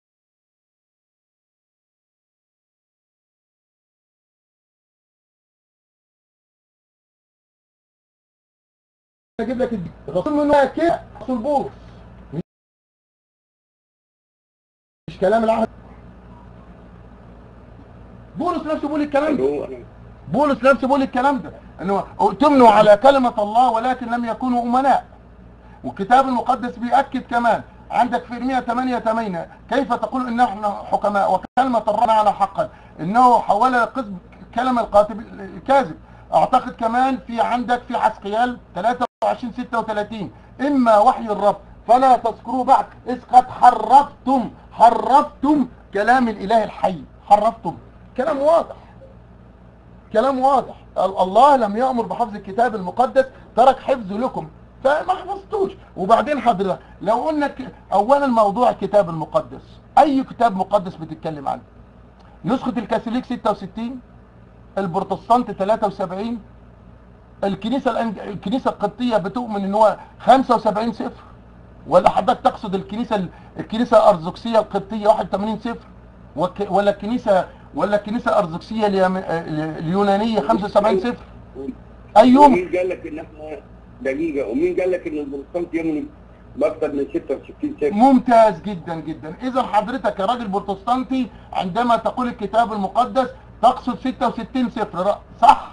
اجيب لك الد- الرسول منه كده رسول بولس مش كلام العهد بولس نفسه بيقول الكلام ده الو بولس نفسه بيقول الكلام ده انه اؤتمنوا على كلمة الله ولكن لم يكونوا امناء والكتاب المقدس بيأكد كمان عندك في ارميا 8 8 كيف تقول ان احنا حكماء وكلمة الرب على حقا انه حول قسم كلمة القاتب الكاذب اعتقد كمان في عندك في حسقيال 23 36 اما وحي الرب فلا تذكروا بعد اذ قد حرفتم حرفتم كلام الاله الحي حرفتم كلام واضح كلام واضح ال- الله لم يأمر بحفظ الكتاب المقدس ترك حفظه لكم فما حفظتوش وبعدين حضرتك لو قلنا ك- اولا موضوع الكتاب المقدس اي كتاب مقدس بتتكلم عنه نسخة الكاثوليك 66 البروتستانت 73 الكنيسة الأنج... الكنيسة القبطية بتؤمن ان هو 75 صفر ولا حضرتك تقصد الكنيسة ال- الكنيسة الأرثوذكسية القبطية 81 صفر وك... ولا الكنيسة ولا الكنيسة الأرثوذكسية اليم... ال- اليونانية 75 صفر أيهم ومين قال لك ان احنا دقيقه ومين قال لك ان البروتستانت يمني باكثر من 66 سنه ممتاز جدا جدا اذا حضرتك يا راجل بروتستانتي عندما تقول الكتاب المقدس تقصد 66 صفر ر- صح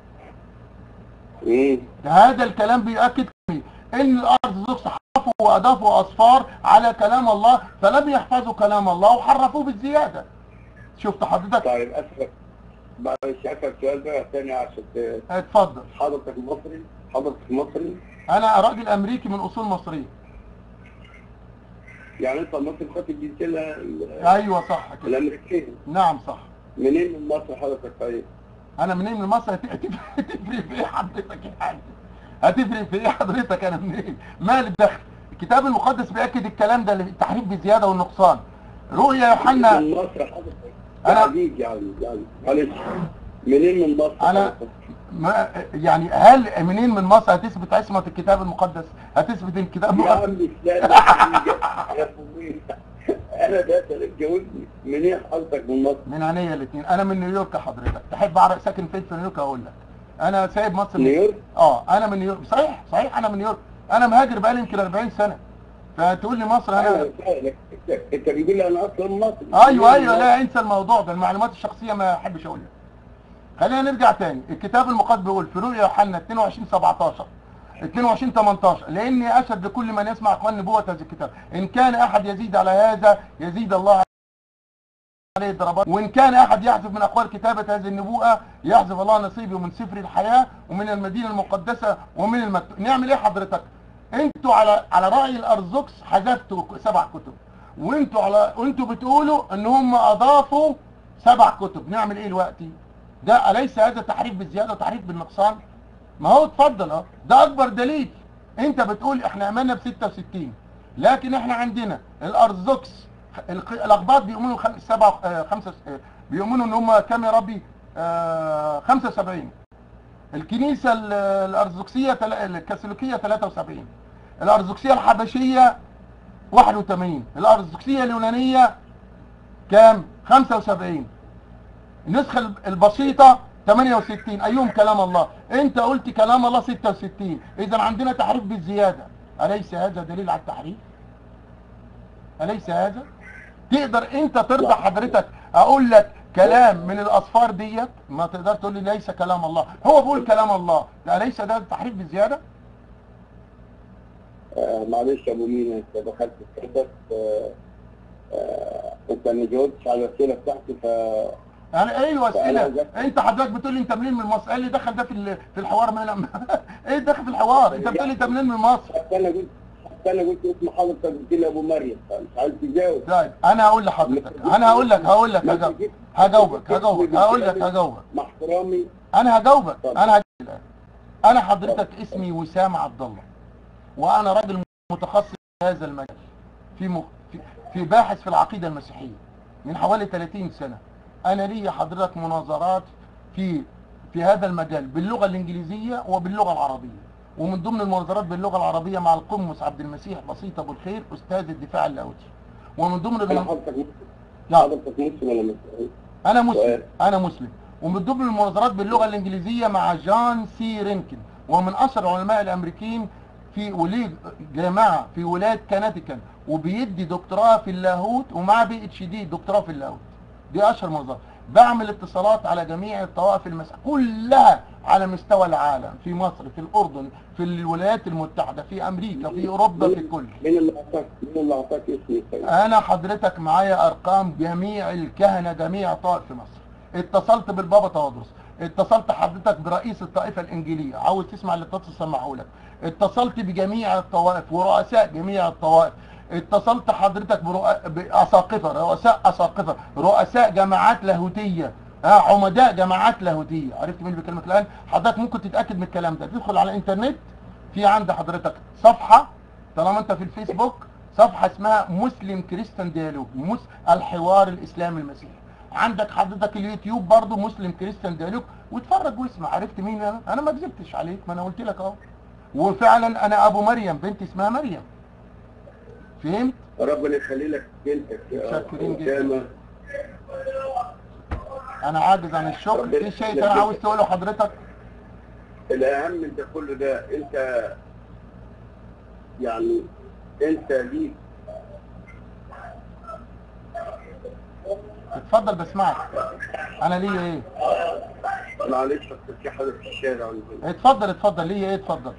امم هذا الكلام بيؤكد ان الارثوذكس حرفوا واضافوا اصفار على كلام الله فلم يحفظوا كلام الله وحرفوه بالزياده شفت حضرتك طيب اسف معلش اسال سؤال بقى ثاني عشان ت- اتفضل حضرتك مصري حضرتك مصري انا راجل امريكي من اصول مصريه يعني انت مصري خدت الجنسيه ال- ايوه صح كده الامريكيه نعم صح منين من مصر حضرتك طيب؟ انا منين من مصر هت- هتفرق هتفرق في ايه حضرتك يا حاج هتفرق في ايه حضرتك انا منين مالي الدخل الكتاب المقدس بياكد الكلام ده التحريف بالزياده والنقصان رؤيا يوحنا من مصر حضرتك أنا- أنا عزيز يعني يعني معلش منين من مصر أنا- حضرتك؟ ما يعني هل منين من مصر هتثبت عصمه الكتاب المقدس هتثبت الكتاب يا المقدس عم لا لا حقيقة. يا فوقي. انا ده تجاوزني منين حضرتك من مصر؟ من عينيا الاثنين انا من نيويورك يا حضرتك تحب اعرف ساكن فين في نيويورك اقول لك انا سايب مصر من- نيويورك؟ اه انا من نيويورك صحيح صحيح انا من نيويورك انا مهاجر بقالي يمكن 40 سنه فتقول لي مصر انا انا بسألك انت انت بتقول لي انا اصلا مصري ايوه ايوه لا انسى الموضوع ده المعلومات الشخصيه ما احبش اقولها خلينا نرجع تاني الكتاب المقدس بيقول في رؤيا يوحنا 22 17 22 18 لاني اشهد لكل من يسمع اقوال نبوه هذا الكتاب ان كان احد يزيد على هذا يزيد الله عليه الضربات وان كان احد يحذف من اقوال كتابه هذه النبوءه يحذف الله نصيبه من سفر الحياه ومن المدينه المقدسه ومن المكتوب نعمل ايه حضرتك انتوا على على راي الارثوذكس حذفتوا سبع كتب وانتوا على وانتوا بتقولوا ان هم اضافوا سبع كتب نعمل ايه دلوقتي ده اليس هذا تحريف بالزياده وتحريف بالنقصان ما هو اتفضل اه ده اكبر دليل انت بتقول احنا امنا ب 66 لكن احنا عندنا الارثوذكس الق- الاقباط بيؤمنوا خم... سبعة آه، خمسة آه، بيؤمنوا ان هم كام يا ربي آه 75 الكنيسة ال- الارثوذكسية تل- الكاثوليكية 73 الارثوذكسية الحبشية 81 الارثوذكسية اليونانية كام 75 النسخة الب- البسيطة 68 ايهم كلام الله انت قلت كلام الله 66 اذا عندنا تحريف بالزيادة اليس هذا دليل على التحريف اليس هذا تقدر انت ترضى حضرتك اقول لك كلام من الاصفار ديت ما تقدر تقول لي ليس كلام الله هو بيقول كلام الله ده اليس ده تحريف بالزيادة آه معلش يا ابو مينا انت دخلت في حتت آه آه انت ما جاوبتش على الاسئله بتاعتي ف يعني ايوه اسئله فأنا جبت- انت حضرتك بتقول لي انت منين من مصر قال لي دخل ده في ال- في الحوار ما ايه دخل في الحوار انت بتقول لي انت منين من مصر حتى انا قلت حتى انا قلت اسم حضرتك قلت لي ابو مريم فمش عايز تجاوب طيب انا هقول لحضرتك انا هقول لك هقول لك هجاوب- هجاوبك هجاوبك هقول لك هجاوبك مع احترامي انا هجاوبك اتفضل. انا هجاوبك الآن. انا حضرتك اسمي وسام عبد الله وانا راجل متخصص في هذا المجال في مخ... في, في باحث في العقيده المسيحيه من حوالي 30 سنه انا لي حضرتك مناظرات في في هذا المجال باللغه الانجليزيه وباللغه العربيه ومن ضمن المناظرات باللغه العربيه مع القمص عبد المسيح بسيط ابو الخير استاذ الدفاع اللاهوتي ومن ضمن انا الم... حضرتك مسلم نعم. حضرتك مسلم ولا مسلم؟ انا مسلم سؤال. انا مسلم ومن ضمن المناظرات باللغه الانجليزيه مع جان سي رينكن ومن اشهر العلماء الامريكيين في ولي جامعه في ولايه كنتيكن وبيدي دكتوراه في اللاهوت ومع بي اتش دي دكتوراه في اللاهوت دي اشهر مناظرات بعمل اتصالات على جميع الطوائف المسيحيه كلها على مستوى العالم في مصر في الاردن في الولايات المتحده في امريكا في اوروبا في كل مين اللي اعطاك مين اللي اعطاك اسمي طيب؟ انا حضرتك معايا ارقام جميع الكهنه جميع طائف في مصر اتصلت بالبابا تواضرس اتصلت حضرتك برئيس الطائفة الإنجيلية عاوز تسمع اللي اتصل سمعه لك اتصلت بجميع الطوائف ورؤساء جميع الطوائف اتصلت حضرتك برؤ- بأساقفة رؤساء أساقفة رؤساء جماعات لاهوتية ها عمداء جماعات لاهوتية عرفت مين اللي بيكلمك الآن حضرتك ممكن تتأكد من الكلام ده تدخل على الإنترنت في عند حضرتك صفحة طالما انت في الفيسبوك صفحة اسمها مسلم كريستيان ديالوج مس الحوار الاسلامي المسيحي عندك حضرتك اليوتيوب برضو مسلم كريستيان ديالوج واتفرج واسمع عرفت مين انا انا ما كذبتش عليك ما انا قلت لك اهو وفعلا انا ابو مريم بنتي اسمها مريم فهمت ربنا يخلي لك بنتك يا شاكرين جدا. أسامة. انا عاجز عن الشغل في شيء تاني عاوز تقوله حضرتك الأهم من ده كله ده أنت يعني أنت ليك اتفضل بسمعك انا ليا ايه معلش بس في حاجة في الشارع عندنا. اتفضل اتفضل ليا ايه اتفضل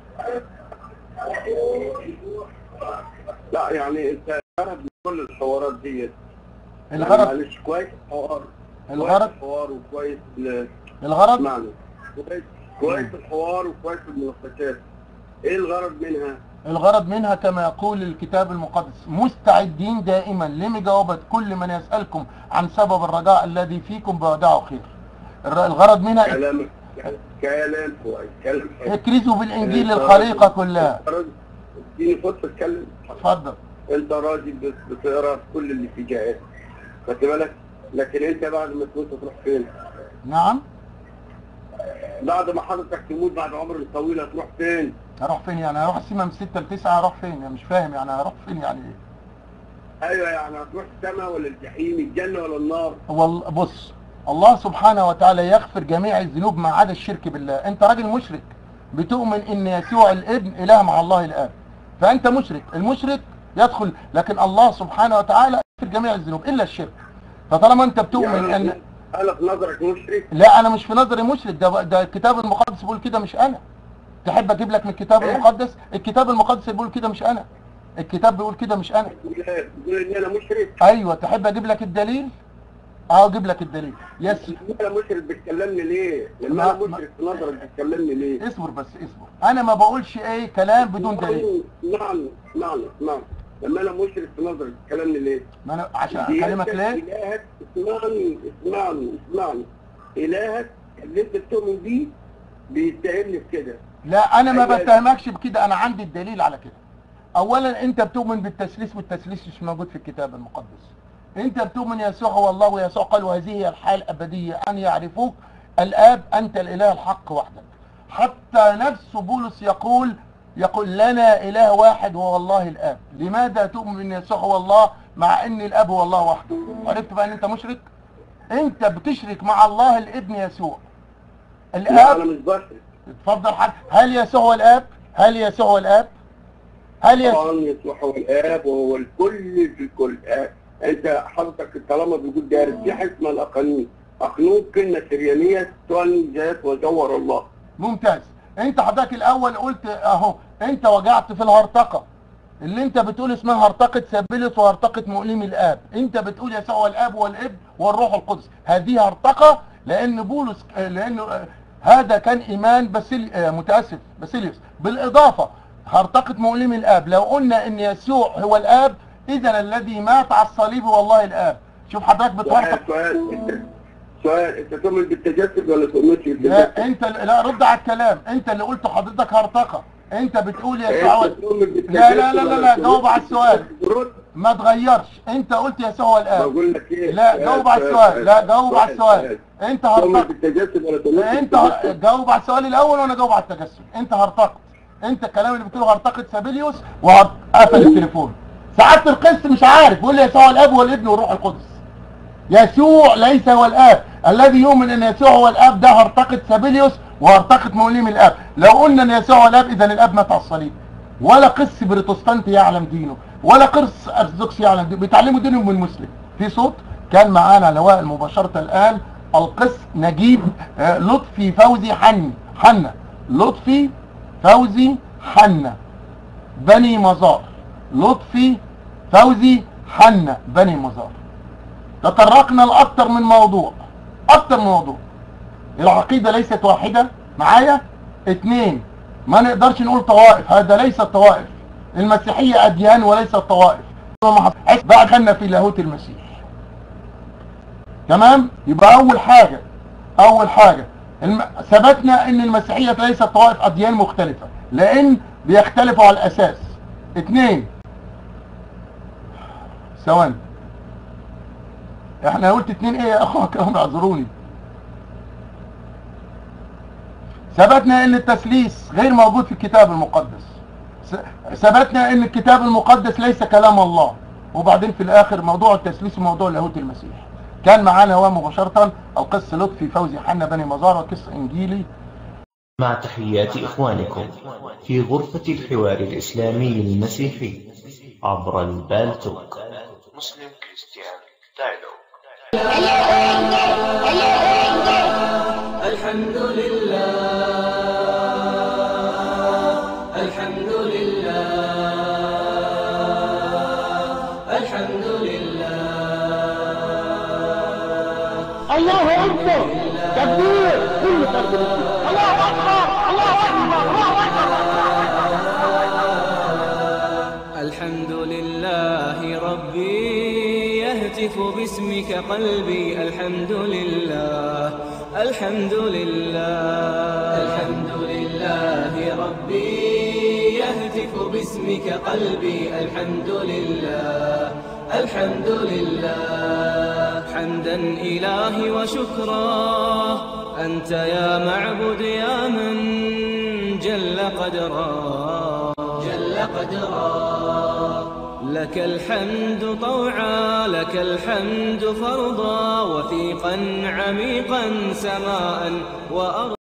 لا يعني أنت غرض من كل الحوارات ديت يعني الغرض معلش كويس الحوار الغرض؟ كويس الحوار وكويس ال- الغرض معنى كويس كويس الحوار وكويس المناقشات ايه الغرض منها؟ الغرض منها كما يقول الكتاب المقدس مستعدين دائما لمجاوبة كل من يسألكم عن سبب الرجاء الذي فيكم بودعه خير الر- الغرض منها كلام كلام كويس كلام حلو. اكرزوا بالانجيل الخليقة كلها أنت راجل- اديني فرصه اتكلم اتفضل انت راجل بت- بتقرا في كل الاتجاهات خدت بالك لكن انت بعد ما تموت تروح فين؟ نعم بعد ما حضرتك تموت بعد عمر طويل هتروح فين؟ هروح فين يعني هروح السما من 6 ل 9 هروح فين يعني مش فاهم يعني هروح فين يعني ايه ايوه يعني هتروح السماء ولا الجحيم الجنه ولا النار؟ وال- بص الله سبحانه وتعالى يغفر جميع الذنوب ما عدا الشرك بالله انت راجل مشرك بتؤمن ان يسوع الابن اله مع الله الاب فانت مشرك المشرك يدخل لكن الله سبحانه وتعالى يغفر جميع الذنوب الا الشرك فطالما انت بتؤمن يعني ان انا في نظرك مشرك لا انا مش في نظري مشرك ده ده الكتاب المقدس بيقول كده مش انا تحب اجيب لك من الكتاب إيه؟ المقدس الكتاب المقدس بيقول كده مش انا الكتاب بيقول كده مش انا تقول تقول ان انا مشرك ايوه تحب اجيب لك الدليل اه اجيب لك الدليل يس لما انا مشرك بتكلمني ليه؟ لما ما- انا مشرك في نظرك بتكلمني ليه؟ اصبر بس اصبر انا ما بقولش ايه كلام بدون دليل اسمعني اسمعني اسمعني لما انا مشرك في نظرك بتكلمني ليه؟ ما انا عشان ديانتك اكلمك ليه الهك اسمعني اسمعني اسمعني الهك اللي انت بتؤمن بيه بيتهمني بكده لا انا ما أيوة. بتهمكش بكده انا عندي الدليل على كده اولا انت بتؤمن بالتثليث والتثليث مش موجود في الكتاب المقدس انت بتؤمن يسوع هو الله ويسوع قال وهذه هي الحياه الابديه ان يعرفوك الاب انت الاله الحق وحدك حتى نفس بولس يقول يقول لنا اله واحد وهو الله الاب لماذا تؤمن ان يسوع هو الله مع ان الاب هو الله وحده عرفت بقى ان انت مشرك انت بتشرك مع الله الابن يسوع لا الاب انا مش بشرك اتفضل حد هل يسوع هو الاب هل يسوع هو الاب هل يسوع طبعا يسوع هو الاب وهو الكل في الكل آه، انت حضرتك طالما بيقول دارس دي حاجه اسمها الاقانيم اقنوم كلمه سريانيه تعني ذات وجوهر الله ممتاز انت حضرتك الاول قلت اهو انت وجعت في الهرطقه اللي انت بتقول اسمها هرطقه سابلس وهرطقه مؤلم الاب انت بتقول يسوع هو الاب والابن والروح القدس هذه هرطقه لان بولس لانه آه، هذا كان ايمان بسيل آه، متاسف باسيليوس بالاضافه هرطقه مؤلم الاب لو قلنا ان يسوع هو الاب اذا الذي مات على الصليب هو الله الاب شوف حضرتك بتهرطق سؤال سؤال انت سؤال انت تؤمن بالتجسد ولا تؤمنش بالتجسد؟ لا انت لا رد على الكلام انت اللي قلت حضرتك هرطقه انت بتقول يسوع هو- انت تؤمن بالتجسد لا لا لا لا, ولا لا تؤمنش جاوب على السؤال بالتجسد؟ ما تغيرش انت قلت يسوع هو الاب بقول لك ايه لا سؤال، جاوب على سؤال، السؤال لا سؤال، جاوب على السؤال سؤال. انت تؤمن هرطقت بالتجسد ولا تؤمنش انت بالتجسد؟ جاوب على السؤال الاول وانا جاوب على التجسد انت هرطقت انت الكلام اللي بتقوله هرطقت سابيليوس وقفل التليفون سعاده القس مش عارف بيقول لي يسوع هو الاب والابن والروح القدس يسوع ليس هو الاب الذي يؤمن ان يسوع هو الاب ده هرطقه سابيليوس وهرطقه مؤلم الاب لو قلنا ان يسوع هو الاب اذا الاب مات على الصليب ولا قس بروتستانتي يعلم دينه ولا قس ارثوذكسي يعلم دينه بيتعلموا دينهم من مسلم في صوت كان معانا على الهواء مباشره الان القس نجيب آه، لطفي فوزي حني حنا لطفي فوزي حنا بني مزار لطفي فوزي حنا بني مزار تطرقنا لاكثر من موضوع اكثر من موضوع العقيدة ليست واحدة معايا اتنين ما نقدرش نقول طوائف هذا ليست طوائف المسيحية أديان وليست طوائف بعد خلنا في لاهوت المسيح تمام يبقى أول حاجة أول حاجة الم... ثبتنا ان المسيحية ليست طوائف أديان مختلفة لأن بيختلفوا على الأساس اتنين ثواني احنا قلت اتنين ايه يا اخوة كرام اعذروني ثبتنا ان التثليث غير موجود في الكتاب المقدس س- ثبتنا ان الكتاب المقدس ليس كلام الله وبعدين في الاخر موضوع التثليث وموضوع لاهوت المسيح كان معانا هو مباشرة القس لطفي فوزي حنا بني مزار وقس انجيلي مع تحيات إخوانكم في غرفة الحوار الإسلامي المسيحي عبر البالتوك مسلم كريستيان دايلوج الحمد لله الحمد لله الحمد لله الله اكبر تكبير كل تكبير الله اكبر الله اكبر الله اكبر الحمد لله ربي يهتف باسمك قلبي الحمد لله الحمد لله الحمد لله ربي يهتف باسمك قلبي الحمد لله الحمد لله حمدا إلهي وشكرا أنت يا معبد يا من جل قدرا جل قدرا لك الحمد طوعا لك الحمد فرضا وثيقا عميقا سماء وأرضا